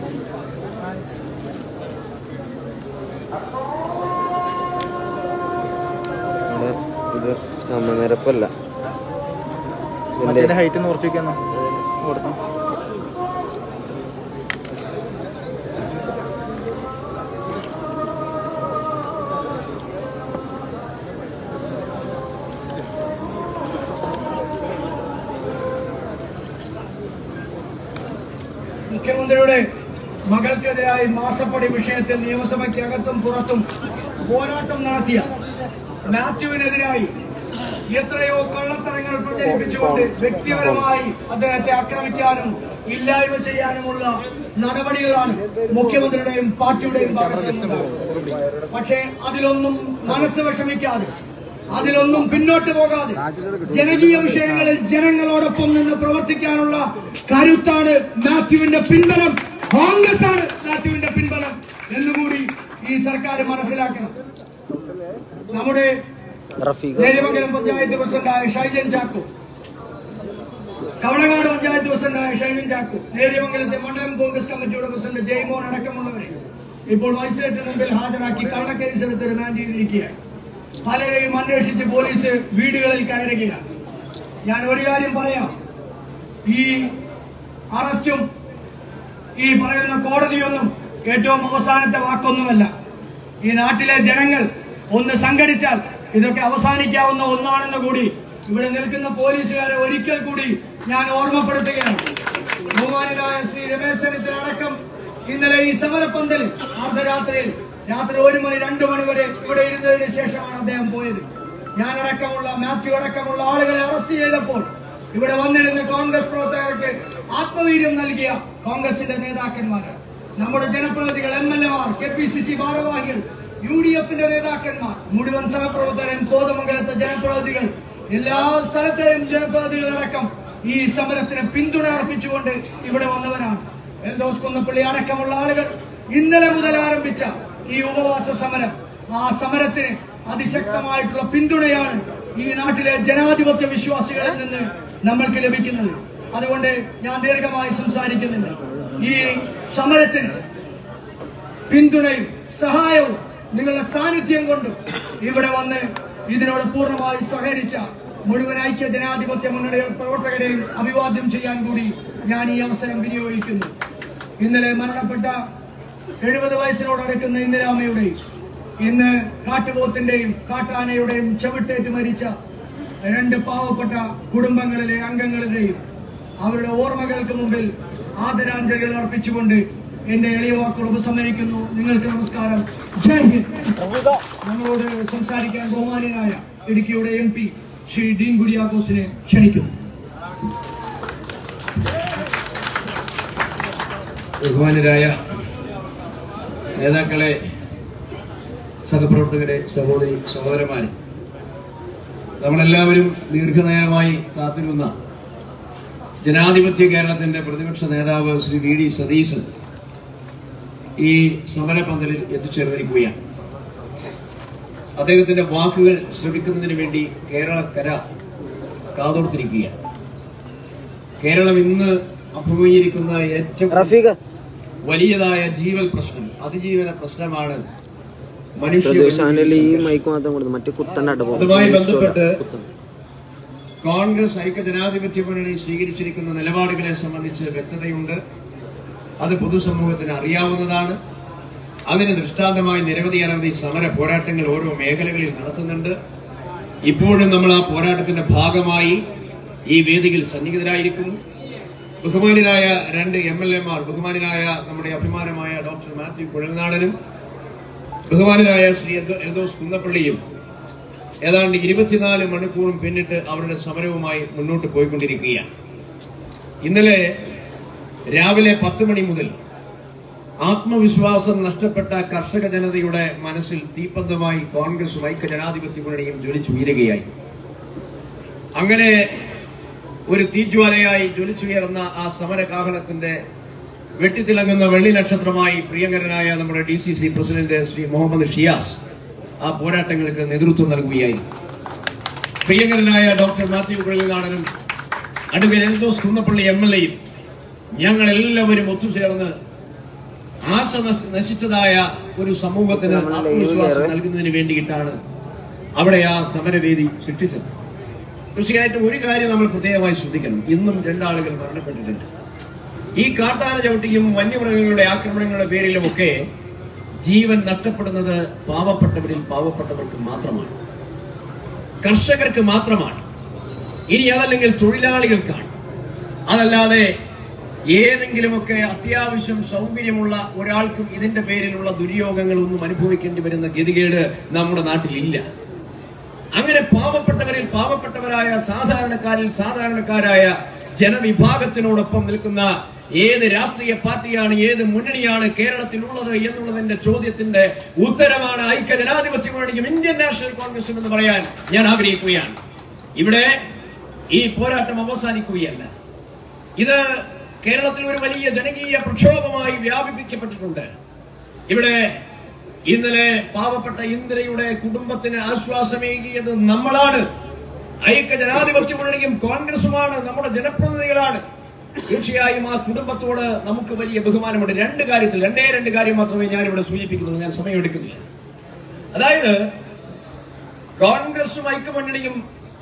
ഇവിടെ ഇത് സമനിരപ്പല്ല ഇതിന്റെ മറ്റേ ഹൈറ്റ് ഒന്ന് കുറച്ച് വെക്കാന്നോ കൊടുക്കാം മുഖ്യമന്ത്രിയുടെ മകൾക്കെതിരായി മാസപ്പടി വിഷയത്തിൽ നിയമസഭയ്ക്കകത്തും പുറത്തും പോരാട്ടം നടത്തിയ മാത്യുവിനെതിരായി എത്രയോ കള്ളത്തരങ്ങൾ പ്രചരിപ്പിച്ചുകൊണ്ട് വ്യക്തിപരമായി അദ്ദേഹത്തെ ആക്രമിക്കാനും ഇല്ലായ്മ ചെയ്യാനുമുള്ള നടപടികളാണ് മുഖ്യമന്ത്രിയുടെയും പാർട്ടിയുടെയും ഭാഗത്ത് നിന്നുണ്ടാകുന്നത് പക്ഷേ അതിലൊന്നും മനസ്സ് വിഷമിക്കാതെ അതിലൊന്നും പിന്നോട്ട് പോകാതെ ജനകീയ വിഷയങ്ങളിൽ ജനങ്ങളോടൊപ്പം നിന്ന് പ്രവർത്തിക്കാനുള്ള കരുത്താണ് മാത്യുവിന്റെ പിൻബലം കോൺഗ്രസ് ആണ് മാത്യുവിന്റെ പിൻബലം എന്നുകൂടി ഈ സർക്കാർ മനസ്സിലാക്കണം നമ്മുടെ റഫീഖ് നേര്യമംഗലം പഞ്ചായത്ത് പ്രസിഡന്റായ ഷൈജൻ ചാക്കോ കവളങ്ങാട് പഞ്ചായത്ത് പ്രസിഡന്റായ ഷൈജൻ ചാക്കോ നേര്യമംഗലത്തെ മണ്ഡലം കോൺഗ്രസ് കമ്മിറ്റിയുടെ പ്രസിഡന്റ് ജയ്മോൻ അടക്കമുള്ളവരെ ഇപ്പോൾ മജിസ്ട്രേറ്റിന് മുമ്പിൽ ഹാജരാക്കി കള്ളക്കേസെടുത്ത് റിമാൻഡ് ചെയ്തിരിക്കുകയാണ് പലരെയും അന്വേഷിച്ച് പോലീസ് വീടുകളിൽ കയറുകയാണ് ഞാൻ ഒരു കാര്യം പറയാം ഈ അറസ്റ്റും ഈ പറയുന്ന കോടതിയൊന്നും ഏറ്റവും അവസാനത്തെ വാക്കൊന്നുമല്ല ഈ നാട്ടിലെ ജനങ്ങൾ ഒന്ന് സംഘടിച്ചാൽ ഇതൊക്കെ അവസാനിക്കാവുന്ന ഒന്നാണെന്ന് കൂടി ഇവിടെ നിൽക്കുന്ന പോലീസുകാരെ ഒരിക്കൽ കൂടി ഞാൻ ഓർമ്മപ്പെടുത്തുകയാണ് ബഹുമാനായ ശ്രീ രമേശ് ചെന്നിത്തല അടക്കം ഇന്നലെ ഈ സമരപ്പന്തലിൽ അർദ്ധരാത്രിയിൽ രാത്രി ഒരു മണി രണ്ടു മണി വരെ ഇവിടെ ഇരുന്നതിന് ശേഷമാണ് അദ്ദേഹം പോയത് ഞാനടക്കമുള്ള മാത്യു അടക്കമുള്ള ആളുകളെ അറസ്റ്റ് ചെയ്തപ്പോൾ ഇവിടെ വന്നിരുന്ന കോൺഗ്രസ് പ്രവർത്തകർക്ക് ആത്മവീര്യം നൽകിയ കോൺഗ്രസിന്റെ നേതാക്കന്മാരാണ് നമ്മുടെ ജനപ്രതിനിധികൾ എം എൽ എമാർ കെ പി സി സി ഭാരവാഹികൾ യു ഡി എഫിന്റെ നേതാക്കന്മാർ മുഴുവൻ സഹപ്രവർത്തകരും കോതമംഗലത്തെ ജനപ്രതിനിധികൾ എല്ലാ സ്ഥലത്തെയും ജനപ്രതിനിധികളടക്കം ഈ സമരത്തിന് പിന്തുണ അർപ്പിച്ചുകൊണ്ട് ഇവിടെ വന്നവരാണ് എൽദോസ് കുന്നപ്പള്ളി അടക്കമുള്ള ആളുകൾ ഇന്നലെ മുതൽ ആരംഭിച്ച ഈ ഉപവാസ സമരം ആ സമരത്തിന് അതിശക്തമായിട്ടുള്ള പിന്തുണയാണ് ഈ നാട്ടിലെ ജനാധിപത്യ വിശ്വാസികളിൽ നിന്ന് നമ്മൾക്ക് ലഭിക്കുന്നത് അതുകൊണ്ട് ഞാൻ ദീർഘമായി സംസാരിക്കുന്നില്ല ഈ സമരത്തിന് പിന്തുണയും സഹായവും നിങ്ങളുടെ സാന്നിധ്യം കൊണ്ട് ഇവിടെ വന്ന് ഇതിനോട് പൂർണ്ണമായി സഹകരിച്ച മുഴുവൻ ഐക്യ ജനാധിപത്യ മുന്നണി പ്രവർത്തകരെയും അഭിവാദ്യം ചെയ്യാൻ കൂടി ഞാൻ ഈ അവസരം വിനിയോഗിക്കുന്നു ഇന്നലെ മരണപ്പെട്ട എഴുപത് വയസ്സിനോടടുക്കുന്ന ഇന്ദിരാമയുടെയും ഇന്ന് കാട്ടുപോത്തിന്റെയും കാട്ടാനയുടെയും ചവിട്ടേറ്റ് മരിച്ച രണ്ട് പാവപ്പെട്ട കുടുംബങ്ങളിലെ അംഗങ്ങളുടെയും അവരുടെ ഓർമ്മകൾക്ക് മുമ്പിൽ ആദരാഞ്ജലികൾ അർപ്പിച്ചുകൊണ്ട് എന്റെ എളിയ വാക്കുകൾ ഉപസംഹരിക്കുന്നു നിങ്ങൾക്ക് നമസ്കാരം ജയ് ഹിന്ദ് നമ്മളോട് സംസാരിക്കാൻ ബഹുമാന്യനായ ഇടുക്കിയുടെ എം പി ശ്രീ ഡീൻ കുര്യാക്കോസിനെ ക്ഷണിക്കുന്നു ബഹുമാനരായ നേതാക്കളെ സഹപ്രവർത്തകരെ സഹോദരി സഹോദരന്മാരെ നമ്മളെല്ലാവരും ദീർഘനേരമായി കാത്തിരുന്ന ജനാധിപത്യ കേരളത്തിന്റെ പ്രതിപക്ഷ നേതാവ് ശ്രീ വി ഡി സതീശൻ ഈ സമരപന്തലിൽ എത്തിച്ചേർന്നിരിക്കുകയാണ് അദ്ദേഹത്തിന്റെ വാക്കുകൾ ശ്രമിക്കുന്നതിന് വേണ്ടി കേരളക്കര കാതോർത്തിരിക്കുകയാണ് കേരളം ഇന്ന് അഭിമുഖീകരിക്കുന്ന ഏറ്റവും റഫീഖ് വലിയതായ ജീവൽ പ്രശ്നം അതിജീവന പ്രശ്നമാണ് പ്രദേശ് ചാനലിൽ ഈ മനുഷ്യ മൈക്ക് മാത്രം കൊടുത്തു മറ്റേ കുത്തണ്ടാട്ട് അതുമായി ബന്ധപ്പെട്ട് കുത്തം കോൺഗ്രസ് ഐക്യ ജനാധിപത്യ മുന്നണി സ്വീകരിച്ചിരിക്കുന്ന നിലപാടുകളെ സംബന്ധിച്ച് വ്യക്തതയുണ്ട് അത് പൊതുസമൂഹത്തിന് അറിയാവുന്നതാണ് അതിന് ദൃഷ്ടാന്തമായി നിരവധി അനവധി സമര പോരാട്ടങ്ങൾ ഓരോ മേഖലകളിൽ നടത്തുന്നുണ്ട് ഇപ്പോഴും നമ്മൾ ആ പോരാട്ടത്തിന്റെ ഭാഗമായി ഈ വേദിയിൽ സന്നിഹിതരായിരിക്കുന്നു ബഹുമാനായ രണ്ട് എം എൽ എമാർ ബഹുമാനായ നമ്മുടെ അഭിമാനമായ ഡോക്ടർ മാത്യു കുഴൽനാടനും ബഹുമാനായ ശ്രീ എൽദോ- എൽദോസ് കുന്നപ്പള്ളിയും ഏതാണ്ട് ഇരുപത്തിനാല് മണിക്കൂറും പിന്നിട്ട് അവരുടെ സമരവുമായി മുന്നോട്ട് പോയിക്കൊണ്ടിരിക്കുകയാണ് ഇന്നലെ രാവിലെ പത്ത് മണി മുതൽ ആത്മവിശ്വാസം നഷ്ടപ്പെട്ട കർഷക ജനതയുടെ മനസ്സിൽ തീപ്പന്തമായി കോൺഗ്രസും ഐക്യ ജനാധിപത്യ മുന്നണിയും ജ്വലിച്ചുയരുകയായി അങ്ങനെ ഒരു തീജ്വാലയായി ജ്വലിച്ചുയർന്ന ആ സമരകാഹളത്തിന്റെ വെട്ടിത്തിളങ്ങുന്ന വെള്ളി നക്ഷത്രമായി പ്രിയങ്കരനായ നമ്മുടെ D C C president Shri Muhammad Shiyas ആ പോരാട്ടങ്ങൾക്ക് നേതൃത്വം നൽകുകയായി പ്രിയങ്കരനായ ഡോക്ടർ മാത്യു കുഴലിനാടനും advocate Eldhose Kunnappilly M L എയും ഞങ്ങൾ എല്ലാവരും ഒത്തുചേർന്ന് ആശ നശ- നശിച്ചതായ ഒരു സമൂഹത്തിന് ആത്മവിശ്വാസം നൽകുന്നതിന് വേണ്ടിയിട്ടാണ് അവിടെ ആ സമരവേദി സൃഷ്ടിച്ചത് തീർച്ചയായിട്ടും ഒരു കാര്യം നമ്മൾ പ്രത്യേകമായി ശ്രദ്ധിക്കണം ഇന്നും രണ്ടാളുകൾ മരണപ്പെട്ടിട്ടുണ്ട് ഈ കാട്ടാന ചവിട്ടിയും വന്യമൃഗങ്ങളുടെ ആക്രമണങ്ങളുടെ പേരിലുമൊക്കെ ജീവൻ നഷ്ടപ്പെടുന്നത് പാവപ്പെട്ടവരിൽ പാവപ്പെട്ടവർക്ക് മാത്രമാണ് കർഷകർക്ക് മാത്രമാണ് ഇനി അതല്ലെങ്കിൽ തൊഴിലാളികൾക്കാണ് അതല്ലാതെ ഏതെങ്കിലുമൊക്കെ അത്യാവശ്യം സൗകര്യമുള്ള ഒരാൾക്കും ഇതിന്റെ പേരിലുള്ള ദുര്യോഗങ്ങളൊന്നും അനുഭവിക്കേണ്ടി വരുന്ന ഗതികേട് നമ്മുടെ നാട്ടിലില്ല അങ്ങനെ പാവപ്പെട്ടവരിൽ പാവപ്പെട്ടവരായ സാധാരണക്കാരിൽ സാധാരണക്കാരായ ജനവിഭാഗത്തിനോടൊപ്പം നിൽക്കുന്ന ഏത് രാഷ്ട്രീയ പാർട്ടിയാണ് ഏത് മുന്നണിയാണ് കേരളത്തിലുള്ളത് എന്നുള്ളതിന്റെ ചോദ്യത്തിന്റെ ഉത്തരമാണ് ഐക്യ ജനാധിപത്യ മുന്നണിയും ഇന്ത്യൻ നാഷണൽ കോൺഗ്രസും എന്ന് പറയാൻ ഞാൻ ആഗ്രഹിക്കുകയാണ് ഇവിടെ ഈ പോരാട്ടം അവസാനിക്കുകയല്ല ഇത് കേരളത്തിൽ ഒരു വലിയ ജനകീയ പ്രക്ഷോഭമായി വ്യാപിപ്പിക്കപ്പെട്ടിട്ടുണ്ട് ഇവിടെ ഇന്നലെ പാവപ്പെട്ട ഇന്ദിരയുടെ കുടുംബത്തിന് ആശ്വാസമേകിയത് നമ്മളാണ് ഐക്യ ജനാധിപത്യ മുന്നണിയും കോൺഗ്രസുമാണ് നമ്മുടെ ജനപ്രതിനിധികളാണ് തീർച്ചയായും ആ കുടുംബത്തോട് നമുക്ക് വലിയ ബഹുമാനമുണ്ട് രണ്ട് കാര്യത്തിൽ രണ്ടേ രണ്ട് കാര്യം മാത്രമേ ഞാൻ ഇവിടെ സൂചിപ്പിക്കുന്നുള്ളൂ ഞാൻ സമയമെടുക്കുന്നില്ല അതായത് കോൺഗ്രസും ഐക്യമുന്നണിയും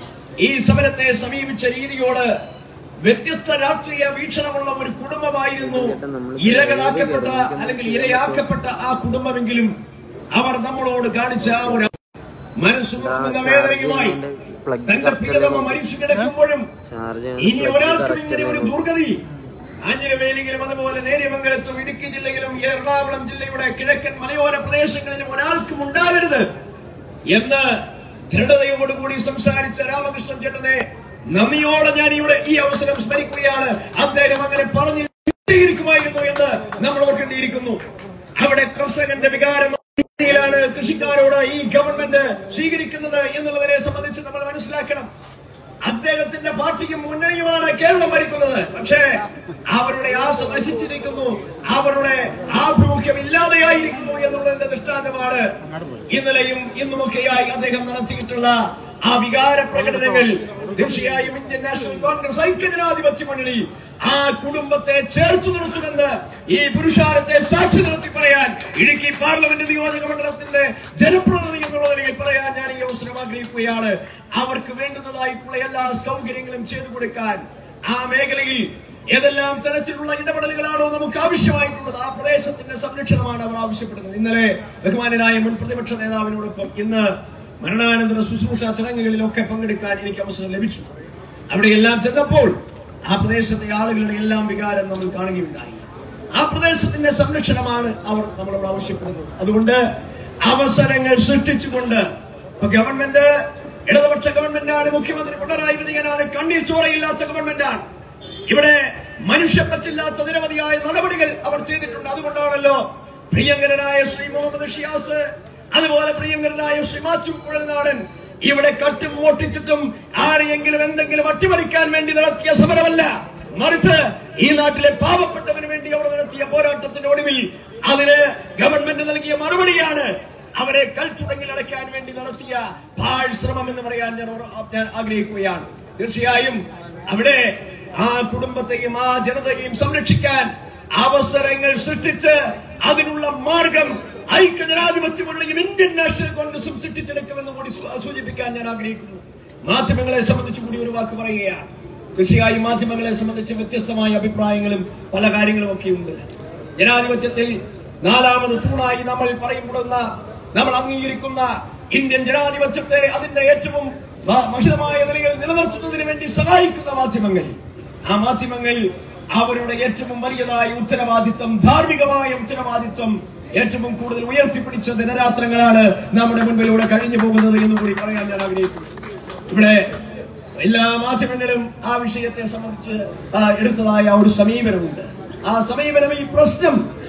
ഈ സമരത്തെ സമീപിച്ച രീതിയോട് വ്യത്യസ്ത രാഷ്ട്രീയ വീക്ഷണമുള്ള ഒരു കുടുംബമായിരുന്നു ഇരകളാക്കപ്പെട്ട അല്ലെങ്കിൽ ഇരയാക്കപ്പെട്ട ആ കുടുംബമെങ്കിലും അവർ നമ്മളോട് കാണിച്ച ആ ഒരു മനസ്സുകൊണ്ടുന്ന വേദനയുമായി തന്റെ പ്രിയതമ മരിച്ചു കിടക്കുമ്പോഴും ചാർജ് ഇനി ഒരാൾക്കും ഇങ്ങനെ ഒരു ദുർഗതി ആഞ്ഞിരവേലിയിലും അതുപോലെ നേര്യമംഗലത്തും ഇടുക്കി ജില്ലയിലും എറണാകുളം ജില്ലയുടെ കിഴക്കൻ മലയോര പ്രദേശങ്ങളിലും ഒരാൾക്കും ഉണ്ടാകരുത് എന്ന് ദൃഢതയോടുകൂടി സംസാരിച്ച രാമകൃഷ്ണൻ ചേട്ടനെ നന്ദിയോടെ ഞാൻ ഇവിടെ ഈ അവസരം സ്മരിക്കുകയാണ് അദ്ദേഹം അങ്ങനെ പറഞ്ഞു ഇരിക്കുമായിരുന്നു എന്ന് നമ്മൾ ഓർക്കേണ്ടിയിരിക്കുന്നു അവിടെ കർഷകന്റെ വികാരം രീതിയിലാണ് കൃഷിക്കാരോട് ഈ ഗവൺമെന്റ് സ്വീകരിക്കുന്നത് എന്നുള്ളതിനെ സംബന്ധിച്ച് നമ്മൾ മനസ്സിലാക്കണം അദ്ദേഹത്തിന്റെ പാർട്ടിയും മുന്നണിയുമാണ് കേരളം ഭരിക്കുന്നത് പക്ഷേ അവരുടെ ആശ നശിച്ചിരിക്കുന്നു അവരുടെ ആഭിമുഖ്യം ഇല്ലാതെയായിരിക്കുന്നു എന്നുള്ളതിന്റെ ദൃഷ്ടാന്തമാണ് ഇന്നലെയും ഇന്നുമൊക്കെയായി അദ്ദേഹം നടത്തിയിട്ടുള്ള ആ വികാര പ്രകടനങ്ങൾ തീർച്ചയായും ഇന്ത്യൻ നാഷണൽ കോൺഗ്രസ് ഐക്യജനാധിപത്യ മുന്നണി ആ കുടുംബത്തെ ചേർത്ത് നിർത്തുമെന്ന് ഈ പുരുഷാരത്തെ സാക്ഷി നിർത്തി പറയാൻ ഇടുക്കി പാർലമെന്റ് നിയോജക മണ്ഡലത്തിന്റെ ജനപ്രതിനിധി എന്നുള്ള നിലയിൽ പറയാൻ ഞാൻ ഈ അവസരം ആഗ്രഹിക്കുകയാണ് അവർക്ക് വേണ്ടുന്നതായിട്ടുള്ള എല്ലാ സൗകര്യങ്ങളും ചെയ്തു കൊടുക്കാൻ ആ മേഖലയിൽ ഏതെല്ലാം തരത്തിലുള്ള ഇടപെടലുകളാണോ നമുക്ക് ആവശ്യമായിട്ടുള്ളത് ആ പ്രദേശത്തിന്റെ സംരക്ഷണമാണ് അവർ ആവശ്യപ്പെടുന്നത് ഇന്നലെ ബഹുമാനനായ മുൻ പ്രതിപക്ഷ നേതാവിനോടൊപ്പം ഇന്ന് മരണാനന്തര ശുശ്രൂഷ ചടങ്ങുകളിലൊക്കെ പങ്കെടുക്കാൻ എനിക്ക് അവസരം ലഭിച്ചു അവിടെയെല്ലാം ചെന്നപ്പോൾ ആ പ്രദേശത്തെ ആളുകളുടെ എല്ലാം വികാരം നമ്മൾ കാണുകയുണ്ടായി ആ പ്രദേശത്തിന്റെ സംരക്ഷണമാണ് അവർ നമ്മളോട് ആവശ്യപ്പെടുന്നത് അതുകൊണ്ട് അവസരങ്ങൾ സൃഷ്ടിച്ചുകൊണ്ട് ഇപ്പൊ ഗവൺമെന്റ് ഇടതുപക്ഷ ഗവൺമെന്റാണ് മുഖ്യമന്ത്രി പിണറായി വിജയനാണ് കണ്ണിൽ ചോരയില്ലാത്ത ഗവൺമെന്റാണ് ഇവിടെ മനുഷ്യപ്പറ്റില്ലാത്ത നിരവധിയായ നടപടികൾ അവർ ചെയ്തിട്ടുണ്ട് അതുകൊണ്ടാണല്ലോ പ്രിയങ്കരനായ ശ്രീ മുഹമ്മദ് ഷിയാസ് അതുപോലെ പ്രിയങ്കരനായ ശ്രീ മാത്യു കുഴൽനാടൻ ഇവിടെ കട്ടും ഓട്ടിച്ചിട്ടും ആരെയെങ്കിലും എന്തെങ്കിലും അട്ടിമറിക്കാൻ വേണ്ടി നടത്തിയ സമരമല്ല മറിച്ച് ഈ നാട്ടിലെ പാവപ്പെട്ടവന് വേണ്ടി അവർ നടത്തിയ പോരാട്ടത്തിന്റെ ഒടുവിൽ അതിന് ഗവൺമെന്റ് നൽകിയ മറുപടിയാണ് അവരെ കൽച്ചുടങ്ങിൽ അടയ്ക്കാൻ വേണ്ടി നടത്തിയ പാഴ് ശ്രമം എന്ന് പറയാൻ ഞാൻ ഓർ- ഞാൻ ആഗ്രഹിക്കുകയാണ് തീർച്ചയായും അവിടെ ആ കുടുംബത്തെയും ആ ജനതയെയും സംരക്ഷിക്കാൻ അവസരങ്ങൾ സൃഷ്ടിച്ച് അതിനുള്ള മാർഗം ഐക്യ ജനാധിപത്യ മുന്നണിയും ഇന്ത്യൻ നാഷണൽ കോൺഗ്രസും സൃഷ്ടിച്ചെടുക്കുമെന്ന് കൂടി സൂ- സൂചിപ്പിക്കാൻ ഞാൻ ആഗ്രഹിക്കുന്നു മാധ്യമങ്ങളെ സംബന്ധിച്ച് കൂടി ഒരു വാക്ക് പറയുകയാണ് തീർച്ചയായും മാധ്യമങ്ങളെ സംബന്ധിച്ച് വ്യത്യസ്തമായ അഭിപ്രായങ്ങളും പല കാര്യങ്ങളും ഒക്കെ ഉണ്ട് ജനാധിപത്യത്തിൽ നാലാമത് തൂണായി നമ്മൾ പറയപ്പെടുന്ന നമ്മൾ അംഗീകരിക്കുന്ന ഇന്ത്യൻ ജനാധിപത്യത്തെ അതിന്റെ ഏറ്റവും മ- മഹിതമായ നിലയിൽ നിലനിർത്തുന്നതിന് വേണ്ടി സഹായിക്കുന്ന മാധ്യമങ്ങൾ ആ മാധ്യമങ്ങൾ അവരുടെ ഏറ്റവും വലിയതായ ഉത്തരവാദിത്വം ധാർമ്മികമായ ഉത്തരവാദിത്വം ഏറ്റവും കൂടുതൽ ഉയർത്തിപ്പിടിച്ച ദിനരാത്രങ്ങളാണ് നമ്മുടെ മുൻപിലൂടെ കഴിഞ്ഞു പോകുന്നത് എന്ന് കൂടി പറയാൻ ഞാൻ ആഗ്രഹിക്കുന്നു ഇവിടെ എല്ലാ മാധ്യമങ്ങളും ആ വിഷയത്തെ സംബന്ധിച്ച് ആ, എടുത്തതായ ഒരു സമീപനമുണ്ട് ആ സമീപനം ഈ പ്രശ്നം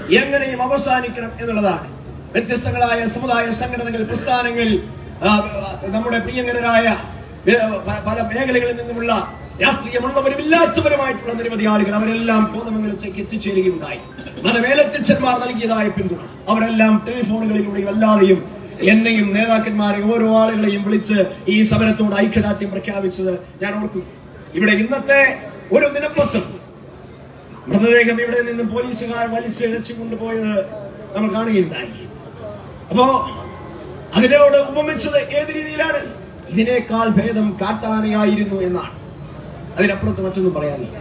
എങ്ങനെയും അവസാനിക്കണം എന്നുള്ളതാണ് വ്യത്യസ്തങ്ങളായ സമുദായ സംഘടനകൾ പ്രസ്ഥാനങ്ങൾ ആ, നമ്മുടെ പ്രിയങ്കരരായ ഏ, പ- പല മേഖലകളിൽ നിന്നുമുള്ള രാഷ്ട്രീയമുള്ളവരും ഇല്ലാത്തവരുമായിട്ടുള്ള നിരവധി ആളുകൾ അവരെല്ലാം കോതമംഗലത്തേക്ക് എത്തിച്ചേരുകയുണ്ടായി മതമേലധ്യക്ഷന്മാർ നൽകിയതായ പിന്തുണ അവരെല്ലാം ടെലിഫോണുകളിലൂടെയും അല്ലാതെയും എന്നെയും നേതാക്കന്മാരെ ഓരോ ആളുകളെയും വിളിച്ച് ഈ സമരത്തോട് ഐക്യദാർഢ്യം പ്രഖ്യാപിച്ചത് ഞാൻ ഓർക്കുന്നു ഇവിടെ ഇന്നത്തെ ഒരു ദിനപത്രം മൃതദേഹം ഇവിടെ നിന്ന് പോലീസുകാർ വലിച്ചിഴച്ചു കൊണ്ടുപോയത് നമ്മൾ കാണുകയുണ്ടായി അപ്പോ അതിനോട് ഉപമിച്ചത് ഏത് രീതിയിലാണ് ഇതിനേക്കാൾ ഭേദം കാട്ടാനയായിരുന്നു എന്നാണ് അതിനപ്പുറത്ത് മറ്റൊന്നും പറയാനില്ല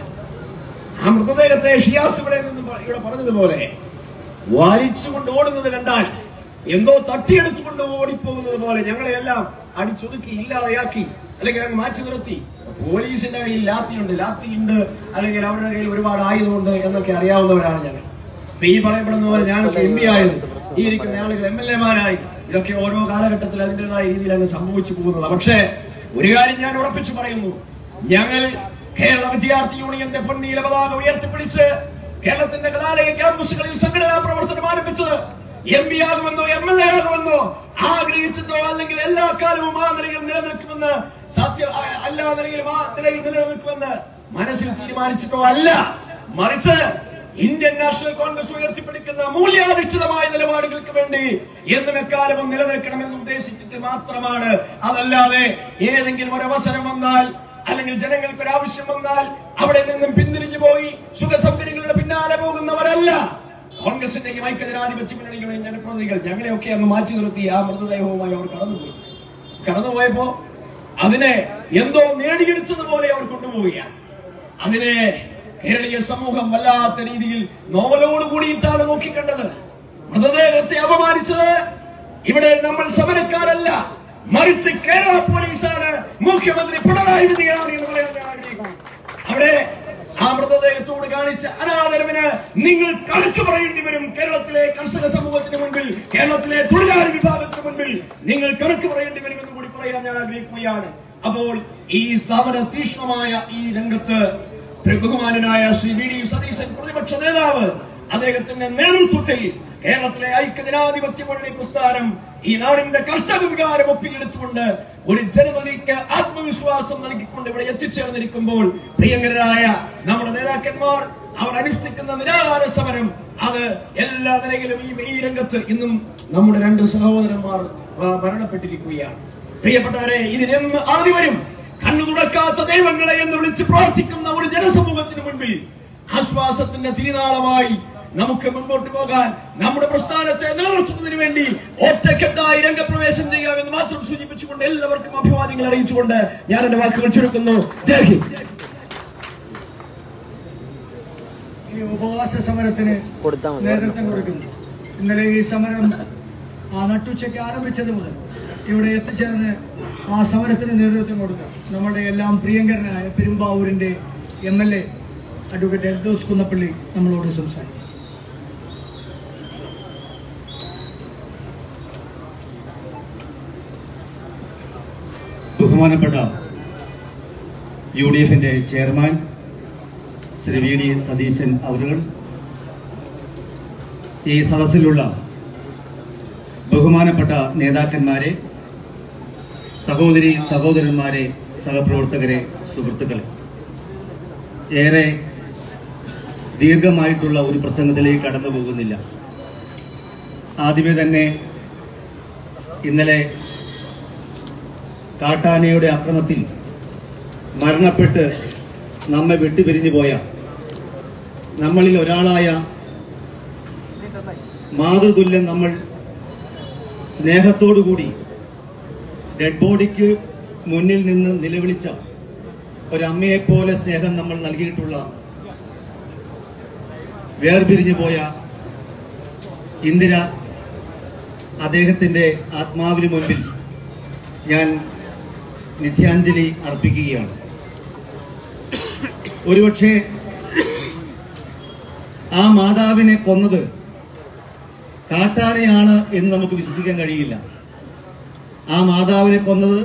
ആ മൃതദേഹത്തെ ഷിയാസ് ഇവിടെ നിന്ന് പ- ഇവിടെ പറഞ്ഞതുപോലെ വലിച്ചുകൊണ്ട് ഓടുന്നത് കണ്ടാൽ എന്തോ തട്ടിയെടുത്തുകൊണ്ട് ഓടിപ്പോകുന്നത് പോലെ ഞങ്ങളെയെല്ലാം അടിച്ചൊതുക്കി ഇല്ലാതെയാക്കി അല്ലെങ്കിൽ അങ്ങ് മാറ്റി നിർത്തി പോലീസിന്റെ കയ്യിൽ ലാത്തിയുണ്ട് ലാത്തിയുണ്ട് അല്ലെങ്കിൽ അവരുടെ കയ്യിൽ ഒരുപാട് ആയുധമുണ്ട് എന്നൊക്കെ അറിയാവുന്നവരാണ് ഞങ്ങൾ ഇപ്പൊ ഈ പറയപ്പെടുന്ന പോലെ ഞാനൊക്കെ എം പി ആയത് ഈ ഇരിക്കുന്ന ആളുകൾ എം എൽ എമാരായി ഇതൊക്കെ ഓരോ കാലഘട്ടത്തിൽ അതിൻ്റെതായ രീതിയിൽ അങ്ങ് സംഭവിച്ചു പോകുന്നതാണ് പക്ഷേ ഒരു കാര്യം ഞാൻ ഉറപ്പിച്ചു പറയുന്നു ഞങ്ങൾ കേരള വിദ്യാർത്ഥി യൂണിയന്റെ പൊന്നീല പതാക ഉയർത്തിപ്പിടിച്ച് കേരളത്തിന്റെ കലാലയ ക്യാമ്പസുകളിൽ സംഘടനാ പ്രവർത്തനം ആരംഭിച്ചത് എം പി ആകുമെന്നോ എം എൽ എ ആകുമെന്നോ ആഗ്രഹിച്ചിട്ടോ അല്ലെങ്കിൽ എല്ലാ കാലവും ആ നിലയിൽ നിലനിൽക്കുമെന്ന് സത്യം ആ- എല്ലാ നിലയിലും ആ നിലയിൽ നിലനിൽക്കുമെന്ന് മനസ്സിൽ തീരുമാനിച്ചിട്ടോ അല്ല മറിച്ച് ഇന്ത്യൻ നാഷണൽ കോൺഗ്രസ് ഉയർത്തിപ്പിടിക്കുന്ന മൂല്യാധിഷ്ഠിതമായ നിലപാടുകൾക്ക് വേണ്ടി എന്നും എക്കാലവും നിലനിൽക്കണമെന്ന് ഉദ്ദേശിച്ചിട്ട് മാത്രമാണ് അതല്ലാതെ ഏതെങ്കിലും ഒരു അവസരം വന്നാൽ അല്ലെങ്കിൽ ജനങ്ങൾക്ക് ഒരു ആവശ്യം വന്നാൽ അവിടെ നിന്നും പിന്തിരിഞ്ഞു പോയി സുഖസൗകര്യങ്ങളുടെ പിന്നാലെ പോകുന്നവരല്ല കോൺഗ്രസിന്റെയും ഐക്യജനാധിപത്യ മുന്നണിയുടെയും ജനപ്രതിനിധികൾ ഞങ്ങളെയൊക്കെ അങ്ങ് മാറ്റി നിർത്തി ആ മൃതദേഹവുമായി അവർ കടന്നുപോയി കടന്നുപോയപ്പോ അതിനെ എന്തോ നേടിയെടുത്തതുപോലെ അവർ കൊണ്ടുപോവുകയാണ് അതിനെ കേരളീയ സമൂഹം വല്ലാത്ത രീതിയിൽ നോവലോട് കൂടിയിട്ടാണ് നോക്കിക്കണ്ടത് മൃതദേഹത്തെ അപമാനിച്ചത് ഇവിടെ നമ്മൾ സമരക്കാരല്ല മറിച്ച് കേരള പോലീസാണ് മുഖ്യമന്ത്രി പിണറായി വിജയനാണ് എന്ന് പറയാൻ ഞാൻ ആഗ്രഹിക്കുന്നു അവിടെ ആ മൃതദേഹത്തോട് കാണിച്ച അനാദരവിന് നിങ്ങൾ കണക്ക് പറയേണ്ടി വരും കേരളത്തിലെ കർഷക സമൂഹത്തിന് മുൻപിൽ കേരളത്തിലെ തൊഴിലാളി വിഭാഗത്തിന് മുൻപിൽ നിങ്ങൾ കണക്ക് പറയേണ്ടി വരുമെന്ന് കൂടി പറയാൻ ഞാൻ ആഗ്രഹിക്കുകയാണ് അപ്പോൾ ഈ സമര തീക്ഷ്ണമായ ഈ രംഗത്ത് ബഹുമാനനായ ശ്രീ വി ഡി സതീശൻ പ്രതിപക്ഷ നേതാവ് അദ്ദേഹത്തിന്റെ നേതൃത്വത്തിൽ കേരളത്തിലെ ഐക്യജനാധിപത്യ മുന്നണി പ്രസ്ഥാനം ഈ നാടിന്റെ കർഷക വികാരം ഒപ്പിയെടുത്തുകൊണ്ട് ഒരു ജനതയ്ക്ക് ആത്മവിശ്വാസം നൽകിക്കൊണ്ട് ഇവിടെ എത്തിച്ചേർന്നിരിക്കുമ്പോൾ പ്രിയങ്കരായ നമ്മുടെ നേതാക്കന്മാർ അവർ അനുഷ്ഠിക്കുന്ന നിരാഹാര സമരം അത് എല്ലാ നിലയിലും ഈ ഈ രംഗത്ത് ഇന്നും നമ്മുടെ രണ്ട് സഹോദരന്മാർ ആ, മരണപ്പെട്ടിരിക്കുകയാണ് പ്രിയപ്പെട്ടവരെ ഇതിനെന്ന് ആദ്യ വരും കണ്ണു തുടക്കാത്ത ദൈവങ്ങളെ എന്ന് വിളിച്ച് പ്രാർത്ഥിക്കുന്ന ഒരു ജനസമൂഹത്തിന് മുൻപിൽ ആശ്വാസത്തിന്റെ തിരുനാളമായി നമുക്ക് മുൻപോട്ട് പോകാൻ നമ്മുടെ പ്രസ്ഥാനത്തെ നിലനിർത്തുന്നതിന് വേണ്ടി ഒറ്റക്കെട്ടായി രംഗപ്രവേശം ചെയ്യാമെന്ന് മാത്രം സൂചിപ്പിച്ചുകൊണ്ട് എല്ലാവർക്കും അഭിവാദ്യങ്ങൾ അറിയിച്ചുകൊണ്ട് ഞാൻ എന്റെ വാക്കുകൾ ചുരുക്കുന്നു ജയ് ഹിന്ദ് ഈ ഉപവാസ സമരത്തിന് കൊടുത്താൽ മതി നേതൃത്വം കൊടുക്കുന്നു ഇന്നലെ ഈ സമരം ആ നട്ടുച്ചയ്ക്ക് ആരംഭിച്ചത് മുതൽ ഇവിടെ എത്തിച്ചേർന്ന് ആ സമരത്തിന് നേതൃത്വം കൊടുത്ത നമ്മുടെ എല്ലാം പ്രിയങ്കരനായ പെരുമ്പാവൂരിന്റെ M L A advocate Eldhose Kunnappilly നമ്മളോട് സംസാരിക്കും ബഹുമാനപ്പെട്ട യു ഡി എഫിന്റെ chairman Shri V D Satheesan അവരുകൾ ഈ സദസ്സിലുള്ള ബഹുമാനപ്പെട്ട നേതാക്കന്മാരെ സഹോദരി സഹോദരന്മാരെ സഹപ്രവർത്തകരെ സുഹൃത്തുക്കളെ ഏറെ ദീർഘമായിട്ടുള്ള ഒരു പ്രസംഗത്തിലേക്ക് കടന്നു പോകുന്നില്ല ആദ്യമേ തന്നെ ഇന്നലെ കാട്ടാനയുടെ അക്രമത്തിൽ മരണപ്പെട്ട് നമ്മെ വിട്ടുപിരിഞ്ഞു പോയ നമ്മളിൽ ഒരാളായ മാതൃതുല്യം നമ്മൾ സ്നേഹത്തോടുകൂടി ഡെഡ് ബോഡിക്ക് മുന്നിൽ നിന്ന് നിലവിളിച്ച ഒരമ്മയെപ്പോലെ സ്നേഹം നമ്മൾ നൽകിയിട്ടുള്ള വേർപിരിഞ്ഞു പോയ ഇന്ദിര അദ്ദേഹത്തിൻ്റെ ആത്മാവിന് മുൻപിൽ ഞാൻ നിത്യാഞ്ജലി അർപ്പിക്കുകയാണ് ഒരുപക്ഷെ ആ മാതാവിനെ കൊന്നത് കാട്ടാനയാണ് എന്ന് നമുക്ക് വിശ്വസിക്കാൻ കഴിയില്ല ആ മാതാവിനെ കൊന്നത്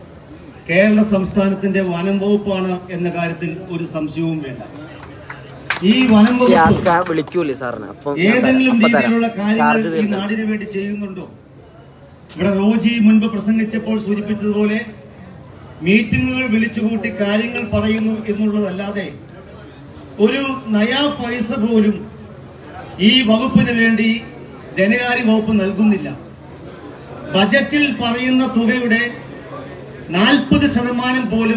കേരള സംസ്ഥാനത്തിന്റെ വനം വകുപ്പാണ് എന്ന കാര്യത്തിൽ ഒരു സംശയവും വേണ്ട ഈ വനം വകുപ്പ് ഷിയാസ്ക വിളിക്കൂലേ സാറിന് അപ്പം ഞാൻ തരാം. ഏതെങ്കിലും അപ്പം തരാം. രീതിയിലുള്ള കാര്യങ്ങൾ ചാർജ് ഈ തീർക്കാം നാടിന് വേണ്ടി ചെയ്യുന്നുണ്ടോ ഇവിടെ റോജി മുൻപ് പ്രസംഗിച്ചപ്പോൾ സൂചിപ്പിച്ചതുപോലെ മീറ്റിങ്ങുകൾ വിളിച്ചുകൂട്ടി കാര്യങ്ങൾ പറയുന്നു എന്നുള്ളതല്ലാതെ ഒരു നയാ പൈസ പോലും ഈ വകുപ്പിന് വേണ്ടി ധനകാര്യ വകുപ്പ് നൽകുന്നില്ല ബജറ്റിൽ പറയുന്ന തുകയുടെ നാൽപ്പത് ശതമാനം പോലും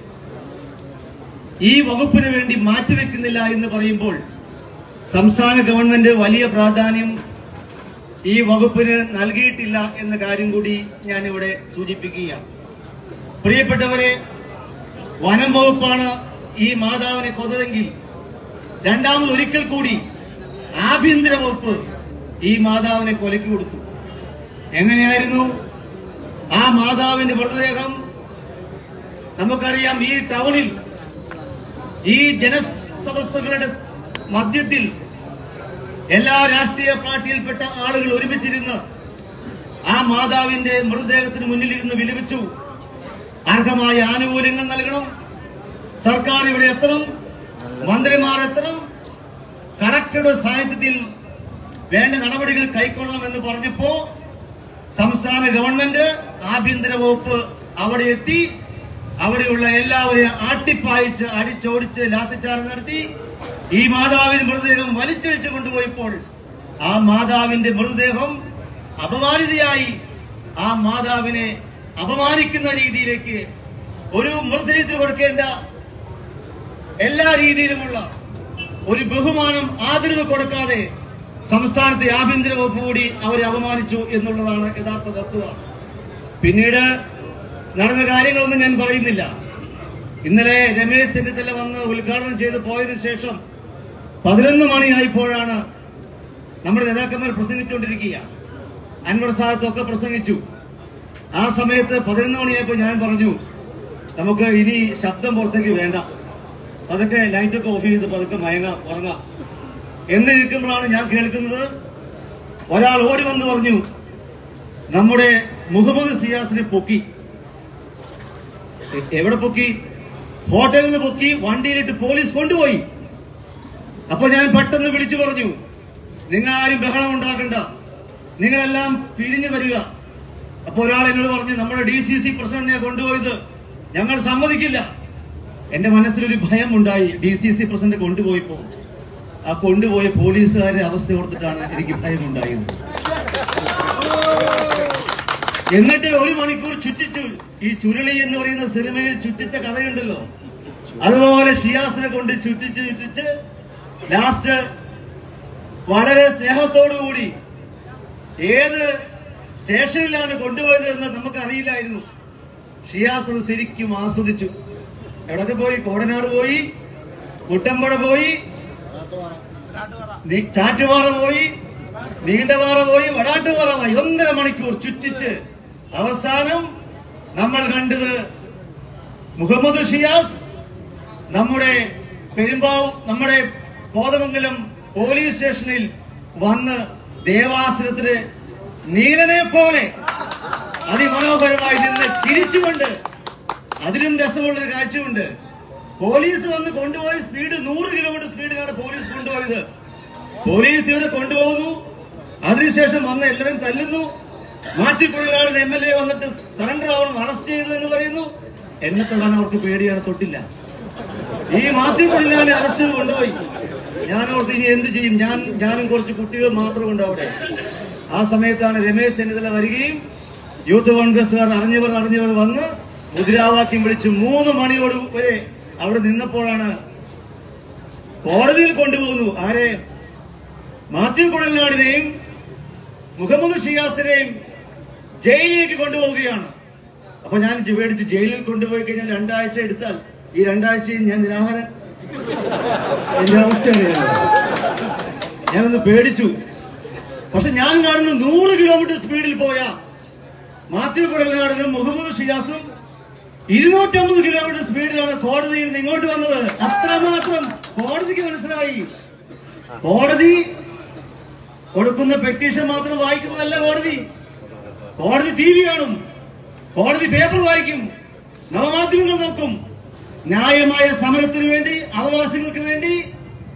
ഈ വകുപ്പിന് വേണ്ടി മാറ്റിവെക്കുന്നില്ല എന്ന് പറയുമ്പോൾ സംസ്ഥാന ഗവൺമെന്റ് വലിയ പ്രാധാന്യം ഈ വകുപ്പിന് നൽകിയിട്ടില്ല എന്ന കാര്യം കൂടി ഞാനിവിടെ സൂചിപ്പിക്കുകയാണ് പ്രിയപ്പെട്ടവരെ വനം വകുപ്പാണ് ഈ മാതാവിനെ കൊന്നതെങ്കിൽ രണ്ടാമത് ഒരിക്കൽ കൂടി ആഭ്യന്തര വകുപ്പ് ഈ മാതാവിനെ കൊലയ്ക്ക് കൊടുത്തു എങ്ങനെയായിരുന്നു ആ മാതാവിന്റെ മൃതദേഹം നമുക്കറിയാം ഈ ടൗണിൽ ഈ ജനസദസ്സുകളുടെ മധ്യത്തിൽ എല്ലാ രാഷ്ട്രീയ പാർട്ടിയിൽപ്പെട്ട ആളുകൾ ഒരുമിച്ചിരുന്ന് ആ മാതാവിന്റെ മൃതദേഹത്തിന് മുന്നിലിരുന്ന് വിലപിച്ചു അർഹമായ ആനുകൂല്യങ്ങൾ നൽകണം സർക്കാർ ഇവിടെ എത്തണം മന്ത്രിമാർ എത്തണം കളക്ടറുടെ സാന്നിധ്യത്തിൽ വേണ്ട നടപടികൾ കൈക്കൊള്ളണം എന്ന് പറഞ്ഞപ്പോ സംസ്ഥാന ഗവൺമെന്റ് ആഭ്യന്തര വകുപ്പ് അവിടെ എത്തി അവിടെയുള്ള എല്ലാവരെയും ആട്ടിപ്പായിച്ച് അടിച്ചോടിച്ച് ലാത്തിച്ചാർജ് നടത്തി ഈ മാതാവിന്റെ മൃതദേഹം വലിച്ചഴിച്ചു കൊണ്ടുപോയപ്പോൾ ആ മാതാവിന്റെ മൃതദേഹം അപമാനിതയായി ആ മാതാവിനെ അപമാനിക്കുന്ന രീതിയിലേക്ക് ഒരു മൃതദേഹത്തിന് കൊടുക്കേണ്ട എല്ലാ രീതിയിലുമുള്ള ഒരു ബഹുമാനം ആദരവ് കൊടുക്കാതെ സംസ്ഥാനത്തെ ആഭ്യന്തര വകുപ്പ് കൂടി അവരെ അപമാനിച്ചു എന്നുള്ളതാണ് യഥാർത്ഥ വസ്തുത പിന്നീട് നടന്ന കാര്യങ്ങളൊന്നും ഞാൻ പറയുന്നില്ല ഇന്നലെ രമേശ് ചെന്നിത്തല വന്ന് ഉദ്ഘാടനം ചെയ്ത് പോയതിനു ശേഷം പതിനൊന്ന് മണിയായപ്പോഴാണ് നമ്മുടെ നേതാക്കന്മാർ പ്രസംഗിച്ചുകൊണ്ടിരിക്കുക അൻവർ സാഹത്തൊക്കെ പ്രസംഗിച്ചു ആ സമയത്ത് പതിനൊന്ന് മണിയായപ്പോൾ ഞാൻ പറഞ്ഞു നമുക്ക് ഇനി ശബ്ദം പുറത്തേക്ക് വേണ്ട പതുക്കെ ലൈറ്റൊക്കെ ഓഫ് ചെയ്ത് പതുക്കെ മയങ്ങാം ഉറങ്ങാം എന്നിരിക്കുമ്പോഴാണ് ഞാൻ കേൾക്കുന്നത് ഒരാൾ ഓടി വന്ന് പറഞ്ഞു നമ്മുടെ മുഹമ്മദ് സിയാസിനെ പൊക്കി എ- എവിടെ പൊക്കി ഹോട്ടലിൽ നിന്ന് പൊക്കി വണ്ടിയിലിട്ട് പോലീസ് കൊണ്ടുപോയി അപ്പൊ ഞാൻ പെട്ടെന്ന് വിളിച്ചു പറഞ്ഞു നിങ്ങൾ ആരും ബഹളം ഉണ്ടാക്കണ്ട നിങ്ങളെല്ലാം പിരിഞ്ഞു വരിക അപ്പൊ ഒരാൾ എന്നോട് പറഞ്ഞു നമ്മുടെ ഡി സി സി പ്രസിഡന്റിനെ കൊണ്ടുപോയത് ഞങ്ങൾ സമ്മതിക്കില്ല എന്റെ മനസ്സിലൊരു ഭയം ഉണ്ടായി ഡി സി സി പ്രസിഡന്റ് കൊണ്ടുപോയപ്പോ ആ കൊണ്ടുപോയ പോലീസുകാരുടെ അവസ്ഥ ഓർത്തിട്ടാണ് എനിക്ക് ഭയമുണ്ടായത് എന്നിട്ട് ഒരു മണിക്കൂർ ചുറ്റിച്ചു ഈ ചുരുളി എന്ന് പറയുന്ന സിനിമയിൽ ചുറ്റിച്ച കഥയുണ്ടല്ലോ അതുപോലെ ഷിയാസിനെ കൊണ്ട് ചുറ്റിച്ച് ചുറ്റിച്ച് ലാസ്റ്റ് വളരെ സ്നേഹത്തോടു കൂടി ഏത് സ്റ്റേഷനിലാണ് കൊണ്ടുപോയത് എന്ന് നമുക്ക് അറിയില്ലായിരുന്നു ഷിയാസ് അത് ശരിക്കും ആസ്വദിച്ചു എവിടൊക്കെ പോയി കോടനാട് പോയി കുട്ടമ്പുഴ പോയി നി- ചാറ്റുപാറ പോയി നീണ്ടപാറ പോയി വടാട്ടുപാറ പോയി ഒന്നര മണിക്കൂർ ചുറ്റിച്ച് അവസാനം നമ്മൾ കണ്ടത് മുഹമ്മദ് ഷിയാസ് നമ്മുടെ പെരുമ്പാവ് നമ്മുടെ കോതമംഗലം പോലീസ് സ്റ്റേഷനിൽ വന്ന് ദേവാസുരത്തിന് നീലനെ പോലെ അതിമനോഹരമായി നിന്ന് ചിരിച്ചുകൊണ്ട് അതിലും രസമുള്ളൊരു കാഴ്ചയുണ്ട് പോലീസ് വന്ന് കൊണ്ടുപോയ സ്പീഡ് നൂറ് കിലോമീറ്റർ സ്പീഡിലാണ് പോലീസ് കൊണ്ടുപോയത് പോലീസ് ഇവരെ കൊണ്ടുപോകുന്നു അതിനുശേഷം വന്ന് എല്ലാവരും തല്ലുന്നു മാറ്റിക്കൊള്ളുകാരൻ എം എൽ എ വന്നിട്ട് സറണ്ടർ ആവണം അറസ്റ്റ് ചെയ്തു എന്ന് പറയുന്നു എന്നെ തൊടാൻ അവർക്ക് പേടിയാണ് തൊട്ടില്ല ഈ മാറ്റിക്കൊള്ളുകാരനെ അറസ്റ്റ് ചെയ്ത് കൊണ്ടുപോയി ഞാൻ ഓർത്ത് ഇനി എന്ത് ചെയ്യും ഞാൻ ഞാനും കുറച്ച് കുട്ടികൾ മാത്രമുണ്ട് അവിടെ ആ സമയത്താണ് രമേശ് ചെന്നിത്തല വരികയും യൂത്ത് കോൺഗ്രസ്സുകാർ അറിഞ്ഞവർ അറിഞ്ഞവർ വന്ന് മുദ്രാവാക്യം വിളിച്ച് മൂന്ന് മണിയോട് വരെ അവിടെ നിന്നപ്പോഴാണ് കോടതിയിൽ കൊണ്ടുപോകുന്നു ആരെ മാത്യു കുഴൽനാടിനെയും മുഹമ്മദ് ഷിയാസിനെയും ജയിലിലേക്ക് കൊണ്ടുപോവുകയാണ് അപ്പൊ ഞാൻ പേടിച്ച് ജയിലിൽ കൊണ്ടുപോയി കഴിഞ്ഞാൽ രണ്ടാഴ്ച എടുത്താൽ ഈ രണ്ടാഴ്ചയും ഞാൻ നിരാഹാരം എന്റെ അവസ്ഥയാണ് ഞാൻ. ഞാനൊന്ന് പേടിച്ചു പക്ഷെ ഞാൻ കാണുന്നു നൂറ് കിലോമീറ്റർ സ്പീഡിൽ പോയ മാത്യു കുഴൽനാടനും മുഹമ്മദ് ഷിയാസും ഇരുന്നൂറ്റമ്പത് കിലോമീറ്റർ സ്പീഡിലാണ് കോടതിയിൽ നിന്ന് ഇങ്ങോട്ട് വന്നത് അത്രമാത്രം കോടതിക്ക് മനസ്സിലായി കോടതി കൊടുക്കുന്ന പെറ്റീഷൻ മാത്രം വായിക്കുന്നതല്ല കോടതി കോടതി ടി വി കാണും കോടതി പേപ്പർ വായിക്കും നവമാധ്യമങ്ങൾ നോക്കും ന്യായമായ സമരത്തിന് വേണ്ടി അവകാശങ്ങൾക്ക് വേണ്ടി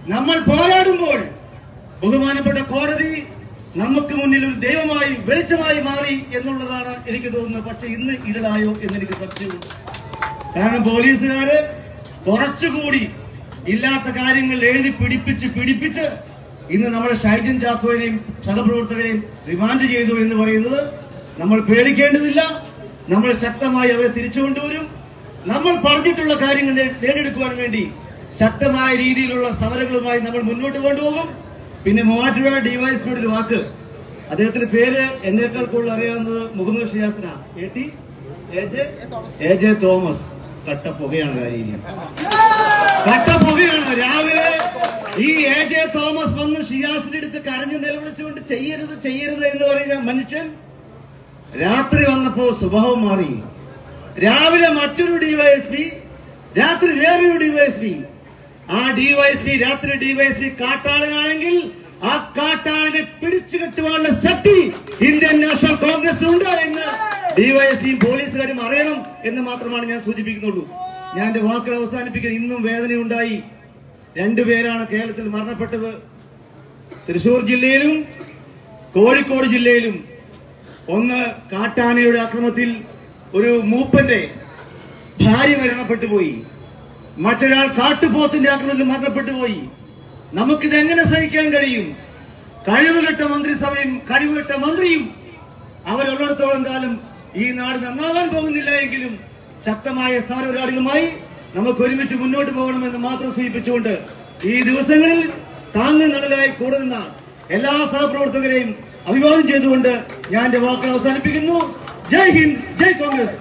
നമ്മൾ പോരാടുമ്പോൾ ബഹുമാനപ്പെട്ട കോടതി നമുക്ക് മുന്നിൽ ഒരു ദൈവമായി വെളിച്ചമായി മാറി എന്നുള്ളതാണ് എനിക്ക് തോന്നുന്നത് പക്ഷെ ഇന്ന് ഇരുളായോ എന്നെനിക്ക് സംശയമുണ്ട് കാരണം പോലീസുകാര് കുറച്ചുകൂടി ഇല്ലാത്ത കാര്യങ്ങൾ എഴുതി പിടിപ്പിച്ച് പിടിപ്പിച്ച് ഇന്ന് നമ്മുടെ ഷൈജൻ ചാക്കോനെയും സഹപ്രവർത്തകരെയും റിമാൻഡ് ചെയ്തു എന്ന് പറയുന്നത് നമ്മൾ പേടിക്കേണ്ടതില്ല നമ്മൾ ശക്തമായി അവരെ തിരിച്ചു കൊണ്ടുവരും നമ്മൾ പറഞ്ഞിട്ടുള്ള കാര്യങ്ങൾ നേ- നേടിയെടുക്കുവാൻ വേണ്ടി ശക്തമായ രീതിയിലുള്ള സമരങ്ങളുമായി നമ്മൾ മുന്നോട്ട് കൊണ്ടുപോകും പിന്നെ മൂവാറ്റുപുഴ ഡിവൈഎസ്പിയുടെ ഒരു വാക്ക് അദ്ദേഹത്തിന്റെ പേര് എന്നേക്കാൾ കൂടുതൽ അറിയാവുന്നത് മുഹമ്മദ് ഷിയാസിന A T A J A J Thomas കട്ട പുകയാണ് കാര്യം കട്ട പുകയാണ് രാവിലെ ഈ എ ജെ തോമസ് വന്ന് ഷിയാസിന്റെ അടുത്ത് കരഞ്ഞു നിലവിളിച്ചുകൊണ്ട് ചെയ്യരുത് ചെയ്യരുത് എന്ന് പറയുന്ന മനുഷ്യൻ രാത്രി വന്നപ്പോ സ്വഭാവം മാറി രാവിലെ മറ്റൊരു ഡിവൈഎസ്പി രാത്രി വേറൊരു ഡിവൈഎസ്പി ആ ഡിവൈഎസ്പി രാത്രി ഡിവൈഎസ്പി കാട്ടാളനാണെങ്കിൽ ആ കാട്ടാളനെ പിടിച്ചു കെട്ടുവാനുള്ള ശക്തി ഇന്ത്യൻ നാഷണൽ കോൺഗ്രസ് ഉണ്ട് എന്ന് ഡിവൈഎസ്പിയും പോലീസുകാരും അറിയണം എന്ന് മാത്രമാണ് ഞാൻ സൂചിപ്പിക്കുന്നുള്ളൂ ഞാൻ എന്റെ വാക്കുകൾ അവസാനിപ്പിക്കുന്നത് ഇന്നും വേദനയുണ്ടായി രണ്ടുപേരാണ് കേരളത്തിൽ മരണപ്പെട്ടത് തൃശൂർ ജില്ലയിലും കോഴിക്കോട് ജില്ലയിലും ഒന്ന് കാട്ടാനയുടെ ആക്രമത്തിൽ ഒരു മൂപ്പന്റെ ഭാര്യ മരണപ്പെട്ടു പോയി മറ്റൊരാൾ കാട്ടുപോത്തിന്റെ ആക്രമണത്തിൽ മരണപ്പെട്ടു പോയി നമുക്കിത് എങ്ങനെ സഹിക്കാൻ കഴിയും കഴിവുകെട്ട മന്ത്രിസഭയും കഴിവുകെട്ട മന്ത്രിയും അവരുള്ളിടത്തോളം കാലം ഈ നാട് നന്നാവാൻ പോകുന്നില്ല എങ്കിലും ശക്തമായ സമരപരിപാടികളുമായി നമുക്ക് ഒരുമിച്ച് മുന്നോട്ട് പോകണമെന്ന് മാത്രം സൂചിപ്പിച്ചുകൊണ്ട് ഈ ദിവസങ്ങളിൽ താങ്ങ് നടലായി കൂടുന്ന എല്ലാ സഹപ്രവർത്തകരെയും അഭിവാദം ചെയ്തുകൊണ്ട് ഞാൻ എന്റെ വാക്കുകൾ അവസാനിപ്പിക്കുന്നു ജയ് ഹിന്ദ് ജയ് കോൺഗ്രസ്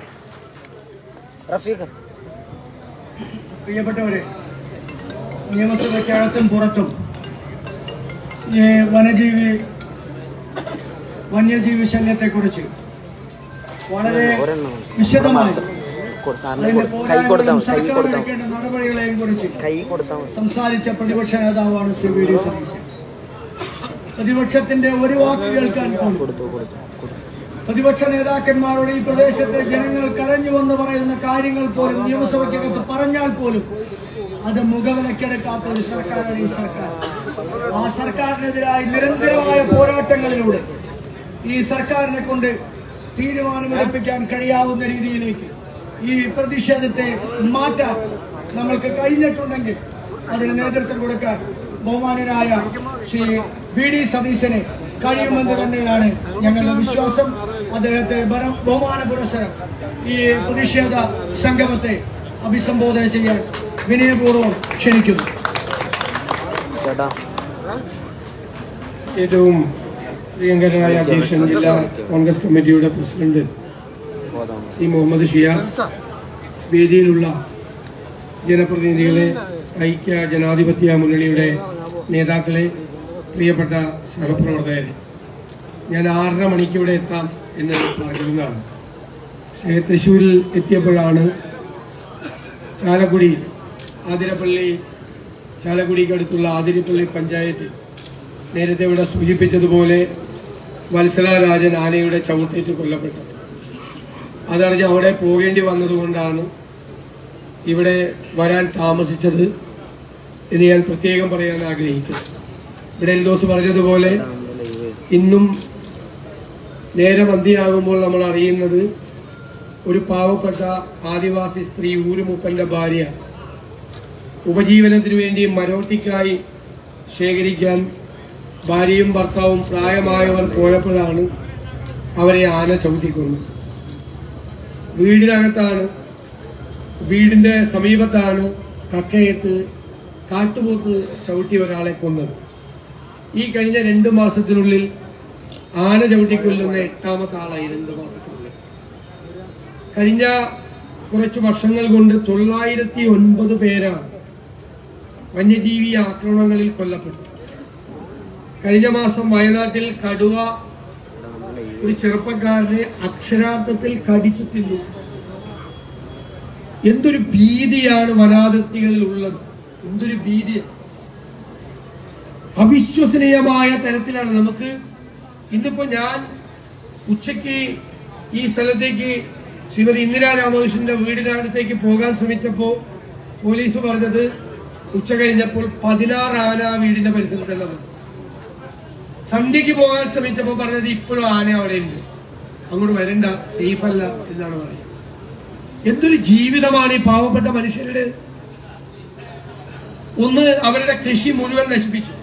റഫീഖ് പ്രിയപ്പെട്ടവരെ നിയമസഭയ്ക്കകത്തും പുറത്തും ഈ വനജീവി വന്യജീവി ശല്യത്തെക്കുറിച്ച് വളരെ വിശദമായി സാറിന് അതിന്റെ കൊടു- കൈ കൊടുത്താൽ മതി കൈ സർക്കാർ കൊടുത്താൽ എടുക്കേണ്ട നടപടികളെയും കുറിച്ച് കൈ കൊടുത്താൽ മതി സംസാരിച്ച പ്രതിപക്ഷ നേതാവാണ് സി വി ഡി സതീശൻ പ്രതിപക്ഷത്തിന്റെ ഒരു വാക്ക് കേൾക്കാൻ പോലും കൊടുത്തു കൊടുത്തു കൊടുത്തു പ്രതിപക്ഷ നേതാക്കന്മാരോട് ഈ പ്രദേശത്തെ ജനങ്ങൾ കരഞ്ഞുവെന്ന് പറയുന്ന കാര്യങ്ങൾ പോലും നിയമസഭയ്ക്കകത്ത് പറഞ്ഞാൽ പോലും അത് മുഖവിലക്കെടുക്കാത്ത ഒരു സർക്കാരാണ് ഈ സർക്കാർ ആ സർക്കാരിനെതിരായി നിരന്തരമായ പോരാട്ടങ്ങളിലൂടെ ഈ സർക്കാരിനെ കൊണ്ട് തീരുമാനമെടുപ്പിക്കാൻ കഴിയാവുന്ന രീതിയിലേക്ക് ഈ പ്രതിഷേധത്തെ മാറ്റാൻ നമ്മൾക്ക് കഴിഞ്ഞിട്ടുണ്ടെങ്കിൽ അതിന് നേതൃത്വം കൊടുക്കാൻ ബഹുമാനനായ ശ്രീ വി ഡി സതീശനെ കഴിയുമെന്ന് തന്നെയാണ് ഞങ്ങളുടെ വിശ്വാസം അദ്ദേഹത്തെ ബഹു- ബഹുമാന പുരസ്സരം ഈ പ്രതിഷേധ സംഗമത്തെ അഭിസംബോധന ചെയ്യാൻ വിനയപൂർവ്വം ക്ഷണിക്കുന്നു ചേട്ടാ ഏറ്റവും പ്രിയങ്കരനായ അധ്യക്ഷൻ ജില്ലാ കോൺഗ്രസ് കമ്മിറ്റിയുടെ പ്രസിഡന്റ് സി മുഹമ്മദ് ഷിയാസ് വേദിയിലുള്ള ജനപ്രതിനിധികളെ ഐക്യ ജനാധിപത്യ മുന്നണിയുടെ നേതാക്കളെ പ്രിയപ്പെട്ട സഹപ്രവർത്തകരെ ഞാൻ ആറര മണിക്ക് ഇവിടെ എത്താം എന്ന് പറഞ്ഞിരുന്നതാണ് പക്ഷേ തൃശ്ശൂരിൽ എത്തിയപ്പോഴാണ് ചാലക്കുടി ആതിരപ്പള്ളി ചാലക്കുടിക്കടുത്തുള്ള ആതിരപ്പള്ളി പഞ്ചായത്ത് നേരത്തെ ഇവിടെ സൂചിപ്പിച്ചതുപോലെ വത്സല രാജൻ ആനയുടെ ചവിട്ടേറ്റ് കൊല്ലപ്പെട്ടത് അതറിഞ്ഞ് അവിടെ പോകേണ്ടി വന്നതുകൊണ്ടാണ് ഇവിടെ വരാൻ താമസിച്ചത് എന്ന് ഞാൻ പ്രത്യേകം പറയാൻ ആഗ്രഹിക്കുന്നു ഇവിടെ എൽദോസ് പറഞ്ഞതുപോലെ ഇന്നും നേരം അന്തിയാകുമ്പോൾ നമ്മൾ അറിയുന്നത് ഒരു പാവപ്പെട്ട ആദിവാസി സ്ത്രീ ഊരുമുപ്പന്റെ ഭാര്യ ഉപജീവനത്തിനു വേണ്ടി മരോട്ടിക്കായി ശേഖരിക്കാൻ ഭാര്യയും ഭർത്താവും പ്രായമായവർ പോയപ്പോഴാണ് അവരെ ആന ചവിട്ടിക്കൊന്നത് വീടിനകത്താണ് വീടിന്റെ സമീപത്താണ് കക്കയത്ത് കാട്ടുപോത്ത് ചവിട്ടി ഒരാളെ കൊന്നത് ഈ കഴിഞ്ഞ രണ്ടു മാസത്തിനുള്ളിൽ ആന ചവിട്ടിക്കൊല്ലുന്ന എട്ടാമത്തെ ആളായി രണ്ട് മാസത്തിനുള്ളിൽ കഴിഞ്ഞ കുറച്ചു വർഷങ്ങൾ കൊണ്ട് തൊള്ളായിരത്തി ഒൻപത് പേരാണ് വന്യജീവി ആക്രമണങ്ങളിൽ കൊല്ലപ്പെട്ടു കഴിഞ്ഞ മാസം വയനാട്ടിൽ കടുവ ഒരു ചെറുപ്പക്കാരനെ അക്ഷരാർത്ഥത്തിൽ കടിച്ചു തിന്നു എന്തൊരു ഭീതിയാണ് വനാതിർത്തികളിൽ ഉള്ളത് എന്തൊരു ഭീതി അവിശ്വസനീയമായ തരത്തിലാണ് നമുക്ക് ഇന്നിപ്പോ ഞാൻ ഉച്ചയ്ക്ക് ഈ സ്ഥലത്തേക്ക് ശ്രീമതി ഇന്ദിരാ രാമകൃഷ്ണന്റെ വീടിനടുത്തേക്ക് പോകാൻ ശ്രമിച്ചപ്പോ പോലീസ് പറഞ്ഞത് ഉച്ച കഴിഞ്ഞപ്പോൾ പതിനാറ് ആന ആ വീടിന്റെ പരിസരത്തെല്ലാം വന്നു സന്ധ്യക്ക് പോകാൻ ശ്രമിച്ചപ്പോൾ പറഞ്ഞത് ഇപ്പോഴും ആന അവിടെ ഉണ്ട് അങ്ങോട്ട് വരണ്ട സേഫ് അല്ല എന്നാണ് പറയുന്നത് എന്തൊരു ജീവിതമാണ് ഈ പാവപ്പെട്ട മനുഷ്യരുടെ ഒന്ന് അവരുടെ കൃഷി മുഴുവൻ നശിപ്പിച്ചു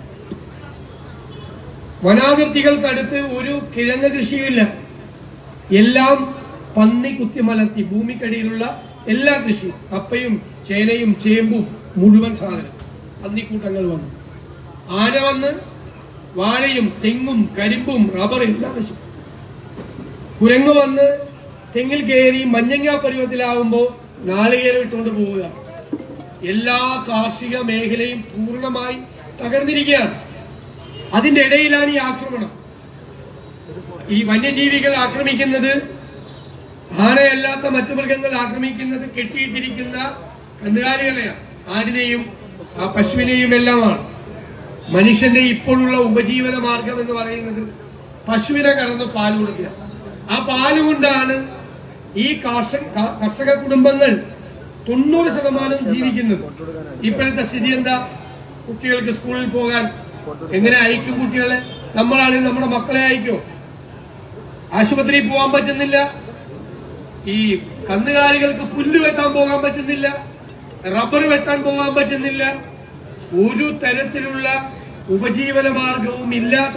വനാതിർത്തികൾക്കടുത്ത് ഒരു കിഴങ്ങ് കൃഷിയുമില്ല എല്ലാം പന്നി കുത്തിമലർത്തി ഭൂമിക്കടിയിലുള്ള എല്ലാ കൃഷിയും കപ്പയും ചേനയും ചേമ്പും മുഴുവൻ സാധനം പന്നിക്കൂട്ടങ്ങൾ വന്നു ആന വന്ന് വാഴയും തെങ്ങും കരിമ്പും റബ്ബറും എല്ലാം നശിപ്പിച്ചു കുരങ്ങ് വന്ന് തെങ്ങിൽ കയറി മഞ്ഞങ്ങ പരുവത്തിലാവുമ്പോ നാളികേരം ഇട്ടുകൊണ്ട് പോവുക എല്ലാ കാർഷിക മേഖലയും പൂർണ്ണമായി തകർന്നിരിക്കുകയാണ് അതിന്റെ ഇടയിലാണ് ഈ ആക്രമണം ഈ വന്യജീവികൾ ആക്രമിക്കുന്നത് ആനയല്ലാത്ത മറ്റു മൃഗങ്ങൾ ആക്രമിക്കുന്നത് കെട്ടിയിട്ടിരിക്കുന്ന കന്നുകാലികളെയാണ് ആടിനെയും ആ പശുവിനെയും എല്ലാമാണ് മനുഷ്യന്റെ ഇപ്പോഴുള്ള ഉപജീവന മാർഗം എന്ന് പറയുന്നത് പശുവിനെ കറന്ന് പാൽ കൊടുക്കുക ആ പാല് കൊണ്ടാണ് ഈ കർഷക കർഷക കുടുംബങ്ങൾ തൊണ്ണൂറ് ശതമാനം ജീവിക്കുന്നത് ഇപ്പോഴത്തെ സ്ഥിതി എന്താ കുട്ടികൾക്ക് സ്കൂളിൽ പോകാൻ എങ്ങനെ അയക്കും കുട്ടികളെ നമ്മളാണെങ്കിൽ നമ്മുടെ മക്കളെ അയക്കോ ആശുപത്രിയിൽ പോകാൻ പറ്റുന്നില്ല ഈ കന്നുകാലികൾക്ക് പുല്ല് വെട്ടാൻ പോകാൻ പറ്റുന്നില്ല റബ്ബർ വെട്ടാൻ പോകാൻ പറ്റുന്നില്ല ഒരു തരത്തിലുള്ള ഉപജീവന മാർഗവും ഇല്ലാത്ത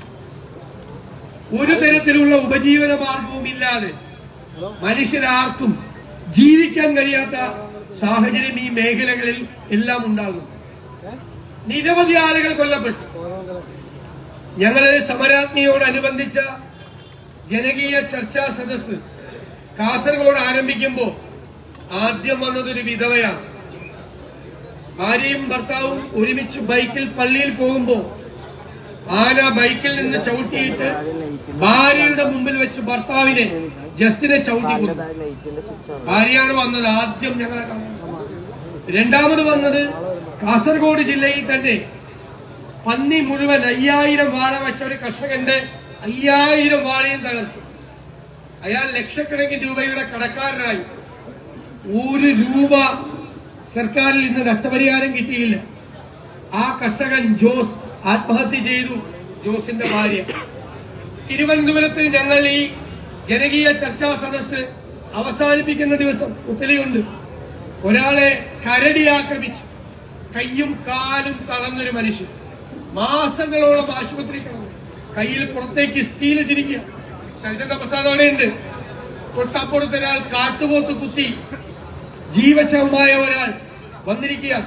ഒരു തരത്തിലുള്ള ഉപജീവന മാർഗവും ഇല്ലാതെ മനുഷ്യരാർക്കും ജീവിക്കാൻ കഴിയാത്ത സാഹചര്യം ഈ മേഖലകളിൽ എല്ലാം ഉണ്ടാകും നിരവധി ആളുകൾ കൊല്ലപ്പെട്ടു ഞങ്ങള് സമരാജ്ഞിയോടനുബന്ധിച്ച ജനകീയ ചർച്ചാ സദസ്സ് കാസർഗോഡ് ആരംഭിക്കുമ്പോ ആദ്യം വന്നത് ഒരു വിധവയാണ് ഭാര്യയും ഭർത്താവും ഒരുമിച്ച് ബൈക്കിൽ പള്ളിയിൽ പോകുമ്പോ ആന ബൈക്കിൽ നിന്ന് ചവിട്ടിയിട്ട് ഭാര്യയുടെ മുമ്പിൽ വെച്ച് ഭർത്താവിനെ ജസ്റ്റിനെ ചവിട്ടി കൊന്നു ഭാര്യയാണ് വന്നത് ആദ്യം ഞങ്ങളെ കാണാൻ. രണ്ടാമത് വന്നത് കാസർഗോഡ് ജില്ലയിൽ തന്നെ പന്നി മുഴുവൻ അയ്യായിരം വാഴ വെച്ച ഒരു കർഷകന്റെ അയ്യായിരം വാഴയും തകർത്തു അയാൾ ലക്ഷക്കണക്കിന് രൂപയുടെ കടക്കാരനായി ഒരു രൂപ സർക്കാരിൽ നിന്ന് നഷ്ടപരിഹാരം കിട്ടിയില്ല ആ കർഷകൻ ജോസ് ആത്മഹത്യ ചെയ്തു ജോസിന്റെ ഭാര്യ തിരുവനന്തപുരത്ത് ഞങ്ങൾ ഈ ജനകീയ ചർച്ചാ സദസ്സ് അവസാനിപ്പിക്കുന്ന ദിവസം ഒത്തിരിയുണ്ട് ഒരാളെ കരടി ആക്രമിച്ചു കയ്യും കാലും തളർന്നൊരു മനുഷ്യൻ മാസങ്ങളോളം ആശുപത്രി കിടന്നു കയ്യിൽ പുറത്തേക്ക് സ്റ്റീലിട്ടിരിക്കുക ശരചന്ദ്ര പ്രസാദ് അവിടെയുണ്ട് തൊട്ടപ്പുറത്ത് ഒരാൾ കാട്ടുപോത്ത് കുത്തി ജീവശവമായ ഒരാൾ വന്നിരിക്കുക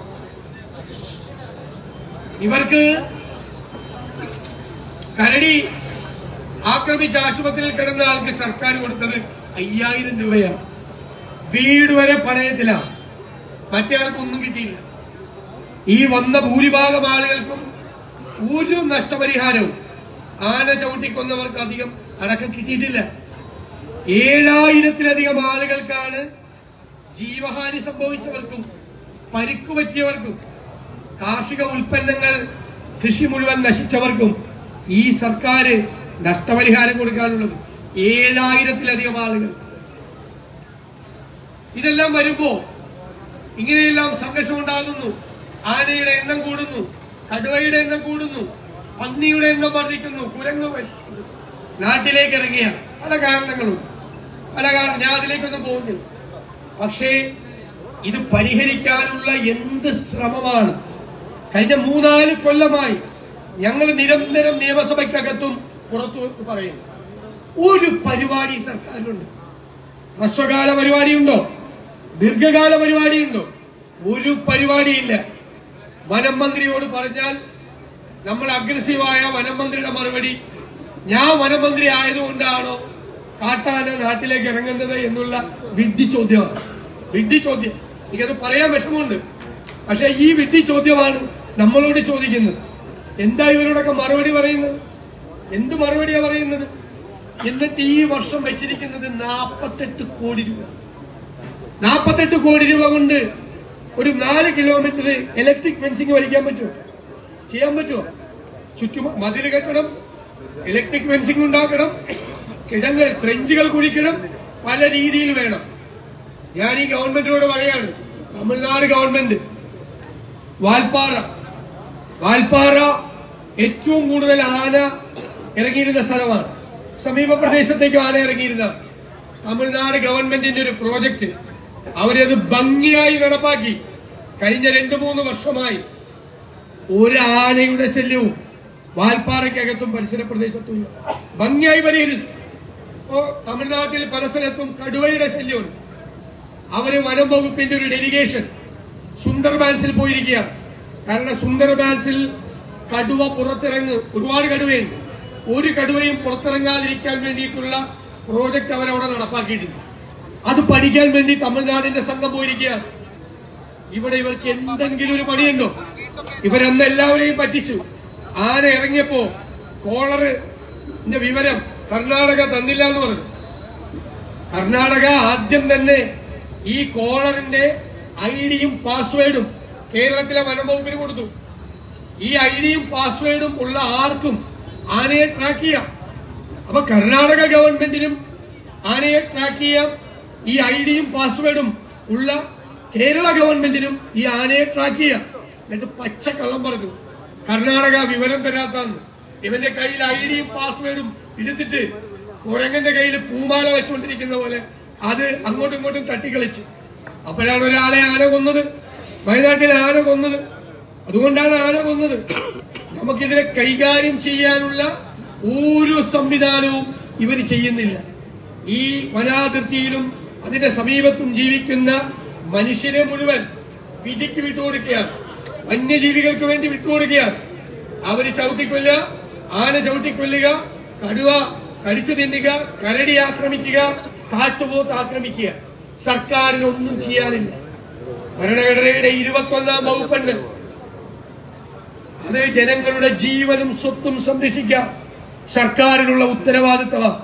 ഇവർക്ക് കരടി ആക്രമിച്ച ആശുപത്രിയിൽ കിടന്ന ആൾക്ക് സർക്കാർ കൊടുത്തത് അയ്യായിരം രൂപയാണ് വീട് വരെ പണയത്തിലാണ് മറ്റേ ആൾക്ക് ഒന്നും കിട്ടിയില്ല ഈ വന്ന ഭൂരിഭാഗം ആളുകൾക്കും ഒരു നഷ്ടപരിഹാരവും ആന ചവിട്ടിക്കൊന്നവർക്ക് അധികം അടക്കം കിട്ടിയിട്ടില്ല ഏഴായിരത്തിലധികം ആളുകൾക്കാണ് ജീവഹാനി സംഭവിച്ചവർക്കും പരിക്കു പറ്റിയവർക്കും കാർഷിക ഉൽപ്പന്നങ്ങൾ കൃഷി മുഴുവൻ നശിച്ചവർക്കും ഈ സർക്കാർ നഷ്ടപരിഹാരം കൊടുക്കാനുള്ളത് ഏഴായിരത്തിലധികം ആളുകൾ ഇതെല്ലാം വരുമ്പോ ഇങ്ങനെയെല്ലാം സംഘർഷം ഉണ്ടാകുന്നു ആനയുടെ എണ്ണം കൂടുന്നു കടുവയുടെ എണ്ണം കൂടുന്നു പന്നിയുടെ എണ്ണം വർദ്ധിക്കുന്നു കുരങ്ങ് വരുന്നു. നാട്ടിലേക്ക് ഇറങ്ങിയ പല കാരണങ്ങളും പല കാരണം ഞാൻ അതിലേക്കൊന്നും പോകുന്നില്ല പക്ഷേ ഇത് പരിഹരിക്കാനുള്ള എന്ത് ശ്രമമാണ് കഴിഞ്ഞ മൂന്നാല് കൊല്ലമായി ഞങ്ങൾ നിരന്തരം നിയമസഭയ്ക്കകത്തും പുറത്തു പറയുന്നു ഒരു പരിപാടി സർക്കാരിനുണ്ട് ഹ്രസ്വകാല പരിപാടിയുണ്ടോ ദീർഘകാല പരിപാടിയുണ്ടോ ഒരു പരിപാടിയില്ല വനം മന്ത്രിയോട് പറഞ്ഞാൽ നമ്മൾ അഗ്രസീവായ വനം മന്ത്രിയുടെ മറുപടി ഞാൻ വനം മന്ത്രി ആയതുകൊണ്ടാണോ കാട്ടാന നാട്ടിലേക്ക് ഇറങ്ങുന്നത് എന്നുള്ള വിഡ്ഢി ചോദ്യമാണ് വിഡ്ഢി ചോദ്യം എനിക്കത് പറയാൻ വിഷമമുണ്ട് പക്ഷെ ഈ വിഡ്ഢി ചോദ്യമാണ് നമ്മളോട് ചോദിക്കുന്നത് എന്താ ഇവരോടൊക്കെ മറുപടി പറയുന്നത് എന്ത് മറുപടിയാ പറയുന്നത് എന്നിട്ട് ഈ വർഷം വെച്ചിരിക്കുന്നത് നാൽപ്പത്തെട്ട് കോടി രൂപ നാൽപ്പത്തെട്ട് കോടി രൂപ കൊണ്ട് ഒരു നാല് കിലോമീറ്റർ ഇലക്ട്രിക് ഫെൻസിങ് വലിക്കാൻ പറ്റുമോ ചെയ്യാൻ പറ്റുമോ ചുറ്റും മതിൽ കെട്ടണം ഇലക്ട്രിക് ഫെൻസിങ് ഉണ്ടാക്കണം കിടങ്ങൾ ട്രെഞ്ചുകൾ കുഴിക്കണം പല രീതിയിൽ വേണം ഞാൻ ഈ ഗവൺമെന്റിനോട് പറയാണ് തമിഴ്നാട് ഗവൺമെന്റ് വാൽപ്പാറ വാൽപ്പാറ ഏറ്റവും കൂടുതൽ ആന ഇറങ്ങിയിരുന്ന സ്ഥലമാണ് സമീപ പ്രദേശത്തേക്ക് ആന ഇറങ്ങിയിരുന്ന തമിഴ്നാട് ഗവൺമെന്റിന്റെ ഒരു പ്രോജക്റ്റ് അവരത് ഭംഗിയായി നടപ്പാക്കി കഴിഞ്ഞ രണ്ടു മൂന്ന് വർഷമായി ഒരു ആനയുടെ ശല്യവും വാൽപ്പാറയ്ക്കകത്തും പരിസര പ്രദേശത്തും ഇല്ല. ഭംഗിയായി പരിഹരിച്ചു ഇപ്പോ തമിഴ്നാട്ടിൽ പല സ്ഥലത്തും കടുവയുടെ ശല്യമുണ്ട് അവര് വനം വകുപ്പിന്റെ ഒരു ഡെലിഗേഷൻ സുന്ദർബാൻസിൽ പോയിരിക്കുകയാണ് കാരണം സുന്ദർബാൻസിൽ കടുവ പുറത്തിറങ്ങ് ഒരുപാട് കടുവയുണ്ട് ഒരു കടുവയും പുറത്തിറങ്ങാതിരിക്കാൻ വേണ്ടിയിട്ടുള്ള പ്രോജക്റ്റ് അവരവിടെ നടപ്പാക്കിയിട്ടുണ്ട് അത് പഠിക്കാൻ വേണ്ടി തമിഴ്നാടിന്റെ സംഘം പോയിരിക്കുകയാണ് ഇവിടെ ഇവർക്ക് എന്തെങ്കിലും ഒരു പണിയുണ്ടോ ഇവരന്ന് എല്ലാവരെയും പറ്റിച്ചു ആന ഇറങ്ങിയപ്പോ കോളറിന്റെ വിവരം കർണാടക തന്നില്ല എന്ന് പറഞ്ഞു കർണാടക ആദ്യം തന്നെ ഈ കോളറിന്റെ ഐ ഡിയും പാസ്വേഡും കേരളത്തിലെ വനംവകുപ്പിന് കൊടുത്തു ഈ ഐ ഡിയും പാസ്വേഡും ഉള്ള ആർക്കും ആനയെ ട്രാക്ക് ചെയ്യാം അപ്പൊ കർണാടക ഗവൺമെന്റിനും ആനയെ ട്രാക്ക് ചെയ്യാം ഈ ഐ ഡിയും പാസ്വേഡും ഉള്ള കേരള ഗവൺമെന്റിനും ഈ ആനയെ ട്രാക്ക് ചെയ്യാം എന്നിട്ട് പച്ചക്കള്ളം പറഞ്ഞു കർണാടക വിവരം തരാത്താന്ന് ഇവന്റെ കയ്യിൽ ഐ ഡിയും പാസ്വേഡും എടുത്തിട്ട് കുരങ്ങന്റെ കയ്യിൽ പൂമാല വെച്ചുകൊണ്ടിരിക്കുന്ന പോലെ അത് അങ്ങോട്ടും ഇങ്ങോട്ടും തട്ടിക്കളിച്ചു അപ്പോഴാണ് ഒരാളെ ആന കൊന്നത് വയനാട്ടിൽ ആന കൊന്നത് അതുകൊണ്ടാണ് ആന കൊന്നത് നമുക്കിതിനെ കൈകാര്യം ചെയ്യാനുള്ള ഒരു സംവിധാനവും ഇവർ ചെയ്യുന്നില്ല ഈ വനാതിർത്തിയിലും അതിന്റെ സമീപത്തും ജീവിക്കുന്ന മനുഷ്യരെ മുഴുവൻ വിധിക്ക് വിട്ടുകൊടുക്കുകയാണ് വന്യജീവികൾക്ക് വേണ്ടി വിട്ടുകൊടുക്കുകയാണ് അവര് ചവിട്ടിക്കൊല്ലുക ആന ചവിട്ടിക്കൊല്ലുക കടുവ കടിച്ചു തിന്നുക കരടി ആക്രമിക്കുക കാട്ടുപോത്ത് ആക്രമിക്കുക സർക്കാരിനൊന്നും ചെയ്യാനില്ല ഭരണഘടനയുടെ ഇരുപത്തൊന്നാം വകുപ്പുണ്ട് അത് ജനങ്ങളുടെ ജീവനും സ്വത്തും സംരക്ഷിക്കാം സർക്കാരിനുള്ള ഉത്തരവാദിത്തമാണ്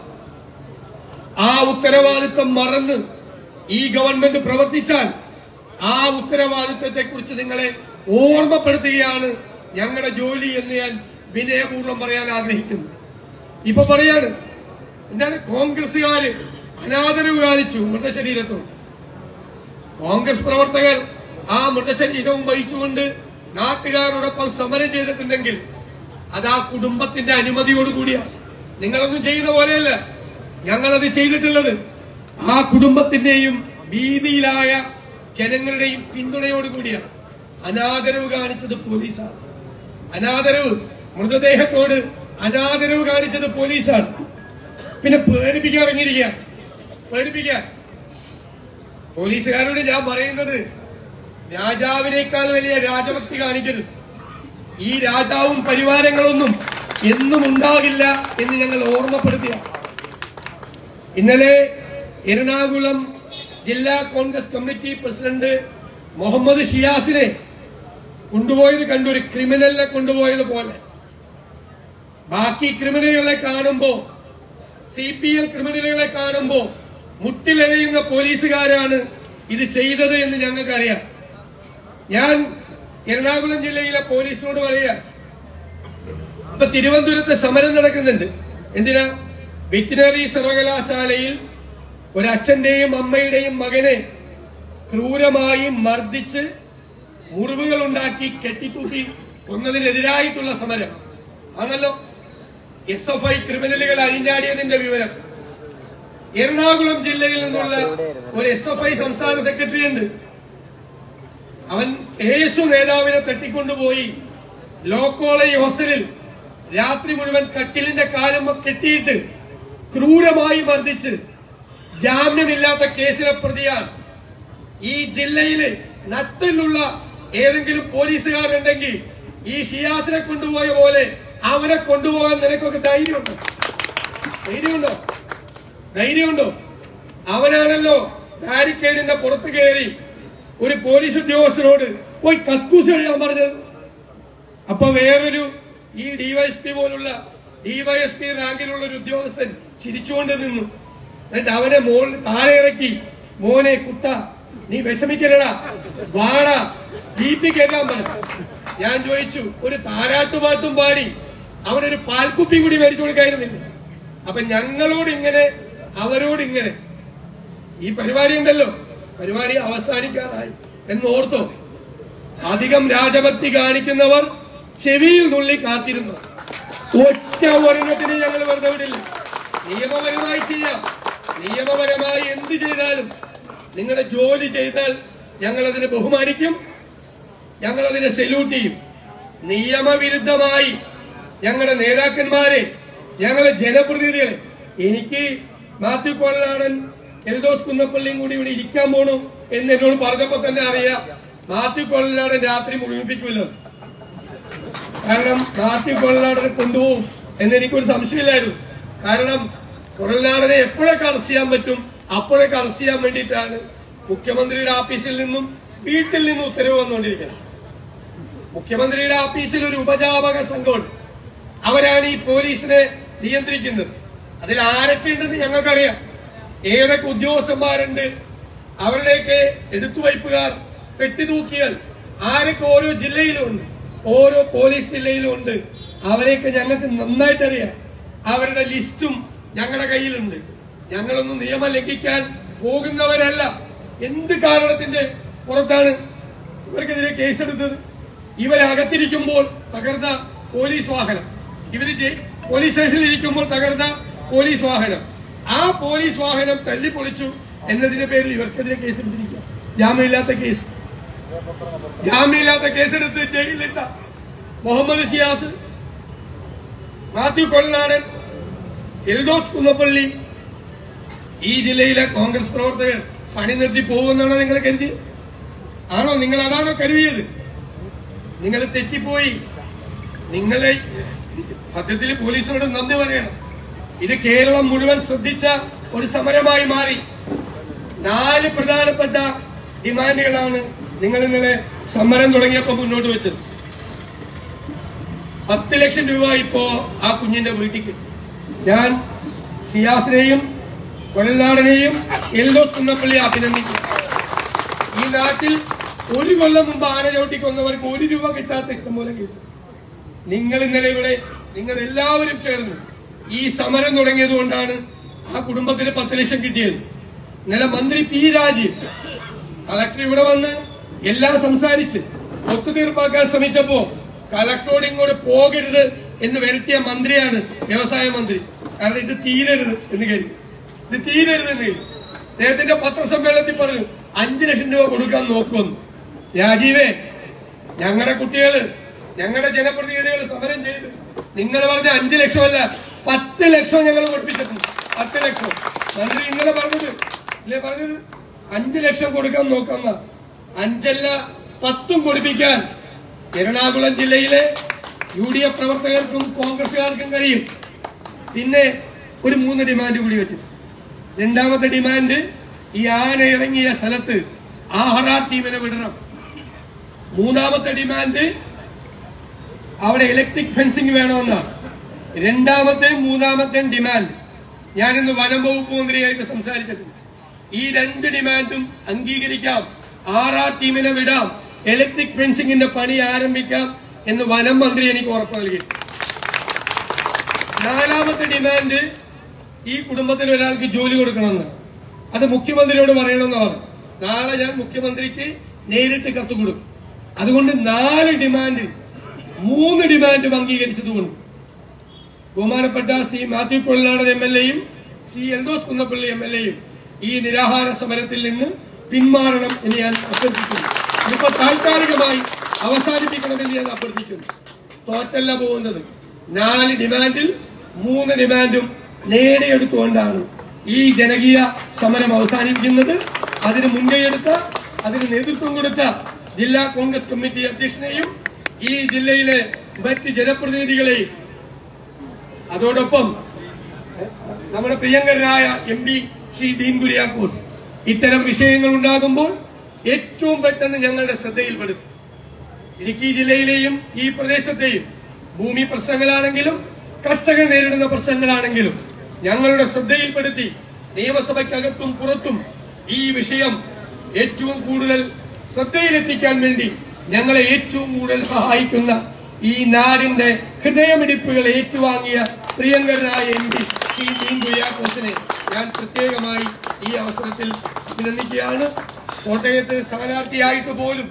ആ ഉത്തരവാദിത്തം മറന്ന് ഈ ഗവൺമെന്റ് പ്രവർത്തിച്ചാൽ ആ ഉത്തരവാദിത്തത്തെ കുറിച്ച് നിങ്ങളെ ഓർമ്മപ്പെടുത്തുകയാണ് ഞങ്ങളുടെ ജോലി എന്ന് ഞാൻ വിനയപൂർവ്വം പറയാൻ ആഗ്രഹിക്കുന്നു ഇപ്പൊ പറയാണ് എന്താണ് കോൺഗ്രസുകാര് അനാദരവ് കാണിച്ചു മൃതശരീരത്തോട് കോൺഗ്രസ് പ്രവർത്തകർ ആ മൃതശരീരവും വഹിച്ചുകൊണ്ട് നാട്ടുകാരോടൊപ്പം സമരം ചെയ്തിട്ടുണ്ടെങ്കിൽ അത് ആ കുടുംബത്തിന്റെ അനുമതിയോടുകൂടിയാണ് നിങ്ങളൊന്നും ചെയ്യുന്ന പോലെയല്ല ഞങ്ങളത് ചെയ്തിട്ടുള്ളത് ആ കുടുംബത്തിന്റെയും ഭീതിയിലായ ജനങ്ങളുടെയും പിന്തുണയോടുകൂടിയാണ് അനാദരവ് കാണിച്ചത് പോലീസാണ് അനാദരവ് മൃതദേഹത്തോട് അനാദരവ് കാണിച്ചത് പോലീസാണ് പിന്നെ പേടിപ്പിക്കാൻ ഇറങ്ങിയിരിക്കുക പേടിപ്പിക്കാൻ പോലീസുകാരോട് ഞാൻ പറയുന്നത് രാജാവിനേക്കാൾ വലിയ രാജഭക്തി കാണിക്കരുത് ഈ രാജാവും പരിവാരങ്ങളൊന്നും എന്നും ഉണ്ടാകില്ല എന്ന് ഞങ്ങൾ ഓർമ്മപ്പെടുത്തിയ ഇന്നലെ എറണാകുളം ജില്ലാ കോൺഗ്രസ് കമ്മിറ്റി പ്രസിഡന്റ് മുഹമ്മദ് ഷിയാസിനെ കൊണ്ടുപോയത് കണ്ടു ഒരു ക്രിമിനലിനെ കൊണ്ടുപോയത് പോലെ ബാക്കി ക്രിമിനലുകളെ കാണുമ്പോ സി പി എം ക്രിമിനലുകളെ കാണുമ്പോ മുട്ടിലെറിയുന്ന പോലീസുകാരാണ് ഇത് ചെയ്തത് എന്ന് ഞങ്ങൾക്കറിയാം ഞാൻ എറണാകുളം ജില്ലയിലെ പോലീസിനോട് പറയാ ഇപ്പൊ തിരുവനന്തപുരത്ത് സമരം നടക്കുന്നുണ്ട് എന്തിനാ വെറ്റിനറി സർവകലാശാലയിൽ ഒരച്ഛന്റെയും അമ്മയുടെയും മകനെ ക്രൂരമായി മർദ്ദിച്ച് മുറിവുകൾ ഉണ്ടാക്കി കെട്ടിത്തൂട്ടി കൊന്നതിനെതിരായിട്ടുള്ള സമരം ആണല്ലോ എസ് എഫ് ഐ ക്രിമിനലുകൾ അഴിഞ്ഞാടിയതിന്റെ വിവരം എറണാകുളം ജില്ലയിൽ നിന്നുള്ള ഒരു എസ് എഫ് ഐ സംസ്ഥാന സെക്രട്ടറി ഉണ്ട് അവൻ യേശു നേതാവിനെ തട്ടിക്കൊണ്ടുപോയി ലോ കോളേജ് ഹോസ്റ്റലിൽ രാത്രി മുഴുവൻ കട്ടിലിന്റെ കാലം കെട്ടിയിട്ട് ക്രൂരമായി മർദ്ദിച്ച് ജാമ്യമില്ലാത്ത കേസിലെ പ്രതിയാണ് ഈ ജില്ലയിൽ നട്ടിലുള്ള ഏതെങ്കിലും പോലീസുകാരുണ്ടെങ്കിൽ ഈ ഷിയാസിനെ കൊണ്ടുപോയ പോലെ അവരെ കൊണ്ടുപോകാൻ നിനക്കൊക്കെ ധൈര്യമുണ്ടോ ധൈര്യമുണ്ടോ ധൈര്യമുണ്ടോ അവനാണല്ലോ ബാരിക്കേഡിന്റെ പുറത്ത് കയറി ഒരു പോലീസ് ഉദ്യോഗസ്ഥനോട് പോയി കക്കൂസ് എഴുതാൻ പറഞ്ഞത് അപ്പൊ വേറൊരു ഈ ഡിവൈഎസ്പി പോലുള്ള ഡിവൈഎസ്പി റാങ്കിലുള്ള ഒരു ഉദ്യോഗസ്ഥൻ ചിരിച്ചുകൊണ്ട് നിന്നു എന്നിട്ട് അവനെ മോൾ താഴെ ഇറക്കി മോനെ കുട്ട നീ വിഷമിക്കലടാ വാടാ ജീപ്പി കേൾക്കാൻ പറഞ്ഞു ഞാൻ ചോദിച്ചു ഒരു താരാട്ടുപാട്ടും പാടി അവനൊരു പാൽക്കുപ്പി കൂടി മേടിച്ചു കൊടുക്കായിരുന്നില്ല അപ്പൊ ഞങ്ങളോട് ഇങ്ങനെ അവരോട് ഇങ്ങനെ ഈ പരിപാടി ഉണ്ടല്ലോ പരിപാടി അവസാനിക്കാറായി എന്ന് ഓർത്തോ അധികം രാജഭക്തി കാണിക്കുന്നവർ ചെവിയിൽ നുള്ളി കാത്തിരുന്നു ഒറ്റ ഒരെണ്ണത്തിന് ഞങ്ങൾ വെറുതെ വിടില്ല നിയമപരമായി ചെയ്യാം നിയമപരമായി എന്ത് ചെയ്താലും നിങ്ങളുടെ ജോലി ചെയ്താൽ ഞങ്ങൾ അതിനെ ബഹുമാനിക്കും ഞങ്ങൾ അതിനെ സെല്യൂട്ട് ചെയ്യും നിയമവിരുദ്ധമായി ഞങ്ങളുടെ നേതാക്കന്മാരെ ഞങ്ങളുടെ ജനപ്രതിനിധികളെ എനിക്ക് മാത്യു കൊള്ളാടൻ എൽദോസ് കുന്നപ്പള്ളിയും കൂടി ഇവിടെ ഇരിക്കാൻ പോണു എന്ന് എന്നോട് പറഞ്ഞപ്പോ തന്നെ അറിയാം മാത്യു കൊള്ളാടൻ രാത്രി മുഴുമിപ്പിക്കുമല്ലോ കാരണം മാത്യു കൊള്ളാടനെ കൊണ്ടുപോകും എന്ന് എനിക്കൊരു സംശയമില്ലായിരുന്നു കാരണം കൊള്ളാടനെ എപ്പോഴൊക്കെ അറസ്റ്റ് ചെയ്യാൻ പറ്റും അപ്പോഴൊക്കെ അറസ്റ്റ് ചെയ്യാൻ വേണ്ടിയിട്ടാണ് മുഖ്യമന്ത്രിയുടെ ഓഫീസിൽ നിന്നും വീട്ടിൽ നിന്നും ഉത്തരവ് വന്നുകൊണ്ടിരിക്കുന്നത് മുഖ്യമന്ത്രിയുടെ ഓഫീസിൽ ഒരു ഉപജാപക സംഘമുണ്ട് അവരാണ് ഈ പോലീസിനെ നിയന്ത്രിക്കുന്നത് അതിൽ ആരൊക്കെ ഉണ്ടെന്ന് ഞങ്ങൾക്കറിയാം ഏതൊക്കെ ഉദ്യോഗസ്ഥന്മാരുണ്ട് അവരുടെയൊക്കെ എടുത്തുവയ്പ്പുകാർ പെട്ടിതൂക്കിയാൽ ആരൊക്കെ ഓരോ ജില്ലയിലും ഉണ്ട് ഓരോ പോലീസ് ജില്ലയിലും ഉണ്ട് അവരെയൊക്കെ ഞങ്ങൾക്ക് നന്നായിട്ട് അറിയാം അവരുടെ ലിസ്റ്റും ഞങ്ങളുടെ കയ്യിലുണ്ട് ഞങ്ങളൊന്നും നിയമം ലംഘിക്കാൻ പോകുന്നവരല്ല എന്ത് കാരണത്തിന്റെ പുറത്താണ് ഇവർക്കെതിരെ കേസെടുത്തത് ഇവരകത്തിരിക്കുമ്പോൾ തകർന്ന പോലീസ് വാഹനം ഇവര് ജയി- പോലീസ് സ്റ്റേഷനിൽ ഇരിക്കുമ്പോൾ തകർന്ന പോലീസ് വാഹനം ആ പോലീസ് വാഹനം തല്ലിപ്പൊളിച്ചു എന്നതിന്റെ പേരിൽ ഇവർക്കെതിരെ കേസെടുത്തിരിക്കുക ജാമ്യമില്ലാത്ത കേസ് ജാമ്യമില്ലാത്ത കേസെടുത്ത് ജയിലിലിട്ട മുഹമ്മദ് ഷിയാസ് മാത്യു കൊള്ളനാടൻ എൽദോസ് കുന്നപ്പള്ളി ഈ ജില്ലയിലെ കോൺഗ്രസ് പ്രവർത്തകർ പണി നിർത്തി പോകുമെന്നാണോ നിങ്ങൾ കരുതി ആണോ നിങ്ങൾ അതാണോ കരുതിയത് നിങ്ങൾ തെറ്റിപ്പോയി നിങ്ങളെ സത്യത്തിൽ പോലീസിനോട് നന്ദി പറയണം ഇത് കേരളം മുഴുവൻ ശ്രദ്ധിച്ച ഒരു സമരമായി മാറി നാല് പ്രധാനപ്പെട്ട ഡിമാൻഡുകളാണ് നിങ്ങൾ ഇന്നലെ സമരം തുടങ്ങിയപ്പോൾ മുന്നോട്ട് വെച്ചത് പത്ത് ലക്ഷം രൂപ ഇപ്പോ ആ കുഞ്ഞിന്റെ വീട്ടിൽ കിട്ടി ഞാൻ സിയാസിനെയും കൊഴൽനാടനെയും എൽദോസ് കുന്നപ്പള്ളി അഭിനന്ദിക്കുന്നു ഈ നാട്ടിൽ ഒരു കൊല്ലം മുമ്പ് ആന ചവിട്ടി കൊന്നവർക്ക് ഒരു രൂപ കിട്ടാത്ത ഇഷ്ടംപോലെ കേസ് നിങ്ങൾ ഇന്നലെ ഇവിടെ നിങ്ങൾ എല്ലാവരും ചേർന്ന് ഈ സമരം തുടങ്ങിയത് കൊണ്ടാണ് ആ കുടുംബത്തിന് പത്ത് ലക്ഷം കിട്ടിയത് ഇന്നലെ മന്ത്രി പി രാജീവ് കളക്ടർ ഇവിടെ വന്ന് എല്ലാം സംസാരിച്ച് ഒത്തുതീർപ്പാക്കാൻ ശ്രമിച്ചപ്പോ കളക്ടറോട് ഇങ്ങോട്ട് പോകരുത് എന്ന് വരുത്തിയ മന്ത്രിയാണ് വ്യവസായ മന്ത്രി കാരണം ഇത് തീരരുത് എന്ന് കരുതി ഇത് തീരരുത് എന്ന് കരുതി അദ്ദേഹത്തിന്റെ പത്രസമ്മേളനത്തിൽ പറഞ്ഞു അഞ്ചു ലക്ഷം രൂപ കൊടുക്കാൻ നോക്കുമെന്ന് രാജീവേ ഞങ്ങളുടെ കുട്ടികള് ഞങ്ങളുടെ ജനപ്രതിനിധികൾ സമരം ചെയ്ത് നിങ്ങൾ പറഞ്ഞ അഞ്ചു ലക്ഷമല്ല പത്ത് ലക്ഷം ഞങ്ങൾ പഠിപ്പിച്ചിട്ടുണ്ട് പത്ത് ലക്ഷം മന്ത്രി ഇന്നലെ പറഞ്ഞത് ഇല്ലേ പറഞ്ഞത് അഞ്ചു ലക്ഷം കൊടുക്കാൻ നോക്കുന്ന അഞ്ചല്ല പത്തും കൊടുപ്പിക്കാൻ എറണാകുളം ജില്ലയിലെ യു ഡി എഫ് പ്രവർത്തകർക്കും കോൺഗ്രസുകാർക്കും കഴിയും പിന്നെ ഒരു മൂന്ന് ഡിമാൻഡ് കൂടി വെച്ചിട്ട് രണ്ടാമത്തെ ഡിമാൻഡ് ഈ ആന ഇറങ്ങിയ സ്ഥലത്ത് ആഹാര ടീമിനെ വിടണം മൂന്നാമത്തെ ഡിമാൻഡ് അവിടെ ഇലക്ട്രിക് ഫെൻസിംഗ് വേണമെന്നാണ് രണ്ടാമത്തെ മൂന്നാമത്തെ ഡിമാൻഡ് ഞാനിന്ന് വനം വകുപ്പ് മന്ത്രിയായിട്ട് സംസാരിച്ചിട്ടുണ്ട് ഈ രണ്ട് ഡിമാൻഡും അംഗീകരിക്കാം ആർ ആർ ടീമിനെ വിടാം ഇലക്ട്രിക് ഫെൻസിംഗിന്റെ പണി ആരംഭിക്കാം എന്ന് വനം മന്ത്രി എനിക്ക് ഉറപ്പ് നൽകി നാലാമത്തെ ഡിമാൻഡ് ഈ കുടുംബത്തിൽ ഒരാൾക്ക് ജോലി കൊടുക്കണമെന്ന് അത് മുഖ്യമന്ത്രിയോട് പറയണമെന്ന് പറഞ്ഞു നാളെ ഞാൻ മുഖ്യമന്ത്രിക്ക് നേരിട്ട് കത്ത് കൊടുക്കും അതുകൊണ്ട് നാല് ഡിമാൻഡ് മൂന്ന് ഡിമാൻഡും അംഗീകരിച്ചതുകൊണ്ട് ബഹുമാനപ്പെട്ട ശ്രീ മാത്യു കൊള്ളാടൻ എം എൽ എയും ശ്രീ എൽദോസ് കുന്നപ്പള്ളി എം എൽ എയും ഈ നിരാഹാര സമരത്തിൽ നിന്ന് പിന്മാറണം എന്ന് ഞാൻ അഭ്യർത്ഥിക്കുന്നു ഇതിപ്പോ താൽക്കാലികമായി അവസാനിപ്പിക്കണമെന്ന് ഞാൻ അഭ്യർത്ഥിക്കുന്നു തോറ്റല്ല പോകുന്നത് നാല് ഡിമാൻഡിൽ മൂന്ന് ഡിമാൻഡും നേടിയെടുത്തുകൊണ്ടാണ് ഈ ജനകീയ സമരം അവസാനിപ്പിക്കുന്നത് അതിന് മുൻകൈയെടുത്ത അതിന് നേതൃത്വം കൊടുത്ത ജില്ലാ കോൺഗ്രസ് കമ്മിറ്റി അധ്യക്ഷനെയും ഈ ജില്ലയിലെ മറ്റ് ജനപ്രതിനിധികളെയും അതോടൊപ്പം നമ്മുടെ പ്രിയങ്കരനായ എം പി ശ്രീ ഡീൻ കുര്യാക്കോസ് ഇത്തരം വിഷയങ്ങൾ ഉണ്ടാകുമ്പോൾ ഏറ്റവും പെട്ടെന്ന് ഞങ്ങളുടെ ശ്രദ്ധയിൽപ്പെടുത്തും ഇടുക്കി ജില്ലയിലെയും ഈ പ്രദേശത്തെയും ഭൂമി പ്രശ്നങ്ങളാണെങ്കിലും കർഷകർ നേരിടുന്ന പ്രശ്നങ്ങളാണെങ്കിലും ഞങ്ങളുടെ ശ്രദ്ധയിൽപ്പെടുത്തി നിയമസഭയ്ക്കകത്തും പുറത്തും ഈ വിഷയം ഏറ്റവും കൂടുതൽ ശ്രദ്ധയിലെത്തിക്കാൻ വേണ്ടി ഞങ്ങളെ ഏറ്റവും കൂടുതൽ സഹായിക്കുന്ന ഈ നാടിന്റെ ഹൃദയമിടിപ്പുകൾ ഏറ്റുവാങ്ങിയ പ്രിയങ്കരനായ എം പി ശ്രീ ഡീൻ കുര്യാക്കോസിനെ ഞാൻ പ്രത്യേകമായി ഈ അവസരത്തിൽ അഭിനന്ദിക്കുകയാണ് കോട്ടയത്ത് സ്ഥാനാർത്ഥിയായിട്ട് പോലും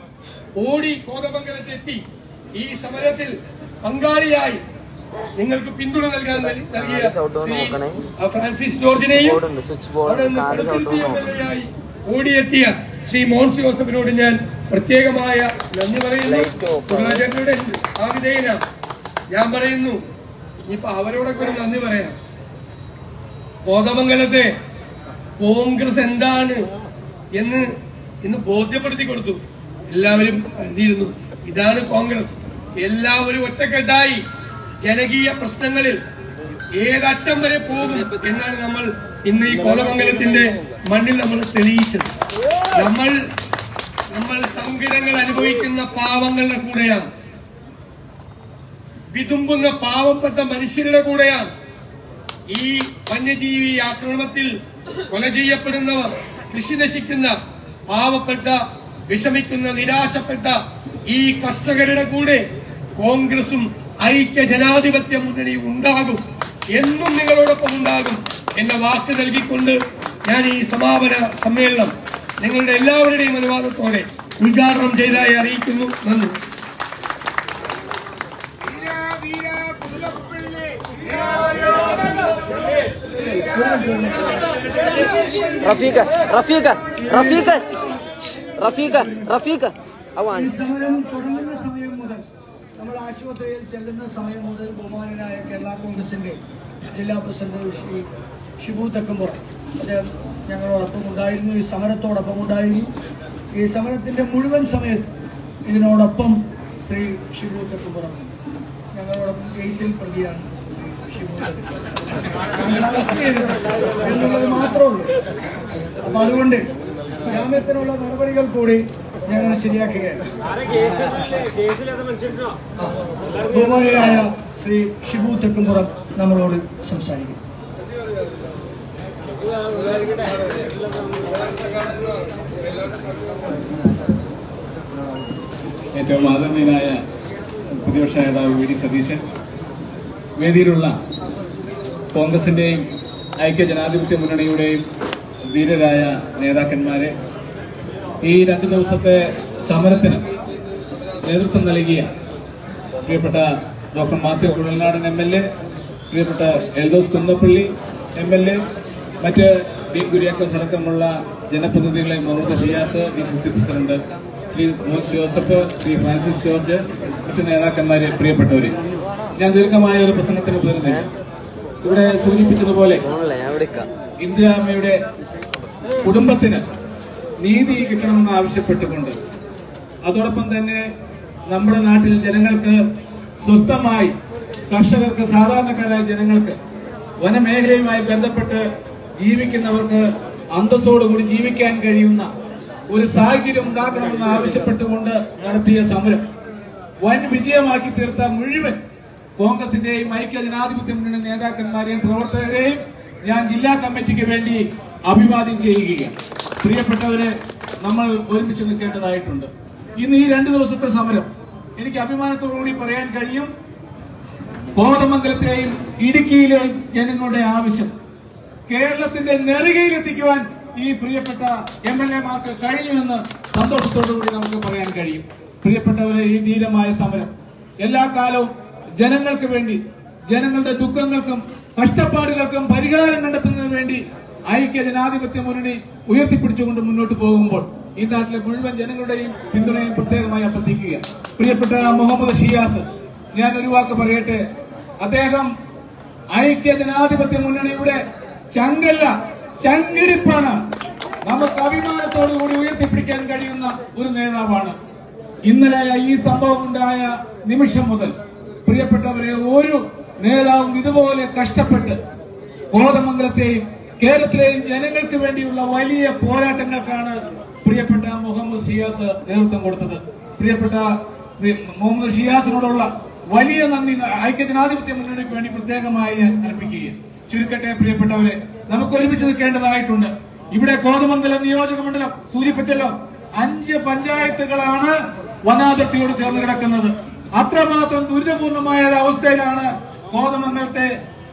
ഓടി കോതമംഗലത്തെത്തി ഈ സമരത്തിൽ പങ്കാളിയായി നിങ്ങൾക്ക് പിന്തുണ നൽകാൻ നൽ- നൽകിയ ശ്രീ ഫ്രാൻസിസ് ജോർജിനെയും അവിടെ നിന്ന് പ്രതിനിധി എംഎൽഎയായി ഓടിയെത്തിയ ശ്രീ മോൻസ് ജോസഫിനോട് ഞാൻ പ്രത്യേകമായ നന്ദി പറയുന്നു സുധാചേട്ടനുടെ ആവിധേയനാണ് ഞാൻ പറയുന്നു ഇനിയിപ്പോ അവരോടൊക്കെ ഒരു നന്ദി പറയാം കോതമംഗലത്തെ കോൺഗ്രസ് എന്താണ് എന്ന് ഇന്ന് ബോധ്യപ്പെടുത്തി കൊടുത്തു എല്ലാവരും കണ്ടിരുന്നു ഇതാണ് കോൺഗ്രസ് എല്ലാവരും ഒറ്റക്കെട്ടായി ജനകീയ പ്രശ്നങ്ങളിൽ ഏതറ്റം വരെ പോകും എന്നാണ് നമ്മൾ ഇന്ന് ഈ കോതമംഗലത്തിന്റെ മണ്ണിൽ നമ്മൾ തെളിയിച്ചത് നമ്മൾ നമ്മൾ സങ്കടങ്ങൾ അനുഭവിക്കുന്ന പാവങ്ങളുടെ കൂടെയാണ് വിതുമ്പുന്ന പാവപ്പെട്ട മനുഷ്യരുടെ കൂടെയാണ് ഈ വന്യജീവി ആക്രമണത്തിൽ കൊല ചെയ്യപ്പെടുന്നവർ കൃഷി നശിക്കുന്ന പാവപ്പെട്ട വിഷമിക്കുന്ന നിരാശപ്പെട്ട ഈ കർഷകരുടെ കൂടെ കോൺഗ്രസും ഐക്യ ജനാധിപത്യ മുന്നണി ഉണ്ടാകും എന്നും നിങ്ങളോടൊപ്പം ഉണ്ടാകും എന്ന വാക്ക് നൽകിക്കൊണ്ട് ഞാൻ ഈ സമാപന സമ്മേളനം നിങ്ങളുടെ എല്ലാവരുടെയും അനുവാദത്തോടെ ഉദ്ഘാടനം ചെയ്തതായി അറിയിക്കുന്നു നന്ദി റഫീഖ റഫീഖ റഫീഖ റഫീഖ റഫീഖ അവാൻ ഈ സമരം തുടങ്ങുന്ന സമയം മുതൽ നമ്മൾ ആശുപത്രിയിൽ ചെല്ലുന്ന സമയം മുതൽ ബഹുമാനനായ കേരള കോൺഗ്രസിന്റെ ജില്ലാ പ്രസിഡന്റ് ശ്രീ ഷിബു തെക്കുമ്പോൾ അദ്ദേഹം ഞങ്ങളോടൊപ്പം ഉണ്ടായിരുന്നു ഈ സമരത്തോടൊപ്പം ഉണ്ടായിരുന്നു ഈ സമരത്തിന്റെ മുഴുവൻ സമയത്ത് ഇതിനോടൊപ്പം ശ്രീ ഷിബു തെക്കുമ്പുറം ഞങ്ങളോടൊപ്പം കേസിൽ പ്രതിയാണ് ഷിബു തെക്കുംപുറം. ഞങ്ങൾ അറസ്റ്റ് ചെയ്തിട്ടുണ്ട് എന്നുള്ളത് മാത്രമേ ഉള്ളൂ അപ്പൊ അതുകൊണ്ട് ജാമ്യത്തിനുള്ള നടപടികൾ കൂടി ഞങ്ങൾ ശരിയാക്കുകയാണ് ബഹുമാനിയായ ശ്രീ ഷിബു തെക്കുംപുറം നമ്മളോട് സംസാരിക്കും ഏറ്റവും ആദരണീയനായ പ്രതിപക്ഷ നേതാവ് വി ഡി സതീശൻ വേദിയിലുള്ള കോൺഗ്രസിന്റെയും ഐക്യ ജനാധിപത്യ മുന്നണിയുടെയും ധീരരായ നേതാക്കന്മാരെ ഈ രണ്ട് ദിവസത്തെ സമരത്തിന് നേതൃത്വം നൽകിയ പ്രിയപ്പെട്ട doctor Mathew Kuzhalnadan M L A പ്രിയപ്പെട്ട Eldhose Kunnappilly M L A മറ്റ് ഡി കുര്യാക്കോസ് അടക്കമുള്ള ജനപ്രതിനിധികളെ Muhammad Shiyas D C C president Shri Mons Joseph Shri Francis George മറ്റ് നേതാക്കന്മാരെ പ്രിയപ്പെട്ടവരെ ഞാൻ ദീർഘമായ ഒരു പ്രസംഗത്തിന് പോരുന്നില്ല ഇവിടെ സൂചിപ്പിച്ചതുപോലെ ഇന്ദിരാമ്മയുടെ കുടുംബത്തിന് നീതി കിട്ടണമെന്ന് ആവശ്യപ്പെട്ടുകൊണ്ട് അതോടൊപ്പം തന്നെ നമ്മുടെ നാട്ടിൽ ജനങ്ങൾക്ക് സ്വസ്ഥമായി കർഷകർക്ക് സാധാരണക്കാരായ ജനങ്ങൾക്ക് വനമേഖലയുമായി ബന്ധപ്പെട്ട് ജീവിക്കുന്നവർക്ക് അന്തസ്സോടുകൂടി ജീവിക്കാൻ കഴിയുന്ന ഒരു സാഹചര്യം ഉണ്ടാക്കണമെന്ന് ആവശ്യപ്പെട്ടുകൊണ്ട് നടത്തിയ സമരം വൻ വിജയമാക്കി തീർത്ത മുഴുവൻ കോൺഗ്രസിന്റെയും ഐക്യ ജനാധിപത്യ മുന്നണി നേതാക്കന്മാരെയും പ്രവർത്തകരെയും ഞാൻ ജില്ലാ കമ്മിറ്റിക്ക് വേണ്ടി അഭിവാദ്യം ചെയ്യുകയാണ് പ്രിയപ്പെട്ടവരെ നമ്മൾ ഒരുമിച്ച് നിൽക്കേണ്ടതായിട്ടുണ്ട് ഇന്ന് ഈ രണ്ട് ദിവസത്തെ സമരം എനിക്ക് അഭിമാനത്തോടുകൂടി പറയാൻ കഴിയും കോതമംഗലത്തെയും ഇടുക്കിയിലെയും ജനങ്ങളുടെ ആവശ്യം കേരളത്തിന്റെ നെറുകയിലെത്തിക്കുവാൻ ഈ പ്രിയപ്പെട്ട എം എൽ എമാർക്ക് കഴിഞ്ഞു എന്ന് സന്തോഷത്തോടുകൂടി നമുക്ക് പറയാൻ കഴിയും പ്രിയപ്പെട്ടവരെ ഈ ധീരമായ സമരം എല്ലാ കാലവും ജനങ്ങൾക്ക് വേണ്ടി ജനങ്ങളുടെ ദുഃഖങ്ങൾക്കും കഷ്ടപ്പാടുകൾക്കും പരിഹാരം കണ്ടെത്തുന്നതിന് വേണ്ടി ഐക്യ ജനാധിപത്യ മുന്നണി ഉയർത്തിപ്പിടിച്ചുകൊണ്ട് മുന്നോട്ട് പോകുമ്പോൾ ഈ നാട്ടിലെ മുഴുവൻ ജനങ്ങളുടെയും പിന്തുണയും പ്രത്യേകമായി അഭ്യർത്ഥിക്കുക പ്രിയപ്പെട്ട മുഹമ്മദ് ഷിയാസ് ഞാൻ ഒരു വാക്ക് പറയട്ടെ അദ്ദേഹം ഐക്യ ജനാധിപത്യ മുന്നണിയുടെ ചങ്കല്ല ചങ്കിടിപ്പാണ് നമുക്ക് അഭിമാനത്തോടു കൂടി ഉയർത്തിപ്പിടിക്കാൻ കഴിയുന്ന ഒരു നേതാവാണ് ഇന്നലെ ഈ സംഭവം ഉണ്ടായ നിമിഷം മുതൽ പ്രിയപ്പെട്ടവരെ ഒരു നേതാവും ഇതുപോലെ കഷ്ടപ്പെട്ട് കോതമംഗലത്തെയും കേരളത്തിലെയും ജനങ്ങൾക്ക് വേണ്ടിയുള്ള വലിയ പോരാട്ടങ്ങൾക്കാണ് പ്രിയപ്പെട്ട മുഹമ്മദ് ഷിയാസ് നേതൃത്വം കൊടുത്തത് പ്രിയപ്പെട്ട പ്രിയ- മുഹമ്മദ് ഷിയാസിനോടുള്ള വലിയ നന്ദി ഐക്യ ജനാധിപത്യ മുന്നണിക്ക് വേണ്ടി പ്രത്യേകമായി ഞാൻ അർപ്പിക്കുകയും ചുരുക്കട്ടെ പ്രിയപ്പെട്ടവരെ നമുക്ക് ഒരുമിച്ച് നിൽക്കേണ്ടതായിട്ടുണ്ട് ഇവിടെ കോതമംഗലം നിയോജക മണ്ഡലം സൂചിപ്പിച്ചല്ലോ അഞ്ച് പഞ്ചായത്തുകളാണ് വനാതിർത്തിയോട് ചേർന്ന് കിടക്കുന്നത് അത്രമാത്രം ദുരിതപൂർണമായ ഒരു അവസ്ഥയിലാണ് കോതമംഗലത്തെ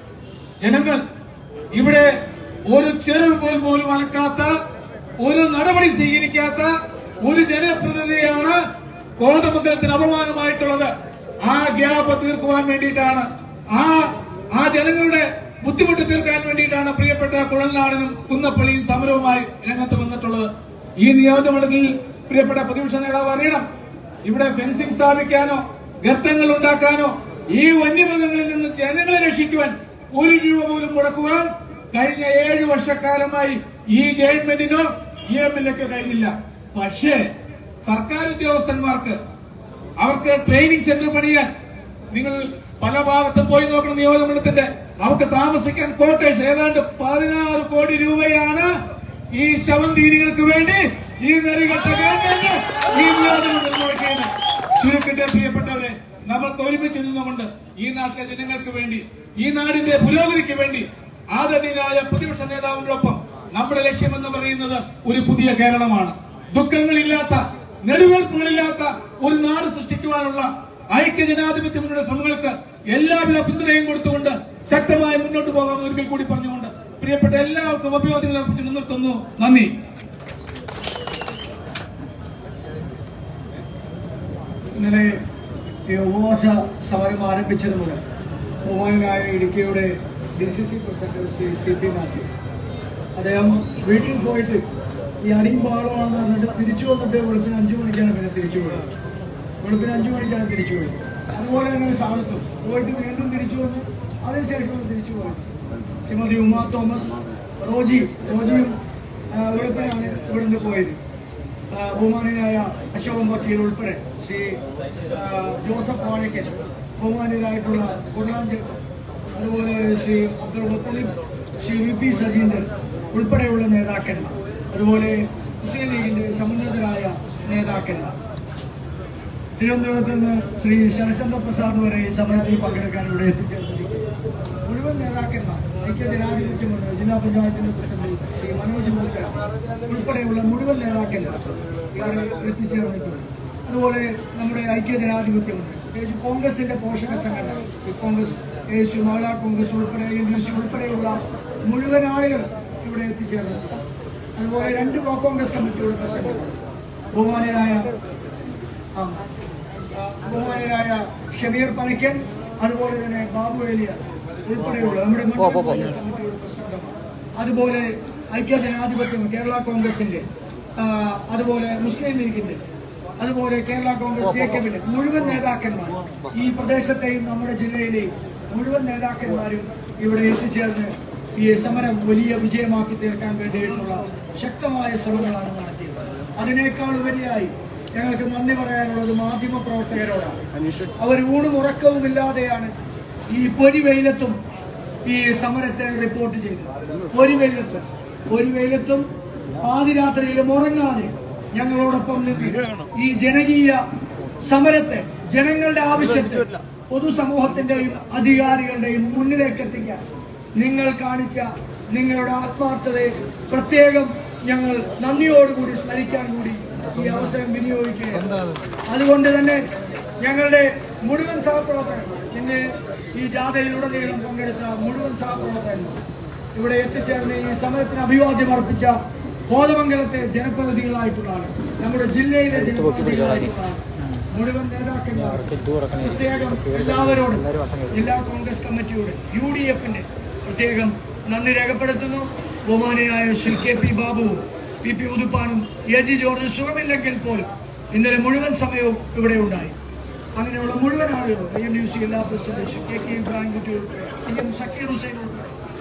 ജനങ്ങൾ ഇവിടെ ഒരു ചെറു പോൽ പോലും അനക്കാത്ത ഒരു നടപടി സ്വീകരിക്കാത്ത ഒരു ജനപ്രതിനിധിയാണ് കോതമംഗലത്തിന് അപമാനമായിട്ടുള്ളത് ആ ഗ്യാപ്പ് തീർക്കുവാൻ വേണ്ടിയിട്ടാണ് ആ ആ ജനങ്ങളുടെ ബുദ്ധിമുട്ട് തീർക്കാൻ വേണ്ടിയിട്ടാണ് പ്രിയപ്പെട്ട കുഴൽനാടനും കുന്നപ്പള്ളിയും സമരവുമായി രംഗത്ത് വന്നിട്ടുള്ളത് ഈ നിയോജകമണ്ഡലത്തിൽ പ്രിയപ്പെട്ട പ്രതിപക്ഷ നേതാവ് അറിയണം ഇവിടെ ഫെൻസിംഗ് സ്ഥാപിക്കാനോ ഗർത്തങ്ങൾ ഉണ്ടാക്കാനോ ഈ വന്യമൃഗങ്ങളിൽ നിന്ന് ജനങ്ങളെ രക്ഷിക്കുവാൻ ഒരു രൂപ പോലും മുടക്കുവാൻ കഴിഞ്ഞ ഏഴ് വർഷക്കാലമായി ഈ ഗവൺമെന്റിനോ ഈ എം എൽ എക്കോ കഴിഞ്ഞില്ല പക്ഷേ സർക്കാർ ഉദ്യോഗസ്ഥന്മാർക്ക് അവർക്ക് ട്രെയിനിങ് സെന്റർ പണിയാൻ നിങ്ങൾ പല ഭാഗത്തും പോയി നോക്കണം നിയോജകമണ്ഡലത്തിന്റെ അവർക്ക് താമസിക്കാൻ കോട്ടേഴ്സ് ഏതാണ്ട് പതിനാറ് കോടി രൂപയാണ് ഈ ശവന്തീരികൾക്ക് വേണ്ടി ഈ നെറികെട്ട ഗവൺമെന്റ് ഈ നിയോജകമണ്ഡലം മുടക്കിയത് ചുരുക്കട്ടെ പ്രിയപ്പെട്ടവരെ നമ്മൾക്ക് ഒരുമിച്ച് നിന്നുകൊണ്ട് ഈ നാട്ടിലെ ജനങ്ങൾക്ക് വേണ്ടി ഈ നാടിന്റെ പുരോഗതിക്ക് വേണ്ടി ആദരണീയനായ പ്രതിപക്ഷ നേതാവിന്റെ ഒപ്പം നമ്മുടെ ലക്ഷ്യമെന്ന് പറയുന്നത് ഒരു പുതിയ കേരളമാണ് ദുഃഖങ്ങളില്ലാത്ത നെടുവേർപ്പുകളില്ലാത്ത ഒരു നാട് സൃഷ്ടിക്കുവാനുള്ള ഐക്യ ജനാധിപത്യ മുന്നണിയുടെ ശ്രമങ്ങൾക്ക് എല്ലാവിധ പിന്തുണയും കൊടുത്തുകൊണ്ട് ശക്തമായി മുന്നോട്ട് പോകാമെന്ന് ഒരിക്കൽ കൂടി പറഞ്ഞുകൊണ്ട് പ്രിയപ്പെട്ട എല്ലാവർക്കും അഭിവാദ്യങ്ങൾ അർപ്പിച്ച് മുൻനിർത്തുന്നു നന്ദി ഇന്നലെ ഈ ഉപവാസ സമരം ആരംഭിച്ചത് മുതൽ ബഹുമാനായ ഇടുക്കിയുടെ D C C president Shri C P Mathew അദ്ദേഹം വീട്ടിൽ പോയിട്ട് ഈ അടിയും പാളമാണെന്ന് പറഞ്ഞിട്ട് തിരിച്ചു വന്നിട്ട് വെളുപ്പിന് അഞ്ചു മണിക്കാണ് പിന്നെ തിരിച്ചു പോയത് വെളുപ്പിന് അഞ്ചു മണിക്കാണ് തിരിച്ചു പോയത് അതുപോലെ തന്നെ സാധത്തും പോയിട്ട് വീണ്ടും തിരിച്ചു വന്ന് അതിനുശേഷം തിരിച്ചു പോയത് ശ്രീമതി ഉമാ തോമസ് റോജി റോജിയും ആ, വെളുപ്പിനാണ് ഇവിടുന്ന് പോയത് ആ, ബഹുമാനീയനായ അശോകൻ വക്കീൽ ഉൾപ്പെടെ ശ്രീ ആ, ജോസഫ് വാഴയ്ക്കൽ ബഹുമാനീയരായിട്ടുള്ള കുടലാഞ്ചൽ അതുപോലെ ശ്രീ അബ്ദുൾ മുത്തലിബ് ശ്രീ വി പി സജീന്ദ്രൻ ഉൾപ്പെടെയുള്ള നേതാക്കന്മാർ അതുപോലെ മുസ്ലിം ലീഗിന്റെ സമുന്നതരായ നേതാക്കന്മാർ തിരുവനന്തപുരത്ത് നിന്ന് ശ്രീ ശരചന്ദ്ര പ്രസാദ് വരെ ഈ സമരത്തിൽ പങ്കെടുക്കാൻ ഇവിടെ എത്തിച്ചേർന്നിരിക്കുന്നു മുഴുവൻ നേതാക്കന്മാർ ഐക്യ ജനാധിപത്യ മുന്നണി ജില്ലാ പഞ്ചായത്തിന്റെ പ്രസിഡന്റ് ശ്രീ മനോജ് മുൽക്കര ഉൾപ്പെടെയുള്ള മുഴുവൻ നേതാക്കന്മാർ ഇവിടെ എത്തിച്ചേർന്നിട്ടുണ്ട് അതുപോലെ നമ്മുടെ ഐക്യ ജനാധിപത്യ മുന്നണി പ്രത്യേകിച്ച് കോൺഗ്രസിന്റെ പോഷക സംഘടന ഈ കോൺഗ്രസ് യേശു മഹിളാ കോൺഗ്രസ് ഉൾപ്പെടെ എൻ ഡി സി ഉൾപ്പെടെയുള്ള മുഴുവൻ ആളുകൾ ഇവിടെ എത്തിച്ചേർന്നിട്ടുണ്ട് അതുപോലെ രണ്ട് ബ്ലോക്ക് കോൺഗ്രസ് കമ്മിറ്റിയുടെ പ്രസിഡന്റ് ബഹുമാനരായ ആ, ആ, ബഹുമാനരായ ഷബീർ പനക്കൻ അതുപോലെ തന്നെ ബാബു ഏലിയ ഉൾപ്പെടെയുള്ള നമ്മുടെ മുൻ കോൺഗ്രസ് കമ്മിറ്റിയുടെ പ്രസിഡന്റുമാർ. അതുപോലെ ഐക്യ ജനാധിപത്യം കേരള കോൺഗ്രസിന്റെ ആ, അതുപോലെ മുസ്ലിം ലീഗിന്റെ അതുപോലെ കേരള കോൺഗ്രസ് ജേക്കബിന്റെ മുഴുവൻ നേതാക്കന്മാർ ഈ പ്രദേശത്തെയും നമ്മുടെ ജില്ലയിലെയും മുഴുവൻ നേതാക്കന്മാരും ഇവിടെ എത്തിച്ചേർന്ന് ഈ സമരം വലിയ വിജയമാക്കി തീർക്കാൻ വേണ്ടിയിട്ടുള്ള ശക്തമായ ശ്രമങ്ങളാണ് നടത്തിയത് അതിനേക്കാൾ ഉപരിയായി ഞങ്ങൾക്ക് നന്ദി പറയാനുള്ളത് മാധ്യമ പ്രവർത്തകരോടാണ് അവർ ഊണും ഉറക്കവും ഇല്ലാതെയാണ് ഈ പൊരി വെയിലത്തും ഈ സമരത്തെ റിപ്പോർട്ട് ചെയ്തത് പൊരി വെയിലത്തും പൊരി വെയിലത്തും പാതിരാത്രിയിലും ഉറങ്ങാതെ ഞങ്ങളോടൊപ്പം നിന്ന് ഈ ജനകീയ സമരത്തെ ജനങ്ങളുടെ ആവശ്യത്തെ പൊതുസമൂഹത്തിന്റെയും അധികാരികളുടെയും മുന്നിലേക്ക് എത്തിക്കാൻ നിങ്ങൾ കാണിച്ച നിങ്ങളുടെ ആത്മാർത്ഥതയെ പ്രത്യേകം ഞങ്ങൾ നന്ദിയോടുകൂടി സ്മരിക്കാൻ കൂടി ഈ അവസരം വിനിയോഗിക്കുക അതുകൊണ്ട് തന്നെ ഞങ്ങളുടെ മുഴുവൻ സഹപ്രവർത്തകർ ഇന്ന് ഈ ജാഥയിലുടനീളം പങ്കെടുത്ത മുഴുവൻ സഹപ്രവർത്തകന്മാർ ഇവിടെ എത്തിച്ചേർന്ന് ഈ സമരത്തിന് അഭിവാദ്യം അർപ്പിച്ച കോതമംഗലത്തെ ജനപ്രതിനിധികളായിട്ടുള്ള ആളുകൾ നമ്മുടെ ജില്ലയിലെ ജനപ്രതിനിധികളായിട്ടുള്ള ആളുകൾ മുഴുവൻ നേതാക്കന്മാർ പ്രത്യേകം എല്ലാവരോടും ജില്ലാ കോൺഗ്രസ് കമ്മിറ്റിയോട് യു ഡി എഫിന്റെ പ്രത്യേകം നന്ദി രേഖപ്പെടുത്തുന്നു ബഹുമാനിയായ ശ്രീ കെ പി ബാബുവും പി പി ഉതുപ്പാനും എ ജി ജോർജ് സുഖമില്ലെങ്കിൽ പോലും ഇന്നലെ മുഴുവൻ സമയവും ഇവിടെ ഉണ്ടായി അങ്ങനെയുള്ള മുഴുവൻ ആളുകളും ഐ എം യു സി എല്ലാ president K K Ibrahim Kutty ഉൾപ്പെടെ ടി എം സക്കീർ ഹുസൈൻ ഉൾപ്പെടെ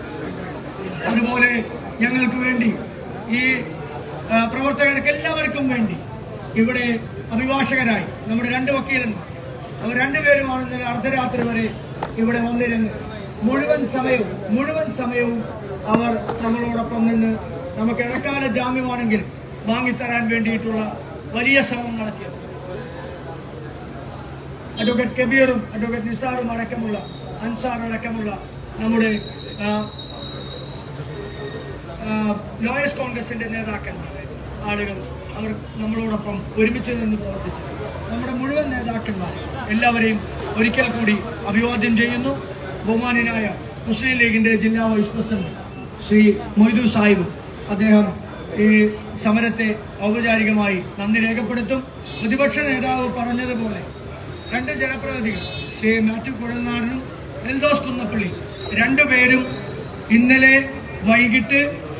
അതുപോലെ ഞങ്ങൾക്ക് വേണ്ടി ഈ ആ, പ്രവർത്തകർക്ക് എല്ലാവർക്കും വേണ്ടി ഇവിടെ അഭിഭാഷകരായി നമ്മുടെ രണ്ട് വക്കീലന്മാർ അവർ രണ്ടുപേരുമാണ് ഇന്നലെ അർദ്ധരാത്രി വരെ ഇവിടെ വന്നിരുന്ന് മുഴുവൻ സമയവും മുഴുവൻ സമയവും അവർ നമ്മളോടൊപ്പം നിന്ന് നമുക്ക് ഇടക്കാല ജാമ്യമാണെങ്കിലും വാങ്ങിത്തരാൻ വേണ്ടിയിട്ടുള്ള വലിയ ശ്രമം നടത്തിയത് അഡ്വക്കേറ്റ് കബീറും അഡ്വക്കേറ്റ് നിസാറും അടക്കമുള്ള അൻസാർ അടക്കമുള്ള നമ്മുടെ ആ, ആ, ലോയേഴ്സ് കോൺഗ്രസിന്റെ നേതാക്കന്മാർ ആളുകൾ അവർ നമ്മളോടൊപ്പം ഒരുമിച്ച് നിന്ന് പ്രവർത്തിച്ചു നമ്മുടെ മുഴുവൻ നേതാക്കന്മാർ എല്ലാവരെയും ഒരിക്കൽ കൂടി അഭിവാദ്യം ചെയ്യുന്നു ബഹുമാനായ മുസ്ലിം ലീഗിന്റെ ജില്ലാ വൈസ് പ്രസിഡന്റ് ശ്രീ മൊയ്തു സാഹിബ് അദ്ദേഹം ഈ സമരത്തെ ഔപചാരികമായി നന്ദി രേഖപ്പെടുത്തും പ്രതിപക്ഷ നേതാവ് പറഞ്ഞതുപോലെ രണ്ട് ജനപ്രതിനിധികൾ ശ്രീ മാത്യു കുഴൽനാടനും എൽദോസ് കുന്നപ്പള്ളി രണ്ടുപേരും ഇന്നലെ വൈകിട്ട്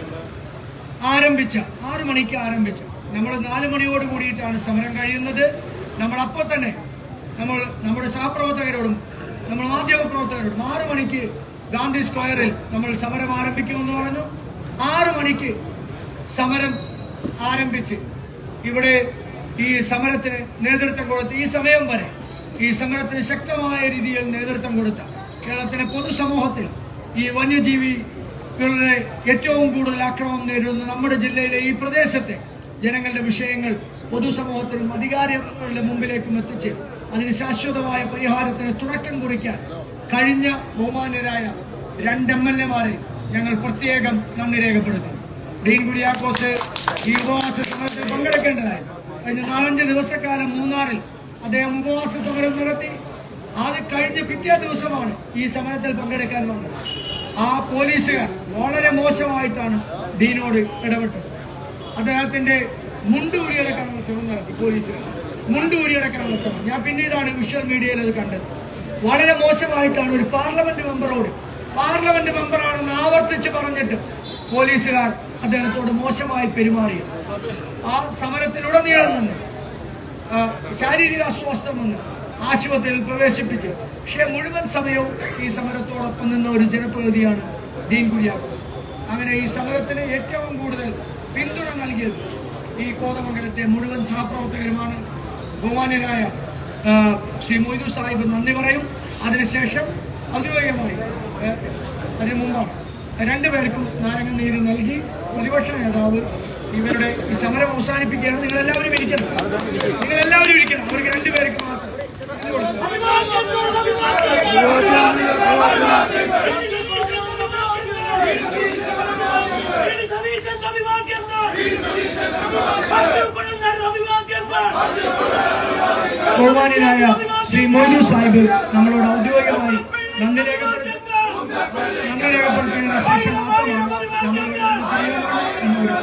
ആരംഭിച്ച ആറു മണിക്ക് ആരംഭിച്ച നമ്മൾ നാല് മണിയോട് കൂടിയിട്ടാണ് സമരം കഴിയുന്നത് നമ്മൾ അപ്പോൾ തന്നെ നമ്മൾ നമ്മുടെ സഹപ്രവർത്തകരോടും നമ്മൾ മാധ്യമ പ്രവർത്തകരോടും ആറു മണിക്ക് ഗാന്ധി സ്ക്വയറിൽ നമ്മൾ സമരം ആരംഭിക്കുമെന്ന് പറഞ്ഞു ആറു മണിക്ക് സമരം ആരംഭിച്ച് ഇവിടെ ഈ സമരത്തിന് നേതൃത്വം കൊടുത്ത് ഈ സമയം വരെ ഈ സമരത്തിന് ശക്തമായ രീതിയിൽ നേതൃത്വം കൊടുത്ത കേരളത്തിലെ പൊതുസമൂഹത്തിൽ ഈ വന്യജീവികളുടെ ഏറ്റവും കൂടുതൽ ആക്രമണം നേരിടുന്ന നമ്മുടെ ജില്ലയിലെ ഈ പ്രദേശത്തെ ജനങ്ങളുടെ വിഷയങ്ങൾ പൊതുസമൂഹത്തിനും അധികാരികളുടെ മുമ്പിലേക്കും എത്തിച്ച് അതിന് ശാശ്വതമായ പരിഹാരത്തിന് തുടക്കം കുറിക്കാൻ കഴിഞ്ഞ ബഹുമാന്യരായ രണ്ട് എം എൽ എമാരെ ഞങ്ങൾ പ്രത്യേകം നന്ദി രേഖപ്പെടുത്തുന്നു ഡീൻ കുര്യാക്കോസ് ഈ ഉപവാസ സമരത്തിൽ പങ്കെടുക്കേണ്ടതായി കഴിഞ്ഞ നാലഞ്ച് ദിവസക്കാലം മൂന്നാറിൽ അദ്ദേഹം ഉപവാസ സമരം നടത്തി അത് കഴിഞ്ഞ പിറ്റേ ദിവസമാണ് ഈ സമരത്തിൽ പങ്കെടുക്കാൻ വന്നത് ആ പോലീസുകാർ വളരെ മോശമായിട്ടാണ് ഡീനോട് ഇടപെട്ടത് അദ്ദേഹത്തിന്റെ മുണ്ടൂരിയടക്കാനുള്ള ശ്രമം നടത്തി പോലീസുകാർ മുണ്ടൂരിയടക്കാനുള്ള ശ്രമം ഞാൻ പിന്നീടാണ് വിഷ്വൽ മീഡിയയിൽ അത് കണ്ടത് വളരെ മോശമായിട്ടാണ് ഒരു പാർലമെന്റ് മെമ്പറോട് പാർലമെന്റ് മെമ്പറാണെന്ന് ആവർത്തിച്ച് പറഞ്ഞിട്ട് പോലീസുകാർ അദ്ദേഹത്തോട് മോശമായി പെരുമാറിയത് ആ സമരത്തിലുടനീളം നിന്ന് ആ, ശാരീരിക അസ്വസ്ഥം വന്ന് ആശുപത്രിയിൽ പ്രവേശിപ്പിച്ച് പക്ഷേ മുഴുവൻ സമയവും ഈ സമരത്തോടൊപ്പം നിന്ന ഒരു ജനപ്രതിനിധിയാണ് ഡീൻ കുര്യാക്കോസ് അങ്ങനെ ഈ സമരത്തിന് ഏറ്റവും കൂടുതൽ പിന്തുണ നൽകിയത് ഈ കോതമംഗലത്തെ മുഴുവൻ സഹപ്രവർത്തകരുമാണ് ബഹുമാന്യനായ ആ, ശ്രീ മൊയ്തു സാഹിബ് നന്ദി പറയും അതിനുശേഷം ഔദ്യോഗികമായി ആ, അതിനു മുമ്പാണ് രണ്ടുപേർക്കും നാരങ്ങ നീര് നൽകി പ്രതിപക്ഷ നേതാവ് ഇവരുടെ ഈ സമരം അവസാനിപ്പിക്കുകയാണ് നിങ്ങൾ എല്ലാവരും ഇരിക്കണം നിങ്ങൾ എല്ലാവരും ഇരിക്കണം അവർക്ക് രണ്ടുപേർക്ക് മാത്രം ബഹുമാനായ ശ്രീ മൊയ്തു സാഹിബ് നമ്മളോട് ഔദ്യോഗികമായി നന്ദി രേഖപ്പെടുത്തി നന്ദി രേഖപ്പെടുത്തിയതിനു ശേഷം മാത്രമാണ് നമ്മൾ ഇവിടെ നിന്ന് പിരിയുന്നത് എന്ന്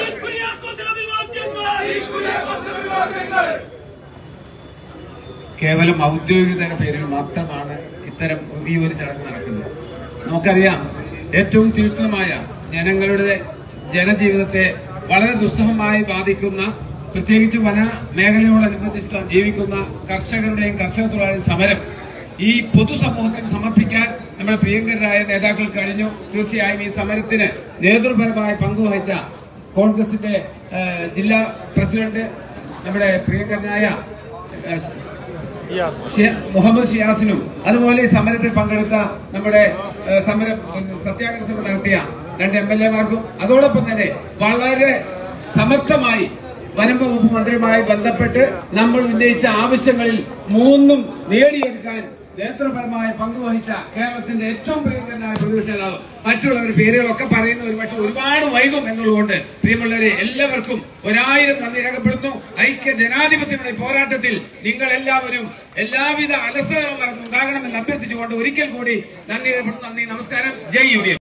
കേവലം ഔദ്യോഗികതയുടെ പേരിൽ മാത്രമാണ് ഇത്തരം ഈ ഒരു ചടങ്ങ് നടക്കുന്നത് നമുക്കറിയാം ഏറ്റവും തീഷ്ണമായ ജനങ്ങളുടെ ജനജീവിതത്തെ വളരെ ദുസ്സഹമായി ബാധിക്കുന്ന പ്രത്യേകിച്ച് വന മേഖലയോടനുബന്ധിച്ച് ജീവിക്കുന്ന കർഷകരുടെയും കർഷക തൊഴിലാളി സമരം ഈ പൊതുസമൂഹത്തിന് സമർപ്പിക്കാൻ നമ്മുടെ പ്രിയങ്കരായ നേതാക്കൾ കഴിഞ്ഞു തീർച്ചയായും ഈ സമരത്തിന് നേതൃപരമായ പങ്കുവഹിച്ച കോൺഗ്രസിന്റെ ഏഹ്, ജില്ലാ പ്രസിഡന്റ് നമ്മുടെ പ്രിയങ്കരനായ ഏഹ്, ഷി- മുഹമ്മദ് ഷിയാസിനും അതുപോലെ ഈ സമരത്തിൽ പങ്കെടുത്ത നമ്മുടെ ഏഹ്, സമരം സത്യാഗ്രഹ സമരം നടത്തിയ രണ്ട് എം എൽ എമാർക്കും അതോടൊപ്പം തന്നെ വളരെ സമർത്ഥമായി വനം വകുപ്പ് മന്ത്രിയുമായി ബന്ധപ്പെട്ട് നമ്മൾ ഉന്നയിച്ച ആവശ്യങ്ങളിൽ മൂന്നും നേടിയെടുക്കാൻ നേതൃപരമായ പങ്കുവഹിച്ച കേരളത്തിന്റെ ഏറ്റവും പ്രിയങ്കരനായ പ്രതിപക്ഷ നേതാവ് മറ്റുള്ളവർ പേരുകളൊക്കെ പറയുന്ന ഒരു പക്ഷെ ഒരുപാട് വൈകും എന്നുള്ളതുകൊണ്ട് പ്രിയമുള്ളവരെ എല്ലാവർക്കും ഒരായിരം നന്ദി രേഖപ്പെടുന്നു ഐക്യ ജനാധിപത്യങ്ങളുടെ ഈ പോരാട്ടത്തിൽ നിങ്ങൾ എല്ലാവരും എല്ലാവിധ അലസതകളും മറന്നുണ്ടാകണമെന്ന് അഭ്യർത്ഥിച്ചുകൊണ്ട് ഒരിക്കൽ കൂടി നന്ദി രേഖപ്പെടുന്നു നന്ദി നമസ്കാരം ജയ് യു ഡി എഫ്